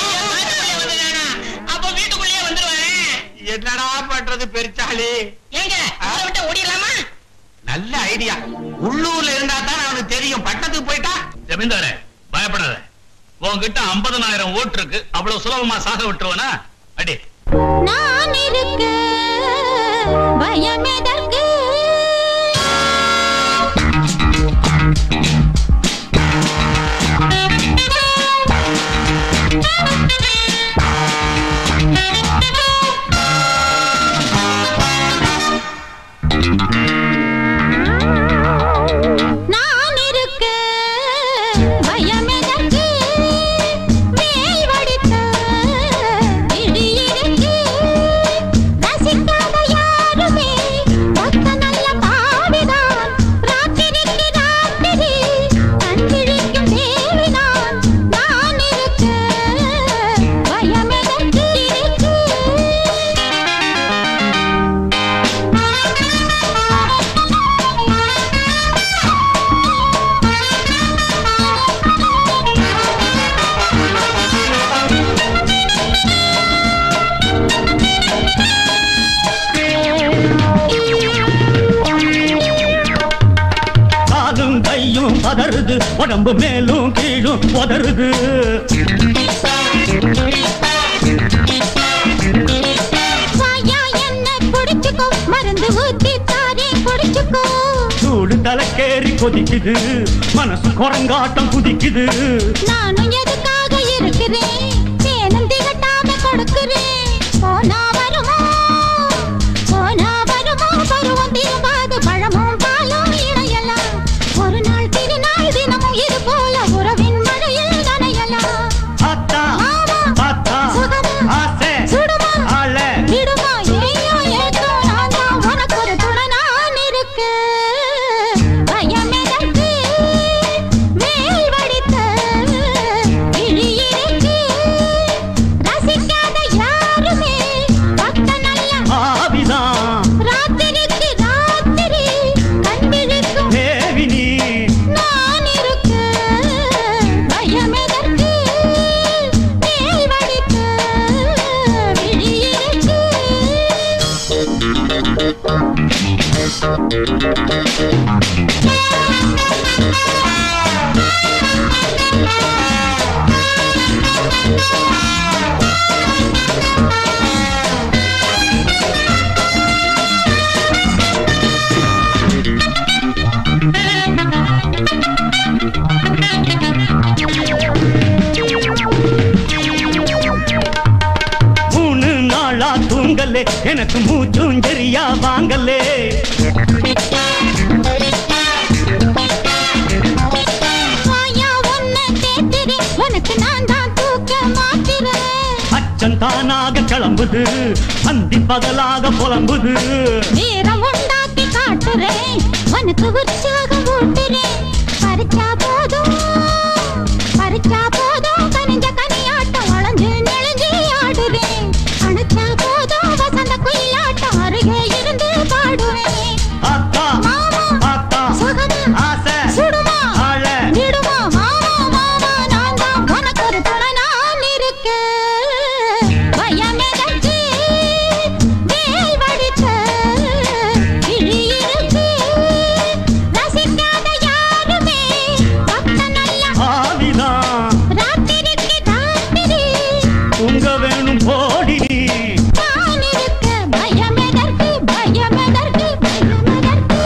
அப்ப வீட்டுக்குள்ளேயே வந்துருவானே என்னடா பண்றது பெருச்சாளி ஏங்க ஊரை விட்டு ஓடிடலாமா நல்ல ஐடியா உள்ளூர்ல இருந்தா தான் அவனுக்கு தெரியும் பட்டத்துக்கு போயிட்டா ஜமீன்தாரே பயப்படாத உன்கிட்ட 50000 ஓட்டு இருக்கு அவ்வளவு சுலபமா சாக விட்டுருவனா அடி நான் இருக்க பயம் எதற்கு உடம்பு மேலும் கீழும் உதறுது வாயா என்ன குடிச்சுக்கோ மருந்து ஊத்தி தாரே குடிச்சுக்கோ சூடு தலைக்கேறி கொதிக்குது மனசு குரங்காட்டம் குதிக்குது நானும் எதுக்காக இருக்கிறேன் தேனும் திகட்டாம கொடுக்கிறேன் போனா வருமோ போனா வருமோ பருவம் திரும்பாது பழமும் பாலும் இணையலாம் ஒரு நாள் திருநாள் தினமும் இது போல உறவின் மழையில் நனையலாம் ஆத்தா பாத்தா ஆசை சுடுமா ஆள விடுமா ஏயோ ஏதோ நான் தான் உனக்கு ஒரு துணை நான் இருக்கு பயம் எதற்கு மேல் வடித்த விழி இருக்கு ரசிக்காத யாருமே பக்க நல்ல ஆவிதான் ராத்திரிக்கு ராத்திரி கண்விழிக்கும் தேவினி நான் இருக்கு பயம் எதற்கு மேல் வடித்த விழி இருக்கு மூணு நாளா தூங்கலே எனக்கு மூச்சும் சரியா வாங்கலே வாயா உன்னை தேத்துறேன் உனக்கு நான் தான் தூக்க மாத்துறேன் அச்சம் தானாக கிளம்புது அந்தி பகலாக புலம்புது வீரம் உண்டாக்கி காட்டுறேன் உனக்கு உற்சாகம் ஊட்டுறேன் பறிச்சா போதும் பறிச்சா போதும் கனிஞ்ச கனியாட்டம் வளைஞ்சு நெளிஞ்சு ஆடுறேன் அணைச்சா போதும் வசந்த குயிலாட்டம் அருகே இருந்து பாடுவேன் ஆத்தா ஆத்தா சுகமா ஆசை சுடுமா ஆள விடுமா மாமா மாமா நான் தான் உனக்கு ஒரு துணை நான் இருக்கு பயம் எதற்கு வேல் வடித்த விழி இருக்கு ரசிக்காத யாருமே பக்த நல்ல ஆவிதான் ராத்திரிக்கு ராத்திரி உங்க வேணும் போடி நான் இருக்க பயம் எதற்கு பயம் எதற்கு பயம் எதற்கு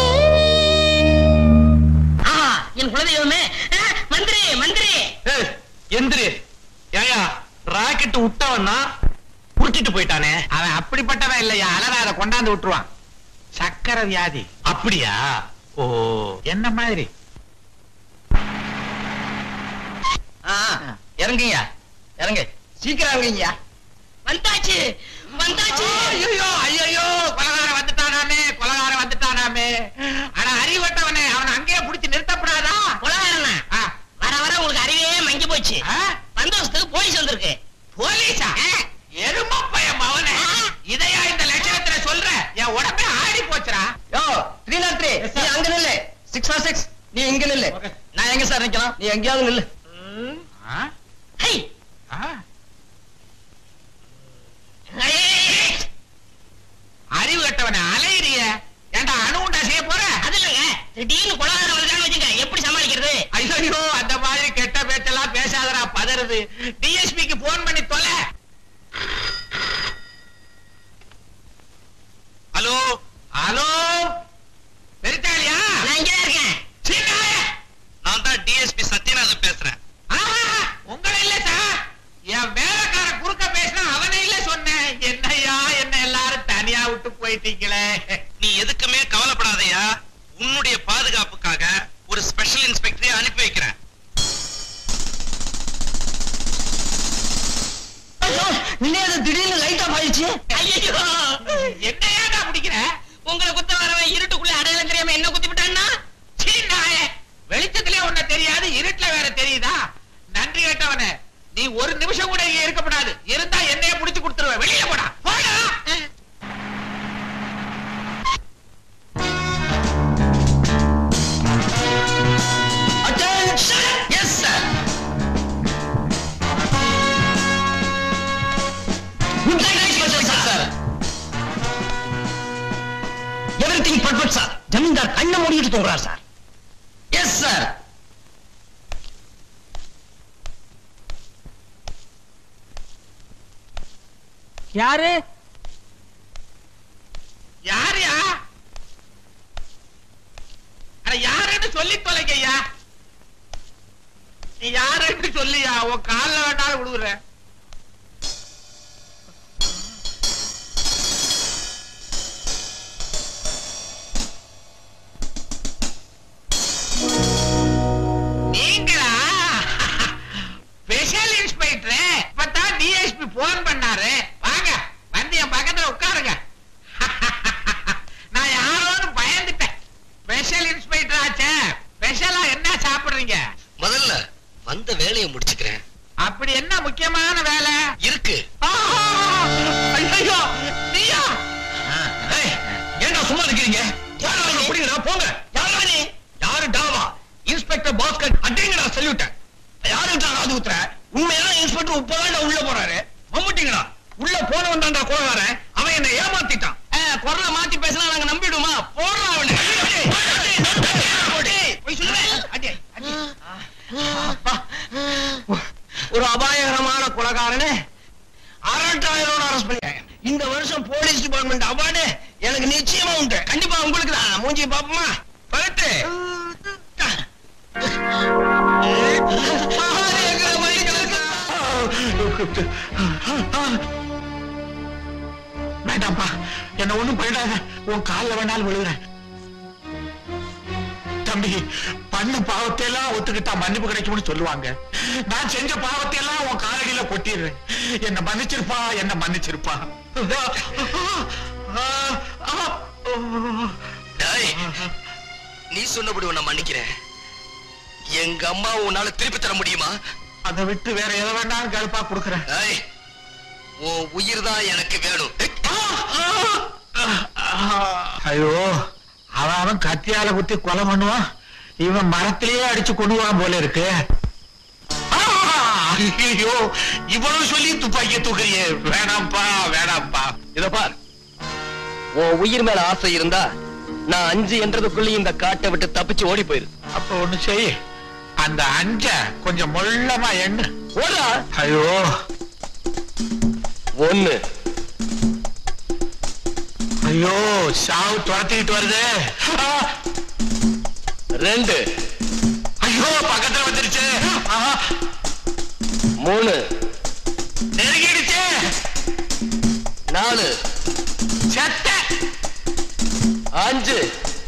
ஆ, என் குலதெய்வமே ஆ, மந்திரி மந்திரி எந்திரி ஏயா ராக்கெட் விட்டவன்னா புடிச்சிட்டு போயிட்டானே அவன் அப்படிப்பட்டவன் இல்லையா அலறாத கொண்டாந்து விட்டுருவான் சக்கரை வியாதி அப்படியா ஓ என்ன மாதிரி இறங்குங்க இறங்கு சீக்கிரம் இறங்குங்க வந்தாச்சு வந்தாச்சு ஐயோ ஐயோ கொலகாரம் வந்துட்டானாமே கொலகாரம் வந்துட்டானாமே ஆனா அறிவட்டவனே அவனை அங்கேயே புடிச்சு நிறுத்தப்படாதா கொலகாரனா வர வர உங்களுக்கு அறிவே மங்கி போச்சு பந்தோபஸ்துக்கு போலீஸ் வந்திருக்கு போலீஸா எரும பயம் அவனே இதையா இந்த லட்சணத்துல சொல்ற என் உடம்பே ஆடி போச்சுடா யோ த்ரீ நாட் த்ரீ நீ அங்க நில்லு சிக்ஸ் நாட் சிக்ஸ் நீ இங்க நில்லு நான் எங்க சார் நிக்கலாம் நீ எங்கேயாவது நில்லு ஹை அறிவு கட்டவனே அலையிறிய ஏன்டா அணு உண்டா செய்ய போற அது இல்லைங்க திடீர்னு கொலகாரம் வருதான்னு வச்சுங்க எப்படி சமாளிக்கிறது ஐயோ அந்த மாதிரி கெட்ட பேச்செல்லாம் பேசாதடா பதறுது டிஎஸ்பிக்கு போன் பண்ணி தொலை ஹலோ ஹலோ பெரித்தாளியா நான் இங்கே இருக்கேன் நான் தான் டிஎஸ்பி சத்யநாதன் பேசுறேன் உங்களை இல்ல சார் என் வேலைக்கார குறுக்க பேசினா அவனை இல்ல சொன்னேன் என்னையா என்ன எல்லாரும் தனியா விட்டு போயிட்டீங்களே நீ எதுக்குமே கவலைப்படாதயா உன்னுடைய பாதுகாப்புக்காக ஒரு ஸ்பெஷல் இன்ஸ்பெக்டரை அனுப்பி வைக்கிறேன் திடீர்னு லைட் ஆஃப் ஆயிடுச்சு ஐயோ என்னையாடா பிடிக்கிற உங்களை குத்த வரவன் இருட்டுக்குள்ள அடையாளம் தெரியாம என்ன குத்தி விட்டான்னா சீ, நாயே. வெளிச்சத்திலே உன்னை தெரியாது இருட்டுல வேற தெரியுதா நன்றி கேட்டவனே நீ ஒரு நிமிஷம் கூட இங்க இருக்கப்படாது இருந்தா என்னைய புடிச்சு கொடுத்துருவேன் வெளியில போடா போடா yes sir good night special sir everything perfect sir ஜமீன்தார் கண்ணை மூடிட்டு தூங்குறார் சார் எஸ் சார் யாரு யாருயா அட யாருன்னு சொல்லி தொலைங்கய்யா நீ யாருன்னு சொல்லியா உன் கால்ல வேண்டாலும் விடுறேன் நீங்களா ஸ்பெஷல் இன்ஸ்பெக்டர் இப்பதான் டிஎஸ்பி போன் பண்ணாரு வாங்க வந்து என் பக்கத்துல உட்காருங்க நான் யாரோன்னு பயந்துட்டேன் ஸ்பெஷல் இன்ஸ்பெக்டர் ஆச்சே ஸ்பெஷலா என்ன சாப்பிடுறீங்க முதல்ல வந்த வேலையை முடிச்சுக்கிறேன் அப்படி என்ன முக்கியமான வேலை இருக்கு ஐயோ நீயா ஏன்டா சும்மா நிக்கிறீங்க யாரா நீ புடிங்கடா போங்க யாரா நீ யாரு டாவா இன்ஸ்பெக்டர் பாஸ்கர் அடிங்கடா சல்யூட்ட யாருடா காது ஊத்துற உண்மையான இன்ஸ்பெக்டர் இப்பதான் உள்ள போறாரு மம்முட்டிங்கடா உள்ள போனவன் தான்டா கோவக்காரன் அவன் என்ன ஏமாத்திட்டான் குரலை மாத்தி பேசினா நாங்க நம்பிடுமா போடுறா அவனை போய் சொல்லுவேன் அடி அடி அப்பா. ஒரு அபாயகரமான கொலகாரனே அரட்டாயிரம் அரெஸ்ட் பண்ணிட்டாங்க இந்த வருஷம் போலீஸ் டிபார்ட்மெண்ட் அவார்டு எனக்கு நிச்சயமா உண்டு கண்டிப்பா உங்களுக்கு தான் மூஞ்சி பாப்போமா பரட்டு வேண்டாம்ப்பா என்ன ஒண்ணும் பண்ணிடாத உன் கால்ல வேணாலும் விழுகிறேன் தம்பி பண்ண பாவத்தை எல்லாம் ஒத்துக்கிட்டா மன்னிப்பு கிடைக்கும்னு சொல்லுவாங்க நான் செஞ்ச பாவத்தை எல்லாம் உன் காலடியில கொட்டிடுறேன் என்ன மன்னிச்சிருப்பா என்ன மன்னிச்சிருப்பா டேய், நீ சொன்னபடி உன்னை மன்னிக்கிறேன் எங்க அம்மா உன்னால திருப்பி தர முடியுமா அதை விட்டு வேற எதை வேணாலும் கருப்பா கொடுக்குறேன் டேய், உன் உயிர் தான் எனக்கு வேணும் ஐயோ அவன் அவன் கத்தியால குத்தி கொலை பண்ணுவான் இவன் மரத்திலேயே அடிச்சு கொண்டுவான் போல இருக்கு ஆ! ஐயோ இவ்வளவு சொல்லி துப்பாக்கிய தூக்குறியே வேணாம்ப்பா வேணாம்ப்பா இத பார் உன் உயிர் மேல ஆசை இருந்தா நான் அஞ்சு என்றதுக்குள்ளேயும் இந்த காட்டை விட்டு தப்பிச்சு ஓடி போயிரு அப்ப ஒண்ணு செய் அந்த அஞ்ச கொஞ்சம் மொள்ளமா எண்ணு ஓடா ஐயோ ஒண்ணு ஐயோ சாவு துரத்திக்கிட்டு வருது ஆ! ரெண்டு ஐயோ பக்கத்துல வந்துருச்சு ஆ! மூணு நெருங்கிடுச்சு நாலு செத்த அஞ்சு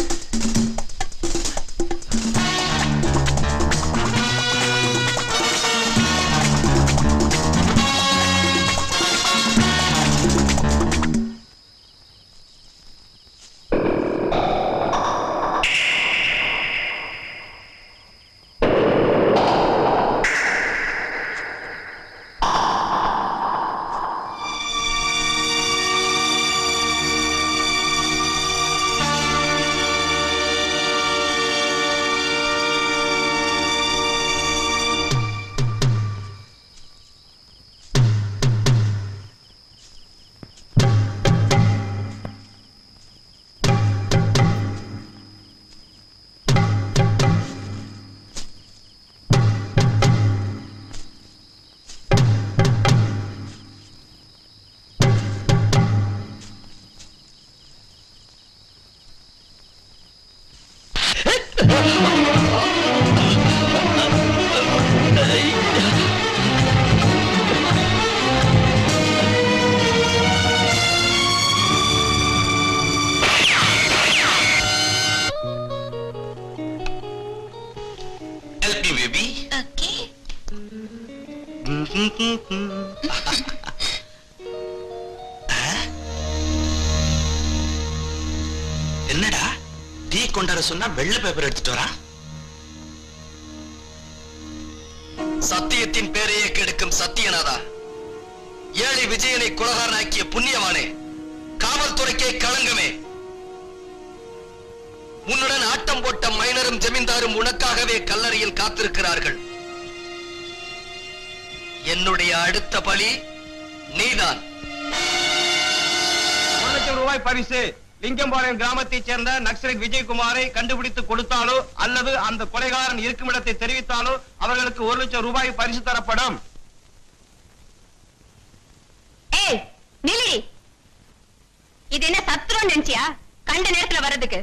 Help me, baby. Okay. என்னடா டீ கொண்டாட சொன்னா வெள்ளை பேப்பர் எடுத்துட்டு வரா சத்தியத்தின் பேரையே கெடுக்கும் சத்தியநாதா ஏழை விஜயனை குலகாரனாக்கிய புண்ணியவானே காவல்துறைக்கே களங்கமே உன்னுடன் ஆட்டம் போட்ட மைனரும் ஜமீன்தாரும் உனக்காகவே கல்லறையில் காத்திருக்கிறார்கள் என்னுடைய அடுத்த பலி நீதான் ஒரு லட்சம் ரூபாய் பரிசு லிங்கம்பாளையம் கிராமத்தைச் சேர்ந்த நக்சலைட் விஜயகுமாரை கண்டுபிடித்து கொடுத்தாலோ அல்லது அந்த கொலைகாரன் இருக்கும் இடத்தை தெரிவித்தாலோ அவர்களுக்கு ஒரு லட்சம் ரூபாய் பரிசு தரப்படும் ஏய் நில்லி இது என்ன சத்துரம் நினைச்சியா கண்ட நேரத்துல வர்றதுக்கு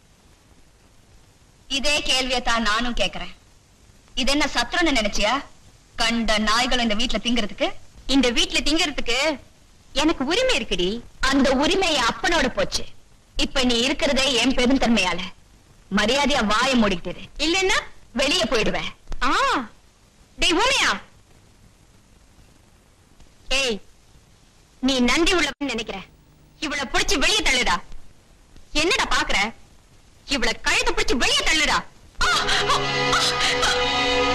இதே கேள்வியை தான் நானும் கேக்குறேன் இது என்ன சத்துரம்னு நினைச்சியா கண்ட நாய்கள் இந்த வீட்ல திங்கிறதுக்கு இந்த வீட்ல திங்கிறதுக்கு எனக்கு உரிமை இருக்குடி அந்த உரிமை என் அப்பனோட போச்சு இப்ப நீ இருக்கிறதே என் பெருந்தன்மையால மரியாதையா வாய மூடிக்கிட்டு இல்லன்னா வெளிய போயிடுவேன் ஆ டேய் ஊமையா ஏய் நீ நன்றி உள்ளவன் நினைக்கிற இவளை புடிச்சு வெளிய தள்ளுடா என்னடா பாக்குற இவளை கழுத்து பிடிச்சு வெளிய தள்ளுடா ஆ, ஆ, ஆ, ஆ.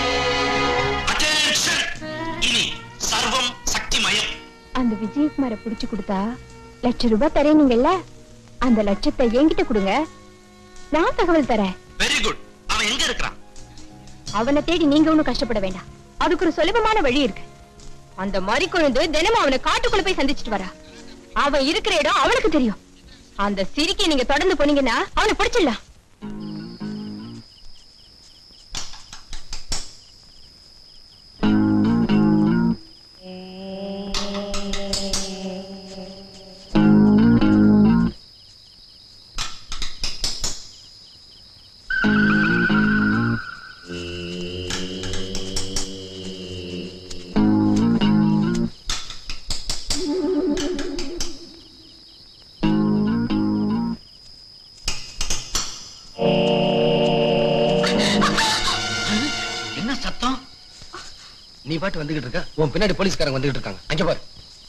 இனி சர்வம் சக்திமயம் அந்த விஜயகுமார புடிச்சு கொடுத்தா லட்ச ரூபாய் தரேனீங்கல்ல அந்த லட்சத்தை என்கிட்ட கொடுங்க நான் தகவல் தரேன் வெரி குட் அவன் எங்க இருக்கிறான் அவனை தேடி நீங்க ஒண்ணும் கஷ்டப்பட வேண்டாம் அதுக்கு ஒரு சுலபமான வழி இருக்கு அந்த மறி கொழுந்து தினமும் அவனை காட்டுக்குள்ள போய் சந்திச்சுட்டு வரா அவன் இருக்கிற இடம் அவனுக்கு தெரியும் அந்த சிரிக்கை நீங்க தொடர்ந்து போனீங்கன்னா அவனை பிடிச்சிடலாம் என்ன சத்தம் நீ பாட்டு வந்துகிட்டு இருக்க உன் பின்னாடி போலீஸ்காரங்க வந்துகிட்டு இருக்காங்க அங்க பாரு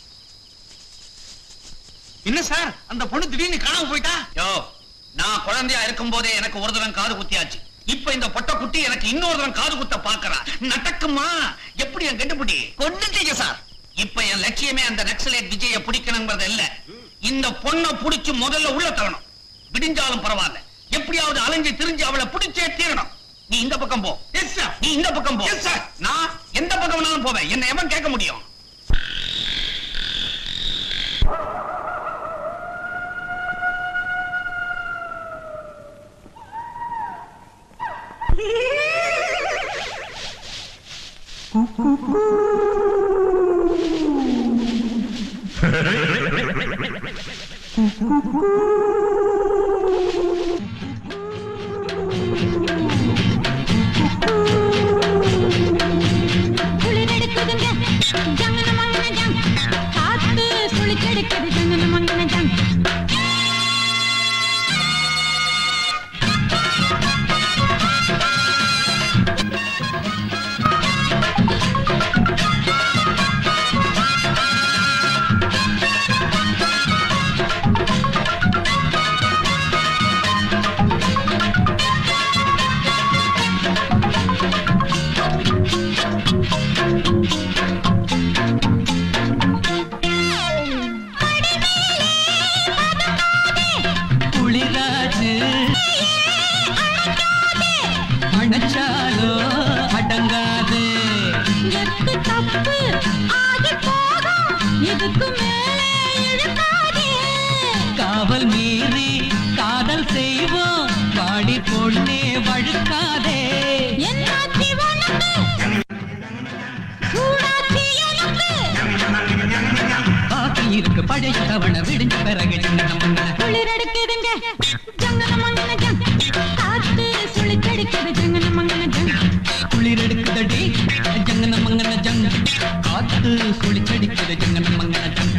என்ன சார் அந்த பொண்ணு திடீர்னு காணாம போயிட்டா யோ நான் குழந்தையா இருக்கும் போதே எனக்கு ஒரு தரம் காது குத்தியாச்சு இப்ப இந்த பொட்ட குட்டி எனக்கு இன்னொரு தரம் காது குத்த பாக்குறா நடக்குமா எப்படி என் கண்டுபிடி கொண்டுட்டீங்க சார் இப்ப என் லட்சியமே அந்த நக்சலைட் விஜய பிடிக்கணுங்கிறது இல்ல இந்த பொண்ணை புடிச்சு முதல்ல உள்ள தள்ளணும் விடிஞ்சாலும் பரவாயில்ல எப்படியாவது அலைஞ்சு திரிஞ்சு அவளை பிடிச்சே தீரணும் நீ இந்த பக்கம் போ எஸ் சார் நீ இந்த பக்கம் போ எஸ் சார் நான் எந்த பக்கம் வேணாலும் போவேன் என்ன எவன் கேட்க முடியும் குளிரெடுக்குதுங்க ஜங்கன மங்கன ஜங் காத்து சுழிச்செடுக்குது ஜங்கன மங்கன ஜங் குளிராச்சு அணைச்சாலோ அடங்காது எக்கு தப்பு ஆகி போகும் இதுக்கு மேலே இழுக்காதே காவல் மீறி காதல் செய்வோம் பாடி பொண்ணே வழுக்காதே என்னாச்சி உனக்கு சூடாச்சி எனக்கு பாக்கி இருக்கு பழைய தவணை விடிஞ்ச பிறகு சின்ன மண்ண குளிரெடுக்குதுங்க ஜங்கன மங்கன ஜங் காத்து சுழிச்செடுக்குது ஜங்கன மங்கன ஜங் குளிர் எடுக்குதடி ஜங்கன மங்கன ஜங் காத்து சுழிச்சடிக்குது ஜங்கன மங்கன ஜங்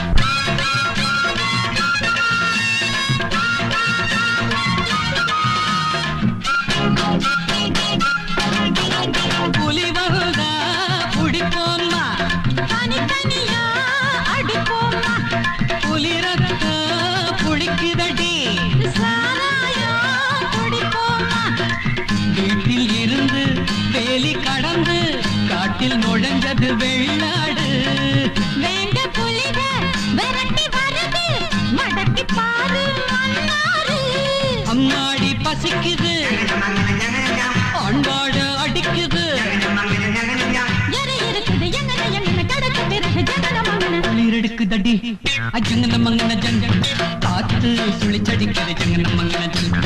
புலி வருதா புடிப்போம்மா தனித்தனியா அடிப்போமா புலி ரத்த புடிக்குதடி சாராயா குடிப்போமா வீட்டில் இருந்து வேலி கடந்து காட்டில் நுழைஞ்சது வெள்ளாடு வேங்க புலிக விரட்டி வருது மடக்கி பாரு மன்னாரு அம்மாடி பசிக்குது அன்பாடு அடிக்குது எரி இருக்குது எங்கன எங்கன கடக்க பிறகு ஜங்கன மங்கன குளிர் எடுக்குதடி அஜங்கன மங்கன ஜங்க காத்து சுழிச்சடிக்குது ஜங்கன மங்கன ஜங்க.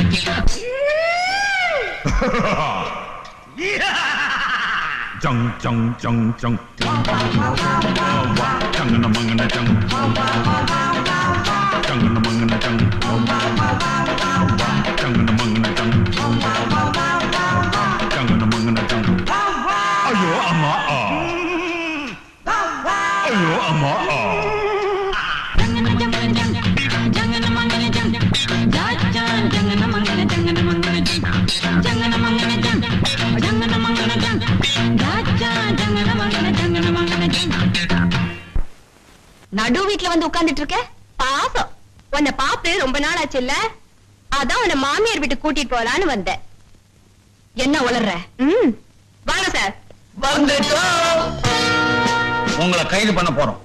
いや Yeah! ー Chung chung chung chung. Changana mangana chung. Changana mangana chung. Changana mangana chung. Changana mangana chung. Ayo amma ah. Ayo amma ah. நடு வீட்ல வந்து உட்கார்ந்துட்டு இருக்க பாசம் உன்னை பார்த்து ரொம்ப நாள் ஆச்சு இல்ல அதான் உன்னை மாமியார் வீட்டுக்கு கூட்டிட்டு போலான்னு வந்தேன் என்ன உளர்ற ம் வாங்க சார் உங்களை கைது பண்ண போறோம்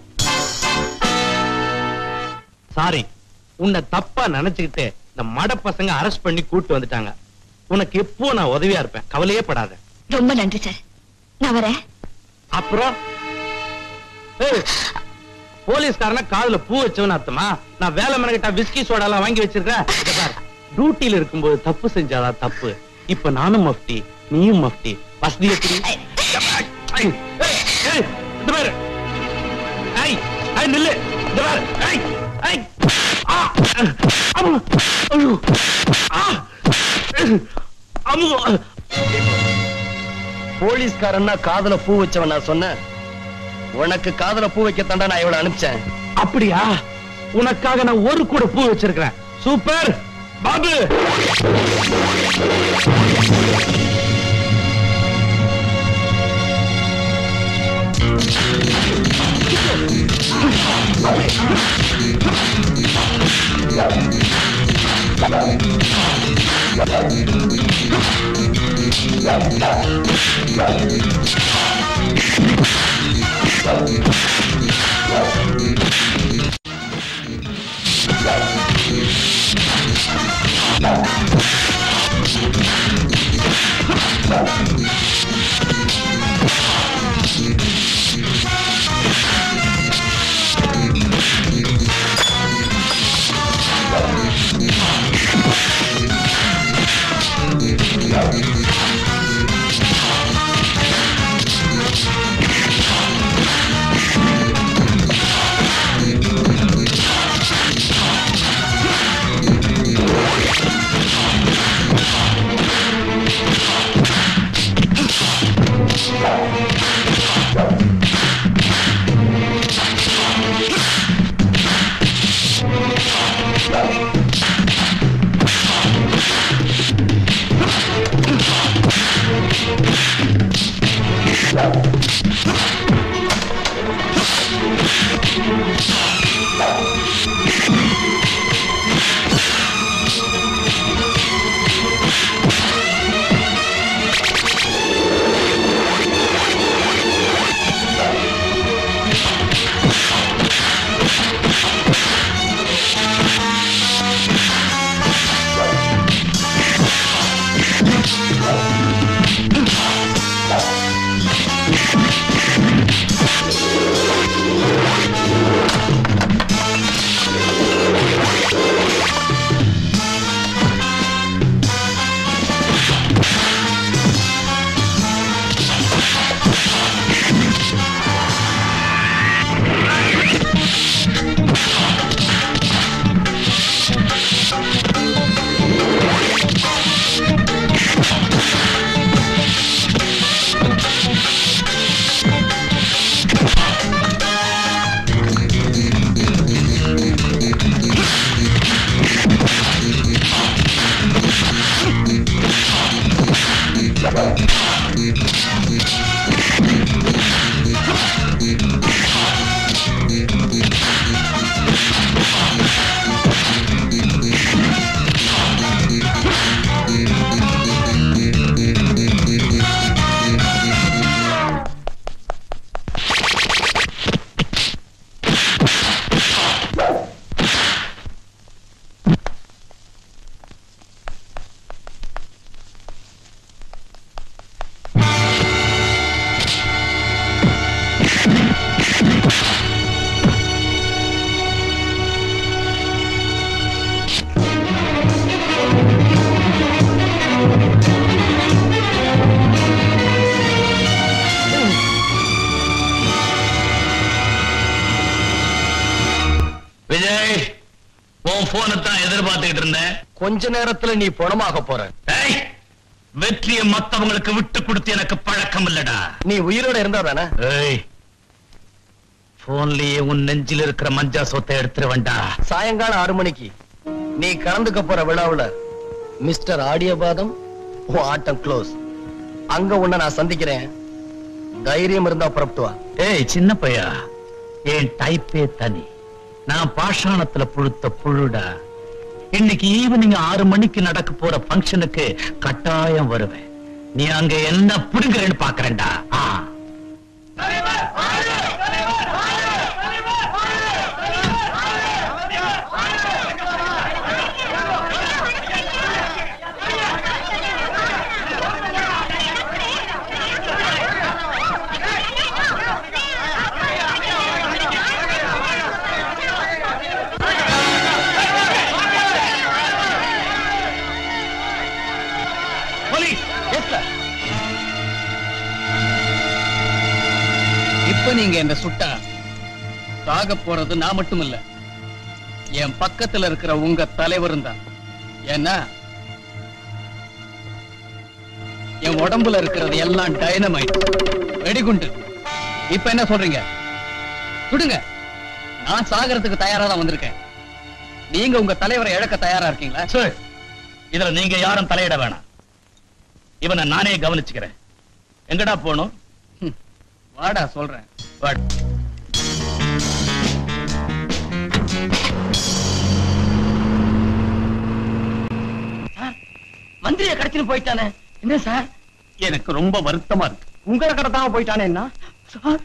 சாரி உன்னை தப்பா நினைச்சுக்கிட்டு இந்த மட பசங்க அரெஸ்ட் பண்ணி கூட்டு வந்துட்டாங்க உனக்கு எப்போ நான் உதவியா இருப்பேன் கவலையே படாத ரொம்ப நன்றி சார் நான் வரேன் அப்புறம் ஏய், போலீஸ்காரனா காதுல பூ வச்சவன் அர்த்தமா நான் வேலை மனக்கிட்ட விஸ்கி சோடா எல்லாம் வாங்கி வச்சிருக்கேன் இத பாரு டியூட்டில இருக்கும்போது தப்பு செஞ்சாதான் தப்பு இப்ப நானும் மஃப்டி நீயும் மஃப்டி வசதி எப்படி ஏய், ஏய், இந்த பாரு ஐய் ஐய் நில்லு இந்த பாரு ஐய் ஐய் ஆ அம்மா ஐயோ ஆ அம்மா போலீஸ்காரன்னா காதுல பூ வச்சவன் நான் சொன்னேன் உனக்கு காதுல பூ வைக்கத்தாண்டா நான் இவளை அனுப்பிச்சேன் அப்படியா உனக்காக நான் ஒரு கூட பூ வச்சிருக்கிறேன் சூப்பர் பாபு Thank you. போனை தான் எதிர்பார்த்துக்கிட்டு இருந்தேன் கொஞ்ச நேரத்துல நீ பணமாக போற ஏய், வெற்றியை மத்தவங்களுக்கு விட்டு கொடுத்து எனக்கு பழக்கம் இல்லடா நீ உயிரோட இருந்தா தானே ஏய் போன்லயே உன் நெஞ்சில் இருக்கிற மஞ்சா சொத்தை எடுத்துட்டு வேண்டா சாயங்காலம் ஆறு மணிக்கு நீ கலந்துக்க போற விழாவுல மிஸ்டர் ஆடியபாதம் உன் ஆட்டம் க்ளோஸ் அங்க உன்னை நான் சந்திக்கிறேன் தைரியம் இருந்தா புறப்பட்டு வா ஏய் சின்ன பையா என் டைப்பே தனி நான் பாஷாணத்துல புழுத்த புழுடா இன்னைக்கு ஈவினிங் ஆறு மணிக்கு நடக்க போற ஃபங்க்ஷனுக்கு கட்டாயம் வருவேன் நீ அங்க என்ன புடுங்குறேன்னு பாக்குறேன்டா ஆ. இப்ப நீங்க என்ன சுட்டா சாக போறது நான் மட்டும் இல்ல என் பக்கத்துல இருக்கிற உங்க தலைவரும் தான் ஏன்னா என் உடம்புல இருக்கிறது எல்லாம் டைனமைட் வெடிகுண்டு இப்ப என்ன சொல்றீங்க சுடுங்க நான் சாகறதுக்கு தயாரா தான் வந்திருக்கேன் நீங்க உங்க தலைவரை இழக்க தயாரா இருக்கீங்களா சார் இதுல நீங்க யாரும் தலையிட வேணாம் இவனை நானே கவனிச்சுக்கிறேன் எங்கடா போகணும் வாடா சொல்றேன் வாட். மந்திரிய கடத்தின்னு போயிட்டானே என்ன சார் எனக்கு ரொம்ப வருத்தமா இருக்கு உங்களை கடத்தாம போயிட்டானே என்ன சார்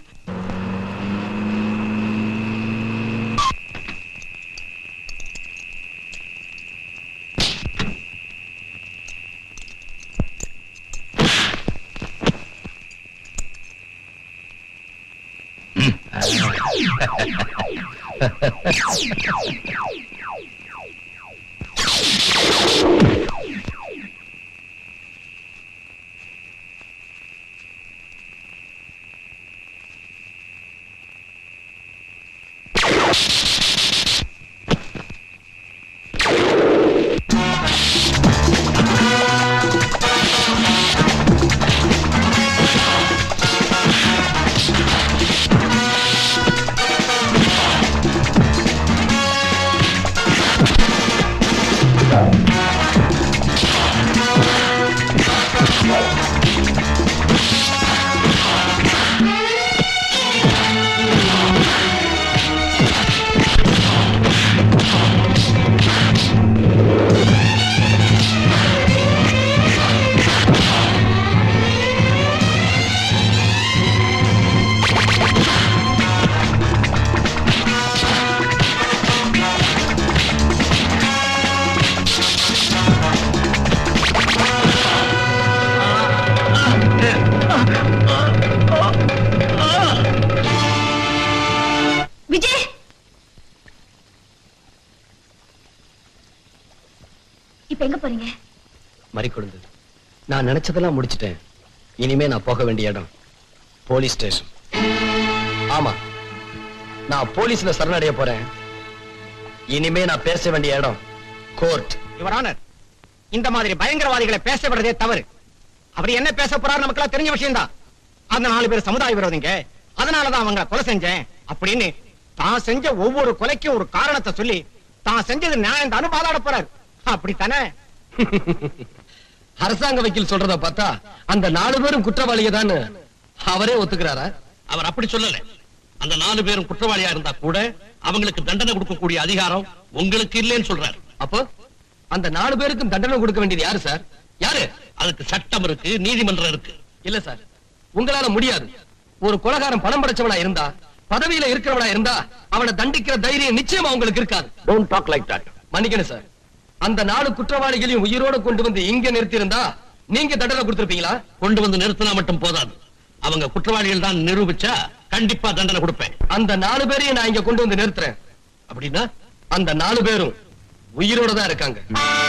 விஜய் இப்ப எங்க போறீங்க மறி கொழுந்து நான் நினைச்சதெல்லாம் முடிச்சிட்டேன் இனிமே நான் போக வேண்டிய இடம் போலீஸ் ஸ்டேஷன் ஆமா நான் போலீஸ்ல சரணடைய போறேன் இனிமே நான் பேச வேண்டிய இடம் கோர்ட் யுவர் ஆனர் இந்த மாதிரி பயங்கரவாதிகளை பேச விடுறதே தவறு அவர் என்ன பேச போறாரு நமக்கெல்லாம் தெரிஞ்ச விஷயம் தான் அந்த நாலு பேர் சமுதாய விரோதிங்க அதனாலதான் அவங்க கொலை செஞ்சேன் அப்படின்னு தான் செஞ்ச ஒவ்வொரு கொலைக்கும் ஒரு காரணத்தை சொல்லி தான் செஞ்சது நியாயம் தான் பாதாட போறாரு அப்படித்தானே அரசாங்க வக்கீல் சொல்றத பார்த்தா அந்த நாலு பேரும் குற்றவாளிக தான் அவரே ஒத்துக்கிறாரா அவர் அப்படி சொல்லல அந்த நாலு பேரும் குற்றவாளியா இருந்தா கூட அவங்களுக்கு தண்டனை கொடுக்கக்கூடிய அதிகாரம் உங்களுக்கு இல்லைன்னு சொல்றாரு அப்போ அந்த நாலு பேருக்கும் தண்டனை கொடுக்க வேண்டியது யாரு சார் யாரு அதுக்கு சட்டம் இருக்கு நீதிமன்றம் இருக்கு இல்ல சார் உங்களால முடியாது ஒரு கொலகாரன் பணம் படைச்சவனா இருந்தா பதவியில இருக்கிறவனா இருந்தா அவனை தண்டிக்கிற தைரியம் நிச்சயமா உங்களுக்கு இருக்காது டோன்ட் டாக் லைக் தட் மன்னிக்கணும் சார் அந்த நாலு குற்றவாளிகளையும் உயிரோட கொண்டு வந்து இங்க நிறுத்தி இருந்தா நீங்க தண்டனை கொடுத்திருப்பீங்களா கொண்டு வந்து நிறுத்தினா மட்டும் போதாது அவங்க குற்றவாளிகள் தான் நிரூபிச்சா கண்டிப்பா தண்டனை கொடுப்பேன் அந்த நாலு பேரையும் நான் இங்க கொண்டு வந்து நிறுத்துறேன் அப்படின்னா அந்த நாலு பேரும் உயிரோட தான் இருக்காங்க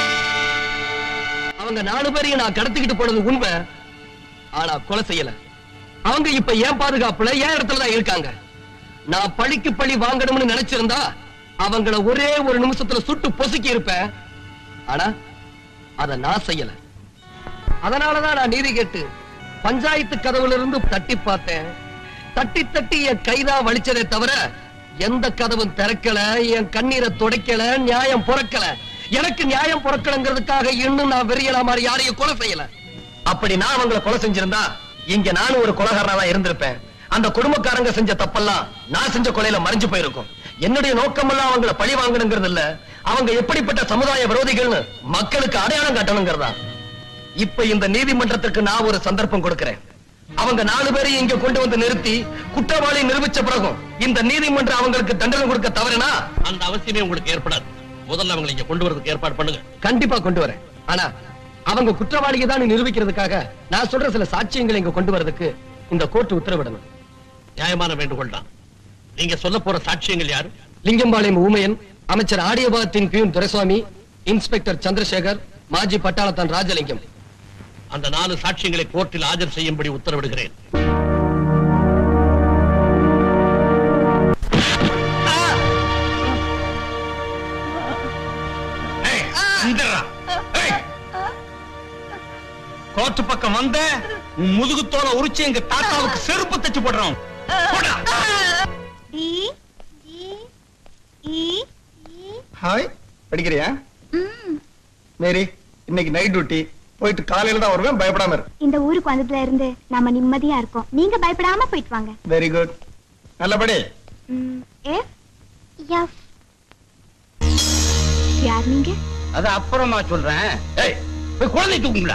அவங்க நாலு பேரையும் நான் கடத்திக்கிட்டு போனது உண்மை ஆனா கொலை செய்யல அவங்க இப்ப ஏன் பாதுகாப்புல ஏன் இடத்துல தான் இருக்காங்க நான் பழிக்கு பழி வாங்கணும்னு நினைச்சிருந்தா அவங்கள ஒரே ஒரு நிமிஷத்துல சுட்டு பொசுக்கி இருப்பேன் ஆனா அத நான் செய்யல அதனாலதான் நான் நீதி கேட்டு பஞ்சாயத்து கதவுல இருந்து தட்டி பார்த்தேன் தட்டி தட்டி என் கைதான் வலிச்சதே தவிர எந்த கதவும் திறக்கல என் கண்ணீரை துடைக்கல நியாயம் பொறக்கல எனக்கு நியாயம் பொறக்கலங்கிறதுக்காக இன்னும் நான் வெறியலா மாதிரி யாரையும் கொலை செய்யல அப்படி நான் அவங்கள கொலை செஞ்சிருந்தா இங்க நானும் ஒரு கொலகாரனா தான் இருந்திருப்பேன் அந்த குடும்பக்காரங்க செஞ்ச தப்பெல்லாம் நான் செஞ்ச கொலையில மறைஞ்சு போயிருக்கும் என்னுடைய நோக்கமெல்லாம் அவங்கள பழி வாங்கணுங்கிறது இல்ல அவங்க எப்படிப்பட்ட சமுதாய விரோதிகள்னு மக்களுக்கு அடையாளம் காட்டணுங்கிறதா இப்ப இந்த நீதிமன்றத்துக்கு நான் ஒரு சந்தர்ப்பம் கொடுக்கிறேன் அவங்க நாலு பேரையும் இங்க கொண்டு வந்து நிறுத்தி குற்றவாளி நிரூபிச்ச பிறகும் இந்த நீதிமன்றம் அவங்களுக்கு தண்டனை கொடுக்க தவறுனா அந்த அவசியமே உங்களுக்கு ஏற்படாது முதல்ல அவங்களை இங்க கொண்டு வரதுக்கு ஏற்பாடு பண்ணுங்க கண்டிப்பா கொண்டு வரேன் ஆனா அவங்க குற்றவாளியை தான் நிரூபிக்கிறதுக்காக நான் சொல்ற சில சாட்சியங்களை இங்க கொண்டு வரதுக்கு இந்த கோர்ட் உத்தரவிடணும் நியாயமான வேண்டுகோள் தான் நீங்க சொல்ல போற சாட்சியங்கள் யாரு லிங்கம்பாளையம் ஊமையன் அமைச்சர் ஆடியபாகத்தின் பியூன் துரைசுவாமி இன்ஸ்பெக்டர் சந்திரசேகர் மாஜி பட்டாளத்தான் ராஜலிங்கம் அந்த நாலு சாட்சியங்களை கோர்ட்டில் ஆஜர் செய்யும்படி உத்தரவிடுகிறேன் கோர்ட்டு பக்கம் வந்த உன் முதுகுத்தோல உரிச்சு எங்க தாத்தாவுக்கு செருப்பு தச்சு போடுறோம் டி ஜி இ ஹாய் படிக்கிறியா மேரி இன்னைக்கு நைட் டியூட்டி போயிட்டு காலையில தான் வருவேன் பயப்படாம இரு இந்த ஊருக்கு வந்ததுல இருந்து நாம நிம்மதியா இருக்கோம் நீங்க பயப்படாம போயிட்டு வாங்க வெரி குட் நல்லபடி எஃப் எஃப் யார் நீங்க அது அப்புறமா சொல்றேன் ஏய், போய் குழந்தை தூக்குங்களா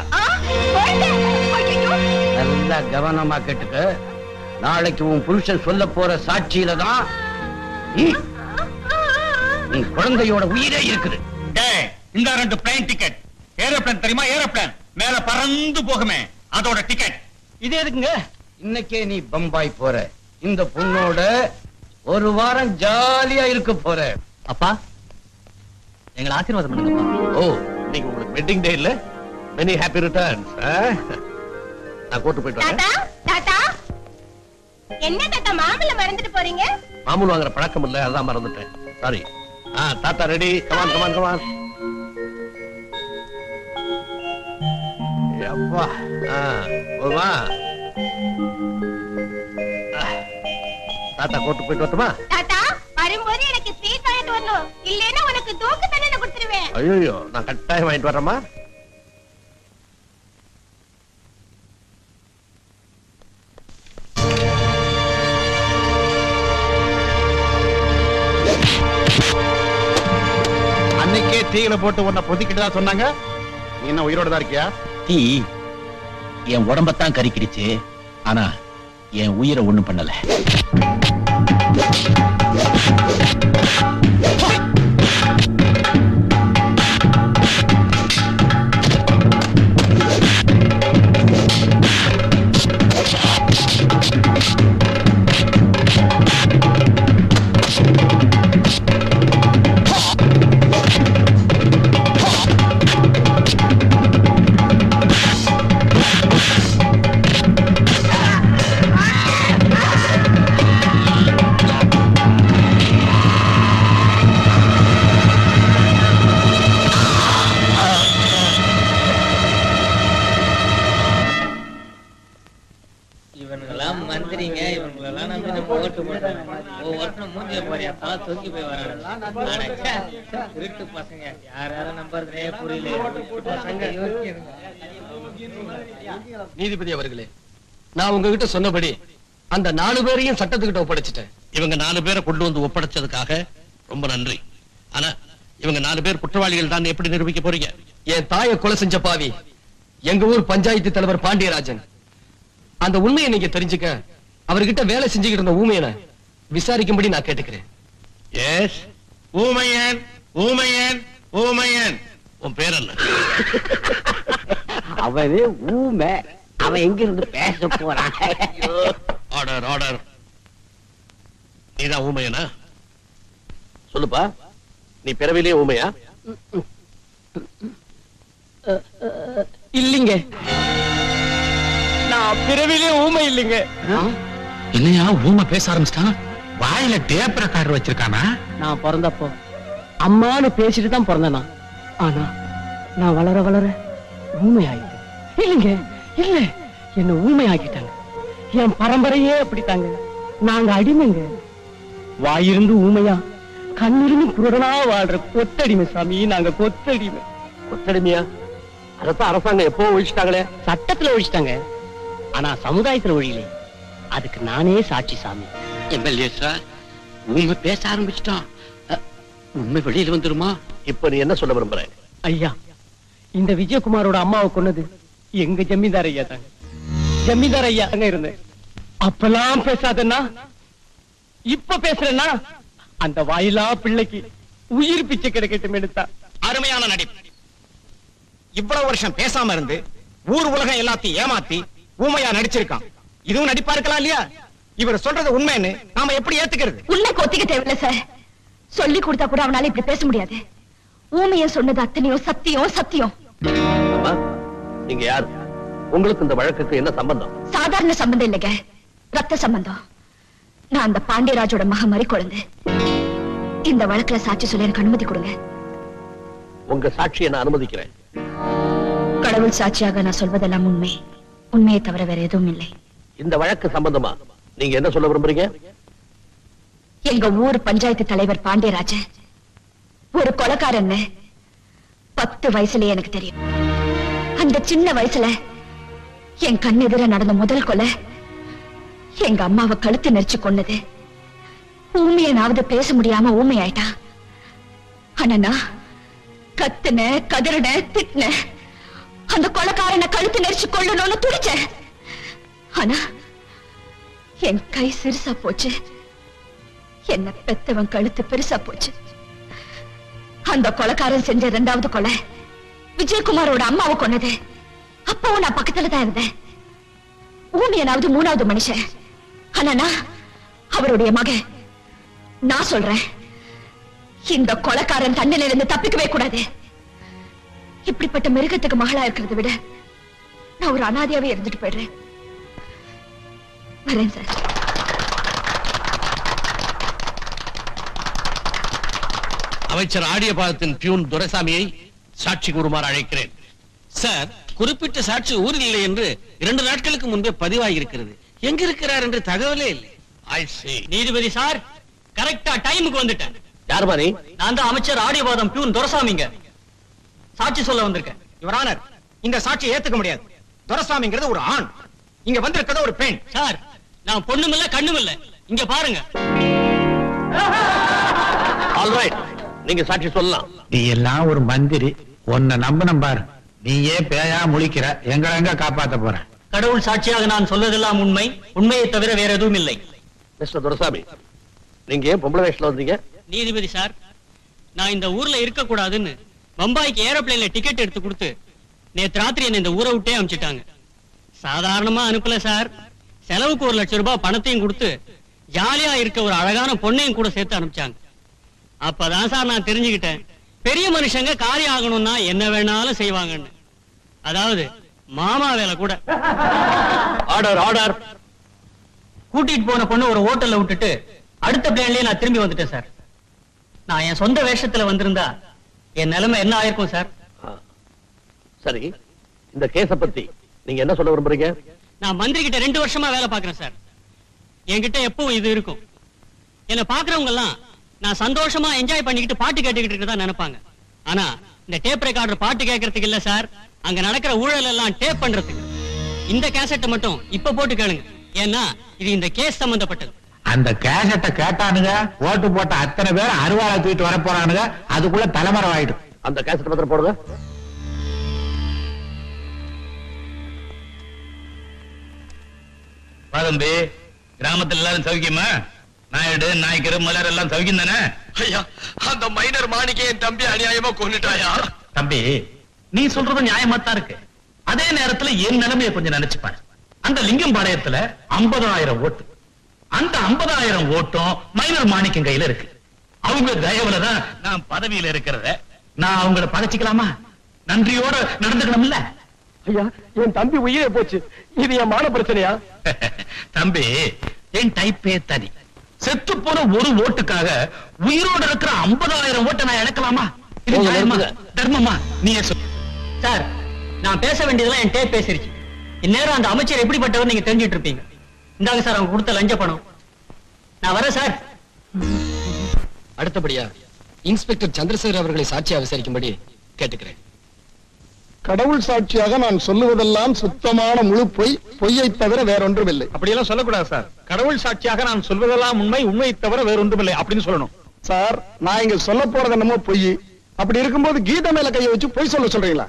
நல்லா கவனமா கேட்டுக்க நாளைக்கு உன் புருஷன் சொல்ல போற சாட்சியில தான் ம், உன் குழந்தையோட உயிரே இருக்குது டேய் இந்த ரெண்டு பிளைன் டிக்கெட் ஏரோப்ளேன் தெரியுமா ஏரோப்ளேன் மேல பறந்து போகுமே அதோட டிக்கெட் இது எதுக்குங்க இன்னைக்கே நீ பம்பாய் போற இந்த பொண்ணோட ஒரு வாரம் ஜாலியா இருக்க போற அப்பா எங்களை ஆசீர்வாதம் பண்ணுங்கப்பா ஓ இன்னைக்கு உங்களுக்கு வெட்டிங் டே இல்ல மெனி ஹாப்பி ரிட்டர்ன்ஸ் நான் கோர்ட்டு போயிட்டு வரேன் தாத்தா தாத்தா என்ன தாத்தா மாமல்ல மறந்துட்டு போறீங்க மாமூல் வாங்குற பழக்கம் இல்ல அதான் மறந்துட்டேன் சாரி ஆ தாத்தா ரெடி கமான் கமான் கமான் அப்பா ஆ போதுமா ஆ, தாத்தா கோர்ட்டு போயிட்டு வரட்டுமா தாத்தா வரும்போது எனக்கு ஸ்வீட் வாங்கிட்டு வரணும் இல்லைன்னா உனக்கு தூக்கு தண்டனை கொடுத்துருவேன் ஐயோ நான் கட்டாயம் வாங்கிட்டு வரேம்மா அன்னைக்கே தீயில போட்டு உன்னை பொதிக்கிட்டு தான் சொன்னாங்க நீ என்ன உயிரோட தான் இருக்கியா தீ என் உடம்பத்தான் கறிக்கிடுச்சு ஆனா என் உயிரை ஒண்ணும் பண்ணல இவனுங்கெல்லாம் மந்திரிங்க இவனுங்களெல்லாம் நம்பி நம்ம ஓட்டு போட்டோம் ஒவ்வொருத்தரும் மூஞ்சிய பாரியா தலை தொங்கி போய் வரானுங்க திருட்டு பசங்க யார் யாரும் நம்புறதுனே புரியல பசங்க நீதிபதி அவர்களே நான் உங்ககிட்ட சொன்னபடி அந்த நாலு பேரையும் சட்டத்துக்கிட்ட ஒப்படைச்சிட்டேன் இவங்க நாலு பேரை கொண்டு வந்து ஒப்படைச்சதுக்காக ரொம்ப நன்றி ஆனா இவங்க நாலு பேர் குற்றவாளிகள் தான் எப்படி நிரூபிக்க போறீங்க என் தாயை கொலை செஞ்ச பாவி எங்க ஊர் பஞ்சாயத்து தலைவர் பாண்டியராஜன் அந்த உண்மையை நீங்க தெரிஞ்சுக்க அவர்கிட்ட வேலை செஞ்சுக்கிட்டு இருந்த ஊமையனை விசாரிக்கும்படி நான் கேட்டுக்கிறேன் எஸ் ஊமையன் ஊமையன் ஊமையன் உன் பேர் என்ன அவனே ஊமை அவன் எங்க இருந்து பேச போறான் ஆர்டர் ஆர்டர் நீதான் ஊமையனா சொல்லுப்பா நீ பிறவிலே ஊமையா இல்லீங்க நான் பிறவிலே ஊமை இல்லைங்க என்னையா ஊமை பேச ஆரம்பிச்சிட்டான் வாயில டேப் ரெக்கார்டர் வச்சிருக்கானா நான் பிறந்தப்போ அம்மான்னு பேசிட்டு தான் பிறந்தேன் நான். ஆனா நான் வளர வளர ஊமை ஆயிட்டேன் இல்லைங்க இல்ல என்ன ஊமை ஆக்கிட்டாங்க என் பரம்பரையே அப்படித்தாங்க நாங்க அடிமைங்க வாயிருந்து ஊமையா கண்ணிருந்து குருடனா வாழ்ற கொத்தடிமை சாமி நாங்க கொத்தடிமை கொத்தடிமையா அதத்தான் அரசாங்கம் எப்போ ஒழிச்சிட்டாங்களே சட்டத்துல ஒழிச்சிட்டாங்க ஆனா சமுதாயத்துல ஒழியலே அதுக்கு நானே சாட்சி சாமி எம்எல்ஏ சார் உண்மை பேச ஆரம்பிச்சிட்டான் அ, உண்மை வெளியில வந்துருமா இப்ப நீ என்ன சொல்ல விரும்புற ஐயா இந்த விஜயகுமாரோட அம்மாவை கொன்னது எங்க ஜமீன்தார் ஐயா தாங்க ஜமீன்தார் ஐயா அங்க இருந்தேன் அப்பெல்லாம் பேசாதன்னா இப்ப பேசுறேன்னா அந்த வாயிலா பிள்ளைக்கு உயிர் பிச்சை கிடைக்கட்டும் எடுத்தா அருமையான நடிப்பு இவ்வளவு வருஷம் பேசாம இருந்து ஊர் உலகம் எல்லாத்தையும் ஏமாத்தி ஊமையா நடிச்சிருக்கான் இதுவும் நடிப்பா இருக்கலாம் இல்லையா இவர் சொல்றது உண்மைன்னு நாம எப்படி ஏத்துக்கிறது உன்னை கொத்திக்க தேவையில்ல சார் சொல்லி கொடுத்தா கூட அவனால இப்படி பேச முடியாது ஊமைய சொன்னது அத்தனையும் சத்தியம் சத்தியம் அம்மா நீங்க யாரு உங்களுக்கு இந்த வழக்குக்கு என்ன சம்பந்தம் சாதாரண சம்பந்தம் இல்லைங்க ரத்த சம்பந்தம் நான் அந்த பாண்டியராஜோட மக மாதிரி குழந்தை இந்த வழக்குல சாட்சி சொல்ல எனக்கு அனுமதி கொடுங்க உங்க சாட்சியை நான் அனுமதிக்கிறேன் கடவுள் சாட்சியாக நான் சொல்வதெல்லாம் உண்மை உண்மையை தவிர வேற எதுவும் இல்லை இந்த வழக்கு சம்பந்தமா நீங்க என்ன சொல்ல விரும்புறீங்க எங்க ஊர் பஞ்சாயத்து தலைவர் பாண்டியராஜன் ஒரு கொலைக்காரன்னு பத்து வயசுலயே எனக்கு தெரியும் அந்த சின்ன வயசுல என் கண்ணெதிர நடந்த முதல் கொலை எங்க அம்மாவை கழுத்து நெரிச்சு கொன்னது ஊமையனாவது பேச முடியாம ஊமை ஆயிட்டா ஆனா நான் கத்துன கதறின திட்டின அந்த கொலைக்காரனை கழுத்து நெரிச்சு கொள்ளணும்னு துடிச்சேன் ஆனா என் கை சிறுசா போச்சு என்ன பெத்தவன் கழுத்து பெருசா போச்சு அந்த கொலைக்காரன் செஞ்ச இரண்டாவது கொலை விஜயகுமாரோட அம்மாவை கொன்னது அப்பவும் நான் பக்கத்துல தான் இருந்தேன் ஊமியனாவது மூணாவது மனுஷன் ஆனா நான் அவருடைய மகன் நான் சொல்றேன் இந்த கொலைக்காரன் தண்டனையில இருந்து தப்பிக்கவே கூடாது இப்படிப்பட்ட மிருகத்துக்கு மகளா இருக்கிறத விட நான் ஒரு அனாதையாவே இருந்துட்டு போயிடுறேன் வரேன் சார் அமைச்சர் ஆடியபாதத்தின் பியூன் துரைசாமியை சாட்சி கூறுமாறு அழைக்கிறேன் சார் குறிப்பிட்ட சாட்சி ஊரில் இல்லை என்று இரண்டு நாட்களுக்கு முன்பே பதிவாகியிருக்கிறது எங்க இருக்கிறார் என்று தகவலே இல்லை ஐ see நீதிபதி சார் கரெக்டா டைமுக்கு வந்துட்டேன் யார் மாதிரி நான் தான் அமைச்சர் ஆடியபாதம் பியூன் துரசாமிங்க சாட்சி சொல்ல வந்திருக்கேன் யுவர் ஆனர் இந்த சாட்சியை ஏத்துக்க முடியாது துரசாமிங்கிறது ஒரு ஆண் இங்க வந்திருக்கிறது ஒரு பெண் சார் நான் பொண்ணும் இல்ல கண்ணும் இல்ல இங்க பாருங்க ஆல்ரைட் நீங்க சாட்சி சொல்லலாம் நீ எல்லாம் ஒரு மந்திரி உன்னை நம்பினம் பாரு நீயே பேயா முழிக்கிற எங்களை எங்க காப்பாத்த போற கடவுள் சாட்சியாக நான் சொல்வதெல்லாம் உண்மை உண்மையை தவிர வேற எதுவும் இல்லை மிஸ்டர் துரசாமி நீங்க ஏன் பொம்பளை வயசுல வந்தீங்க நீதிபதி சார் நான் இந்த ஊர்ல இருக்க கூடாதுன்னு பம்பாய்க்கு ஏரோப்ளேன்ல டிக்கெட் எடுத்து கொடுத்து நேத்து ராத்திரி என்ன இந்த ஊரை விட்டே அனுப்பிச்சிட்டாங்க சாதாரணமா அனுப்பல சார் செலவுக்கு ஒரு லட்சம் ரூபாய் பணத்தையும் கொடுத்து ஜாலியா இருக்க ஒரு அழகான பொண்ணையும் கூட சேர்த்து அனுப்பிச்சாங்க அப்பதான் சார் நான் தெரிஞ்சுக்கிட்டேன் பெரிய மனுஷங்க காரியம் ஆகணும்னா என்ன வேணாலும் செய்வாங்கன்னு அதாவது மாமா வேலை கூட ஆர்டர் ஆர்டர் கூட்டிட்டு போன பொண்ணு ஒரு ஹோட்டல்ல விட்டுட்டு அடுத்த பிளேன்லயே நான் திரும்பி வந்துட்டேன் சார் நான் என் சொந்த வேஷத்துல வந்திருந்தா என் நிலைமை என்ன ஆயிருக்கும் சார் சரி இந்த கேஸ பத்தி நீங்க என்ன சொல்ல விரும்புறீங்க நான் மந்திரி கிட்ட ரெண்டு வருஷமா வேலை பார்க்கறேன் சார் என்கிட்ட எப்பவும் இது இருக்கும் என்ன பாக்குறவங்க எல்லாம் நான் சந்தோஷமா என்ஜாய் பண்ணிக்கிட்டு பாட்டு கேட்டுக்கிட்டு இருக்கதா நினைப்பாங்க ஆனா இந்த டேப் ரெக்கார்டர் பாட்டு கேட்கறதுக்கு இல்ல சார் அங்க நடக்கிற ஊழல் எல்லாம் டேப் பண்றதுக்கு இந்த கேசட்டை மட்டும் இப்ப போட்டு கேளுங்க ஏன்னா இது இந்த கேஸ் சம்பந்தப்பட்டது அந்த கேசட்டை கேட்டானுங்க ஓட்டு போட்ட அத்தனை பேர் அருவாளை தூக்கிட்டு வர போறானுங்க அதுக்குள்ள தலைமறை ஆயிடும் அந்த கேசட் பத்திரம் போடுங்க தம்பி கிராமத்துல எல்லாரும் சௌக்கியமா நாயுடு நாய்க்கரு மலர் எல்லாம் சௌக்கியம் தானே ஐயா அந்த மைனர் மாணிக்க என் தம்பி அநியாயமா கொண்டுட்டாயா தம்பி நீ சொல்றது நியாயமா தான் இருக்கு அதே நேரத்துல என் நிலைமையை கொஞ்சம் நினைச்சு பாரு அந்த லிங்கம் பாளையத்துல ஐம்பதாயிரம் ஓட்டு அந்த ஐம்பதாயிரம் ஓட்டும் மைனர் மாணிக்கம் கையில இருக்கு அவங்க தயவுல தான் நான் பதவியில இருக்கிறத நான் அவங்கள பகைச்சிக்கலாமா நன்றியோட நடந்துக்கணும்ல ஐயா என் தம்பி உயிரே போச்சு இது என் மான பிரச்சனையா தம்பி என் டைப்பே தனி செத்து போன ஒரு ஓட்டுக்காக உயிரோட இருக்கிற ஐம்பதாயிரம் ஓட்டை நான் இழக்கலாமா இது போங்க, நியாயமா? நிறுத்துங்க. தர்மமா நீயே சொல்லு சார் நான் பேச வேண்டியதெல்லாம் என் டேப் பேசிருச்சு இந்நேரம் அந்த அமைச்சர் எப்படிப்பட்டவர் நீங்க தெரிஞ்சிட்டு இருப்பீங்க இந்தாங்க சார் அவங்க கொடுத்த லஞ்ச பணம் நான் வரேன் சார் அடுத்தபடியா இன்ஸ்பெக்டர் சந்திரசேகர் அவர்களை சாட்சியா விசாரிக்கும்படி கேட்டுக்கிறேன் கடவுள் சாட்சியாக நான் சொல்லுவதெல்லாம் சுத்தமான முழு பொய் பொய்யை தவிர வேறொன்றும் இல்லை அப்படியெல்லாம் சொல்லக்கூடாது சார் கடவுள் சாட்சியாக நான் சொல்வதெல்லாம் உண்மை உண்மையை தவிர வேற ஒன்றுமில்லை அப்படின்னு சொல்லணும் சார் நான் இங்க சொல்ல போறது என்னமோ பொய் அப்படி இருக்கும்போது கீதை மேல கையை வச்சு பொய் சொல்ல சொல்றீங்களா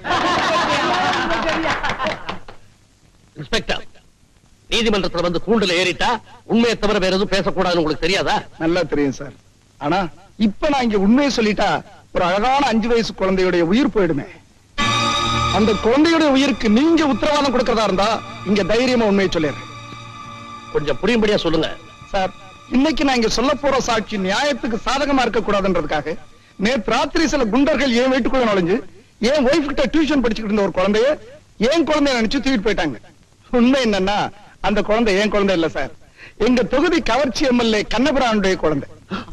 இன்ஸ்பெக்டர் நீதிமன்றத்துல வந்து கூண்டுல ஏறிட்டா உண்மையை தவிர வேற எதுவும் பேசக்கூடாதுன்னு உங்களுக்கு தெரியாதா நல்லா தெரியும் சார் ஆனா இப்ப நான் இங்க உண்மையை சொல்லிட்டா ஒரு அழகான அஞ்சு வயசு குழந்தையுடைய உயிர் போயிடுமே அந்த குழந்தையுடைய உயிருக்கு நீங்க உத்தரவாதம் கொடுக்கறதா இருந்தா இங்க தைரியமா உண்மையை சொல்லிடுறேன் கொஞ்சம் புரியும்படியா சொல்லுங்க சார் இன்னைக்கு நான் இங்க சொல்ல போற சாட்சி நியாயத்துக்கு சாதகமா இருக்க கூடாதுன்றதுக்காக நேற்று ராத்திரி சில குண்டர்கள் என் வீட்டுக்குள்ள நுழைஞ்சு என் ஒய்ஃப் கிட்ட டியூஷன் படிச்சுக்கிட்டு இருந்த ஒரு குழந்தைய என் குழந்தைய நினைச்சு தூக்கிட்டு போயிட்டாங்க உண்மை என்னன்னா அந்த குழந்தை என் குழந்தை இல்ல சார் எங்க தொகுதி கவர்ச்சி எம்எல்ஏ கண்ணபுரானுடைய குழந்தை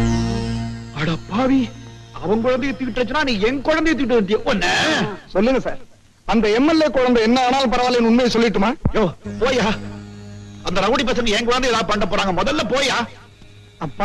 அட பாவி அவன் குழந்தைய தூக்கிட்டு வச்சுனா நீ என் குழந்தைய தூக்கிட்டு வந்திய ஒன்ன சொல்லுங்க சார் அந்த எம்எல்ஏ குழந்தை என்ன ஆனாலும் பரவாயில்ல உண்மையை சொல்லிட்டுமா யோ போயா அந்த ரவுடி பசங்க என் குழந்தை ஏதாவது பண்ண போறாங்க முதல்ல போயா அப்பா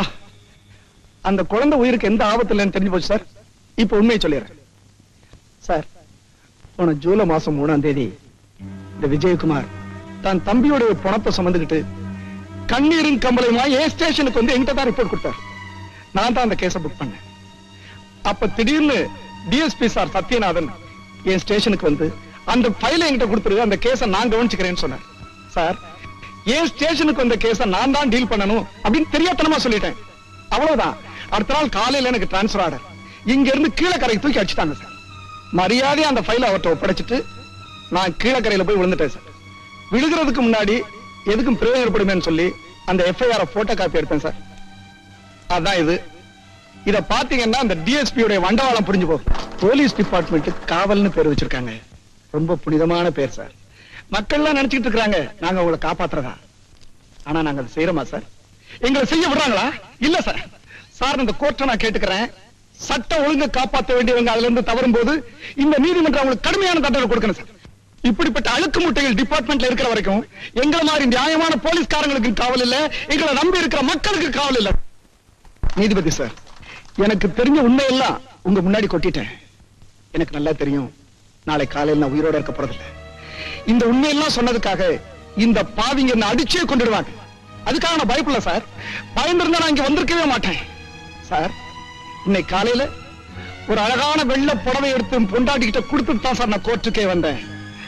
அந்த குழந்தை உயிருக்கு எந்த ஆபத்து இல்லைன்னு தெரிஞ்சு போச்சு சார் இப்ப உண்மையை சொல்லிடுறேன் சார் போன ஜூலை மாசம் மூணாம் தேதி இந்த விஜயகுமார் தான் தம்பியோட பணத்தை சுமந்துக்கிட்டு கண்ணீரின் கம்பளையுமா ஏ ஸ்டேஷனுக்கு வந்து என்கிட்ட தான் ரிப்போர்ட் கொடுத்தார் நான் தான் அந்த கேஸை புக் பண்ணேன் அப்ப திடீர்னு டிஎஸ்பி சார் சத்யநாதன் என் ஸ்டேஷனுக்கு வந்து அந்த ஃபைலை என்கிட்ட கொடுத்துரு அந்த கேஸை நான் கவனிச்சுக்கிறேன்னு சொன்னார் சார் என் ஸ்டேஷனுக்கு வந்த கேஸை நான் தான் டீல் பண்ணணும் அப்படின்னு தெரியாத்தனமா சொல்லிட்டேன் அவ்வளவுதான் அடுத்த நாள் காலையில எனக்கு டிரான்ஸ்பர் ஆர்டர் இங்க இருந்து கீழக்கரைக்கு தூக்கி அடிச்சுட்டாங்க சார் மரியாதை அந்த ஃபைலை அவர்கிட்ட ஒப்படைச்சிட்டு நான் கீழக்கரையில போய் விழுந்துட்டேன் சார் விழுகிறதுக்கு முன்னாடி எதுக்கும் பிரயோஜனப்படுமேன்னு சொல்லி அந்த எஃப்ஐஆர் போட்டோ காப்பி எடுத்தேன் சார் அதான் இது இத பாத்தீங்கன்னா அந்த டிஎஸ்பி உடைய வண்டவாளம் புரிஞ்சு போகும் போலீஸ் டிபார்ட்மெண்ட் காவல்னு பேர் வச்சிருக்காங்க ரொம்ப புனிதமான பேர் சார் மக்கள்லாம் நினைச்சிட்டு இருக்காங்க நாங்க உங்களை காப்பாத்துறதா ஆனா நாங்க அதை செய்யறோமா சார் எங்களை செய்ய விடுறாங்களா இல்ல சார் சார் இந்த கோர்ட்டை நான் கேட்டுக்கிறேன் சட்டம் ஒழுங்க காப்பாற்ற வேண்டியவங்க அதுல இருந்து தவறும் போது இந்த நீதிமன்றம் அவங்களுக்கு கடுமையான தண்டனை கொடுக்கணும் சார் இப்படிப்பட்ட அழுக்கு முட்டைகள் டிபார்ட்மெண்ட்ல இருக்கிற வரைக்கும் எங்களை மாதிரி நியாயமான போலீஸ்காரங்களுக்கு காவல் இல்ல எங்களை நம்பி இருக்கிற மக்களுக்கு காவல் இல்ல நீதிபதி சார் எனக்கு தெரிஞ்ச உண்மையெல்லாம் உங்க முன்னாடி கொட்டிட்டேன் எனக்கு நல்லா தெரியும் நாளை காலையில் நான் உயிரோட இருக்க போறதில்ல இந்த உண்மையெல்லாம் சொன்னதுக்காக இந்த பாவிங்க என்ன அடிச்சே கொண்டுடுவாங்க அதுக்காக நான் பயப்படல சார் பயந்திருந்தா நான் இங்க வந்திருக்கவே மாட்டேன் சார் இன்னைக்கு காலையில ஒரு அழகான வெள்ளை புடவை எடுத்து பொண்டாட்டிக்கிட்ட கொடுத்துட்டு தான் சார் நான் கோர்ட்டுக்கே வந்தேன்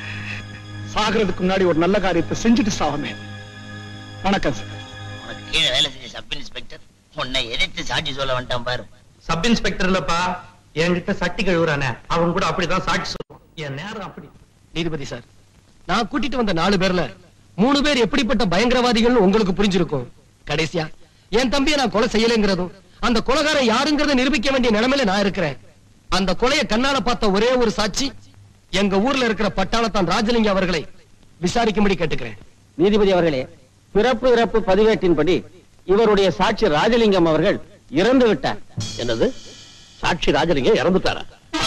சாகிறதுக்கு முன்னாடி ஒரு நல்ல காரியத்தை செஞ்சுட்டு சாவமே வணக்கம் சார் உனக்கு கீழே வேலை செஞ்ச சப் இன்ஸ்பெக்டர் உன்னை எதிர்த்து சாட்சி சொல்ல வந்துட்டான் பாரு சப் இன்ஸ்பெக்டர் இல்லப்பா என்கிட்ட சட்டி கழுவுறானே அவன் கூட அப்படிதான் சாட்சி சொல்லுவான் என் நேரம் அப்படி நீதிபதி சார் நான் கூட்டிட்டு வந்த நாலு பேர்ல மூணு பேர் எப்படிப்பட்ட பயங்கரவாதிகள்னு உங்களுக்கு புரிஞ்சிருக்கும் கடைசியா என் தம்பியை நான் கொலை செய்யலைங்கிறதும் அந்த கொலைகாரன் யாருங்கிறத நிரூபிக்க வேண்டிய நிலைமையில நான் இருக்கிறேன் அந்த கொலையை கண்ணால பார்த்த ஒரே ஒரு சாட்சி எங்க ஊர்ல இருக்கிற பட்டாளத்தான் ராஜலிங்க அவர்களை விசாரிக்கும்படி கேட்டுக்கிறேன் நீதிபதி அவர்களே பிறப்பு இறப்பு பதிவேட்டின்படி இவருடைய சாட்சி ராஜலிங்கம் அவர்கள் இறந்து விட்டார் என்னது சாட்சி ராஜலிங்க இறந்துட்டாரா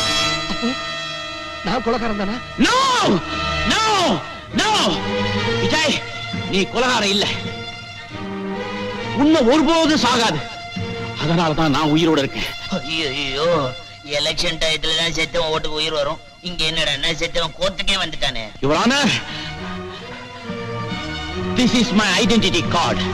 நான் கொலைகாரன் தானா நோ நோ நோ விஜய் நீ கொலகாரம் இல்ல உண்மை ஒருபோதும் சாகாது அதனாலதான் நான் உயிரோட இருக்கேன் ஐயோ ஐயோ எலெக்ஷன் டயத்துல தான் செத்தவன் ஓட்டுக்கு உயிர் வரும் இங்க என்னடா செத்தவன் கோர்ட்டுக்கே வந்துட்டானே your honour this is my identity card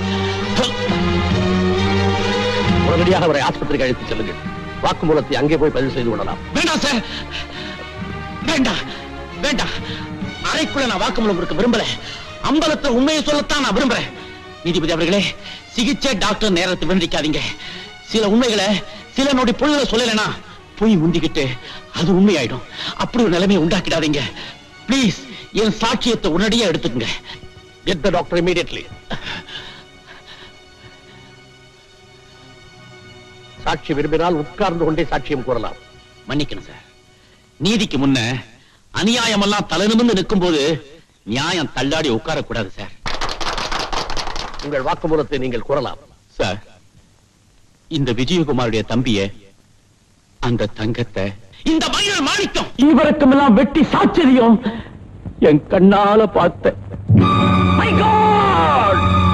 உடனடியாக அவரை ஆஸ்பத்திரிக்கு அழைத்து செல்லுங்கள் வாக்குமூலத்தை அங்கே போய் பதிவு செய்து கொள்ளலாம் வேண்டாம் சார் வேண்டாம் வேண்டாம் அறைக்குள்ள நான் வாக்குமூலம் கொடுக்க விரும்பல அம்பலத்துல உண்மையை சொல்லத்தான் நான் விரும்புறேன் நீதிபதி அவர்களே சிகிச்சை டாக்டர் நேரத்தை விருந்திக்காதீங்க சில உண்மைகளை சில நொடி பொழுதுல சொல்லலைன்னா பொய் முந்திக்கிட்டு அது உண்மையாயிடும் அப்படி ஒரு நிலைமையை உண்டாக்கிடாதீங்க ப்ளீஸ் என் சாட்சியத்தை உடனடியா எடுத்துக்கங்க கெட் த டாக்டர் இமீடியட்லி சாட்சி விரும்பினால் உட்கார்ந்து கொண்டே சாட்சியம் கூறலாம் மன்னிக்கணும் சார் நீதிக்கு முன்ன அநியாயம் எல்லாம் தலை நிமிர்ந்து நிற்கும் போது நியாயம் தள்ளாடி உட்காரக்கூடாது சார் உங்கள் வாக்குமூலத்தை நீங்கள் கூறலாம் சார் இந்த விஜயகுமாருடைய தம்பிய அந்த தங்கத்தை இந்த மயில் மாணிக்கம் இவருக்கும் எல்லாம் வெட்டி சாச்சரியம் என் கண்ணால பார்த்த My God!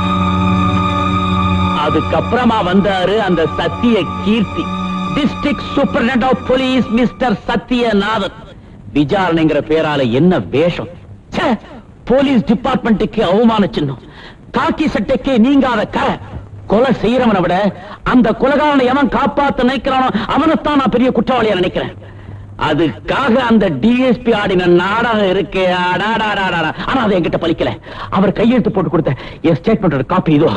அதுக்கப்புறமா வந்தாரு அந்த Sathya Keerthi district superintendent of police mister Sathyanathan விசாரணைங்கிற பேரால என்ன வேஷம் ச்சே, போலீஸ் டிபார்ட்மெண்ட்டுக்கு அவமான சின்னம் காக்கி சட்டைக்கு நீங்காத கரை கொலை செய்யறவனை விட அந்த கொலகாரனை எவன் காப்பாத்த நினைக்கிறானோ அவனைத்தான் நான் பெரிய குற்றவாளியா நினைக்கிறேன் அதுக்காக அந்த டிஎஸ்பி ஆடின நாடகம் இருக்கு அடாடாடாடா. ஆனா அது என்கிட்ட பலிக்கல அவர் கையெழுத்து போட்டு கொடுத்த என் ஸ்டேட்மெண்டோட காப்பி இதோ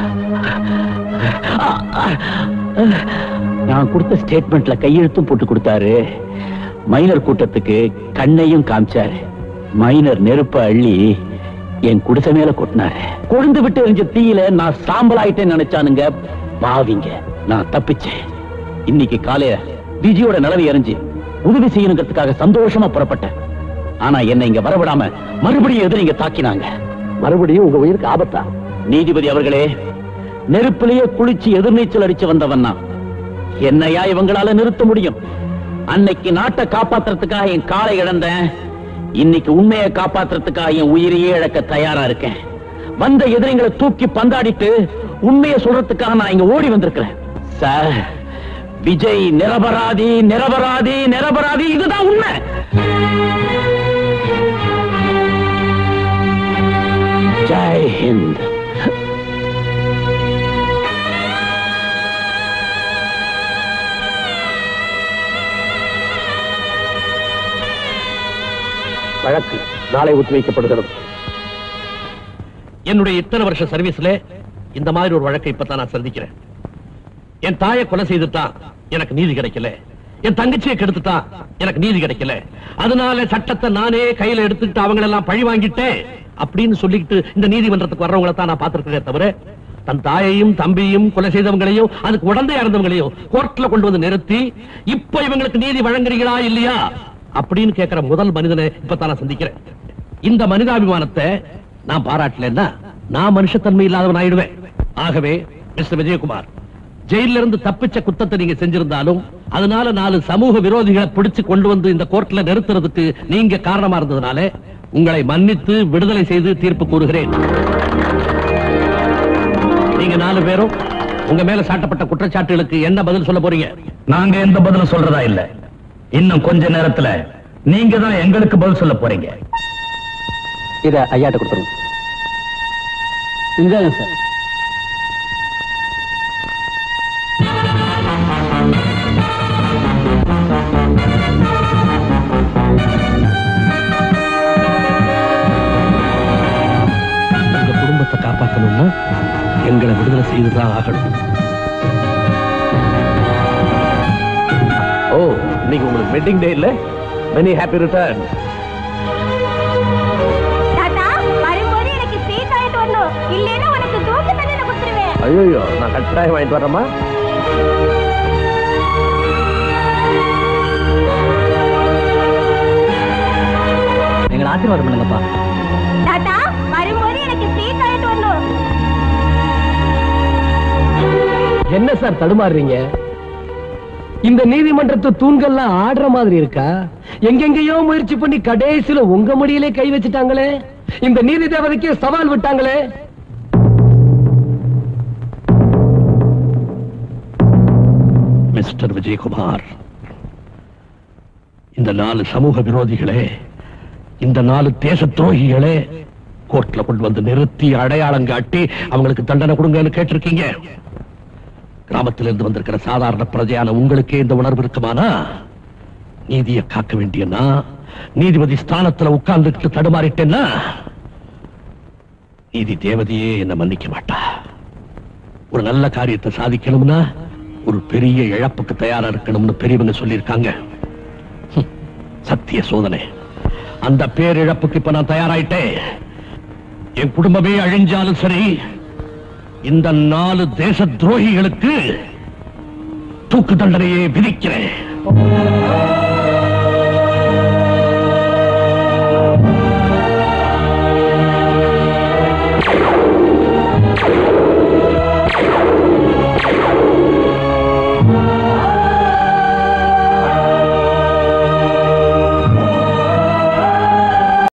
நான் கொடுத்த ஸ்டேட்மெண்ட்ல கையெழுத்தும் போட்டு கொடுத்தாரு மைனர் கூட்டத்துக்கு கண்ணையும் காமிச்சாரு மைனர் நெருப்ப அள்ளி என் குடிசை மேல கொட்டினாரு கொழுந்து விட்டு எரிஞ்ச தீயில நான் சாம்பலாயிட்டேன்னு நினைச்சானுங்க பாவிங்க நான் தப்பிச்சேன் இன்னைக்கு காலையில விஜயோட நிலவை எரிஞ்சு உதவி செய்யணுங்கிறதுக்காக சந்தோஷமா புறப்பட்டேன் ஆனா என்னை இங்க வரவிடாம மறுபடியும் எதிரி இங்க தாக்கினாங்க மறுபடியும் உங்க உயிருக்கு ஆபத்தா நீதிபதி அவர்களே நெருப்பிலேயே குளிச்சு எதிர்நீச்சல் அடிச்சு வந்தவன் நான் என்னையா இவங்களால நிறுத்த முடியும் அன்னைக்கு நாட்டை காப்பாத்துறதுக்காக என் காலை இழந்தேன் இன்னைக்கு உண்மையை காப்பாத்துறதுக்காக என் உயிரையே இழக்க தயாரா இருக்கேன் வந்த எதிரிங்களை தூக்கி பந்தாடிட்டு உண்மையை சொல்றதுக்காக நான் இங்க ஓடி வந்திருக்கிறேன் சார் விஜய் நிரபராதி நிரபராதி நிரபராதி இதுதான் உண்மை ஜெய் ஹிந்த் வழக்கு நாளை ஒத்திவைக்கப்படுகிறது என்னுடைய இத்தனை வருஷ சர்வீஸ்ல இந்த மாதிரி ஒரு வழக்கை இப்பதான் நான் சந்திக்கிறேன் என் தாயை கொலை செய்துட்டான் எனக்கு நீதி கிடைக்கல என் தங்கச்சியை கெடுத்துட்டான் எனக்கு நீதி கிடைக்கல அதனால சட்டத்தை நானே கையில எடுத்துக்கிட்டு அவங்கள எல்லாம் பழி வாங்கிட்டேன் அப்படின்னு சொல்லிக்கிட்டு இந்த நீதிமன்றத்துக்கு வர்றவங்களை தான் நான் பார்த்திருக்கிறேன் தவிர தன் தாயையும் தம்பியையும் கொலை செய்தவங்களையும் அதுக்கு உடந்தையா இருந்தவங்களையும் கோர்ட்ல கொண்டு வந்து நிறுத்தி இப்ப இவங்களுக்கு நீதி வழங்குறீங்களா இல்லையா அப்படின்னு கேட்கிற முதல் மனிதனை இப்ப நான் சந்திக்கிறேன் இந்த மனிதாபிமானத்தை நான் பாராட்டலன்னா நான் மனுஷத்தன்மை இல்லாதவன் ஆயிடுவேன் ஆகவே மிஸ்டர் விஜயகுமார் ஜெயில இருந்து தப்பிச்ச குத்தத்தை நீங்க செஞ்சிருந்தாலும் அதனால நாலு சமூக விரோதிகளை பிடிச்சு கொண்டு வந்து இந்த கோர்ட்ல நிறுத்துறதுக்கு நீங்க காரணமா இருந்ததுனால உங்களை மன்னித்து விடுதலை செய்து தீர்ப்பு கூறுகிறேன் நீங்க நாலு பேரும் உங்க மேல சாட்டப்பட்ட குற்றச்சாட்டுகளுக்கு என்ன பதில் சொல்ல போறீங்க நாங்க எந்த பதிலும் சொல்றதா இல்ல இன்னும் கொஞ்ச நேரத்துல நீங்க தான் எங்களுக்கு பதில் சொல்ல போறீங்க இத ஐயாட்ட கொடுத்துருங்க இந்தாங்க சார் உங்க குடும்பத்தை காப்பாத்தணும்னா எங்களை விடுதலை செய்துதான் ஆகணும் ஓ இன்னைக்கு உங்களுக்கு வெட்டிங் டே இல்ல மெனி ஹாப்பி ரிட்டர்ன் தாத்தா வரும்போது எனக்கு ஸ்வீட் வாங்கிட்டு வரணும் இல்லைன்னா உனக்கு தூக்கு தண்ணியில குத்துருவேன் ஐயோ நான் கட்டாயம் வாங்கிட்டு வரேம்மா எங்களை ஆசீர்வாதம் பண்ணுங்கப்பா தாத்தா வரும்போது எனக்கு ஸ்வீட் வாங்கிட்டு வரணும் என்ன சார் தடுமாறுறீங்க இந்த நீதிமன்றத்து தூண்கள்லாம் ஆடுற மாதிரி இருக்கா எங்கெங்கேயோ முயற்சி பண்ணி கடைசியில உங்க முடியிலே கை வச்சுட்டாங்களே இந்த நீதி தேவதைக்கு சவால் விட்டாங்களே மிஸ்டர் விஜயகுமார் இந்த நாலு சமூக விரோதிகளே இந்த நாலு தேச துரோகிகளே கோர்ட்ல கொண்டு வந்து நிறுத்தி அடையாளம் காட்டி அவங்களுக்கு தண்டனை கொடுங்கன்னு கேட்டிருக்கீங்க கிராமத்திலிருந்து வந்திருக்கிற சாதாரண பிரஜையான உங்களுக்கே இந்த உணர்வு இருக்குமானா நீதியை காக்க வேண்டியனா நீதிபதி ஸ்தானத்துல உட்கார்ந்துட்டு தடுமாறிட்டேன்னா நீதி தேவதையே என்ன மன்னிக்க மாட்டா ஒரு நல்ல காரியத்தை சாதிக்கணும்னா ஒரு பெரிய இழப்புக்கு தயாரா இருக்கணும்னு பெரியவங்க சொல்லியிருக்காங்க ஹம், சத்திய சோதனை அந்த பேரிழப்புக்கு இப்ப நான் தயாராயிட்டேன் என் குடும்பமே அழிஞ்சாலும் சரி இந்த நாலு தேச துரோகிகளுக்கு தூக்கு தண்டனையே விதிக்கிறேன்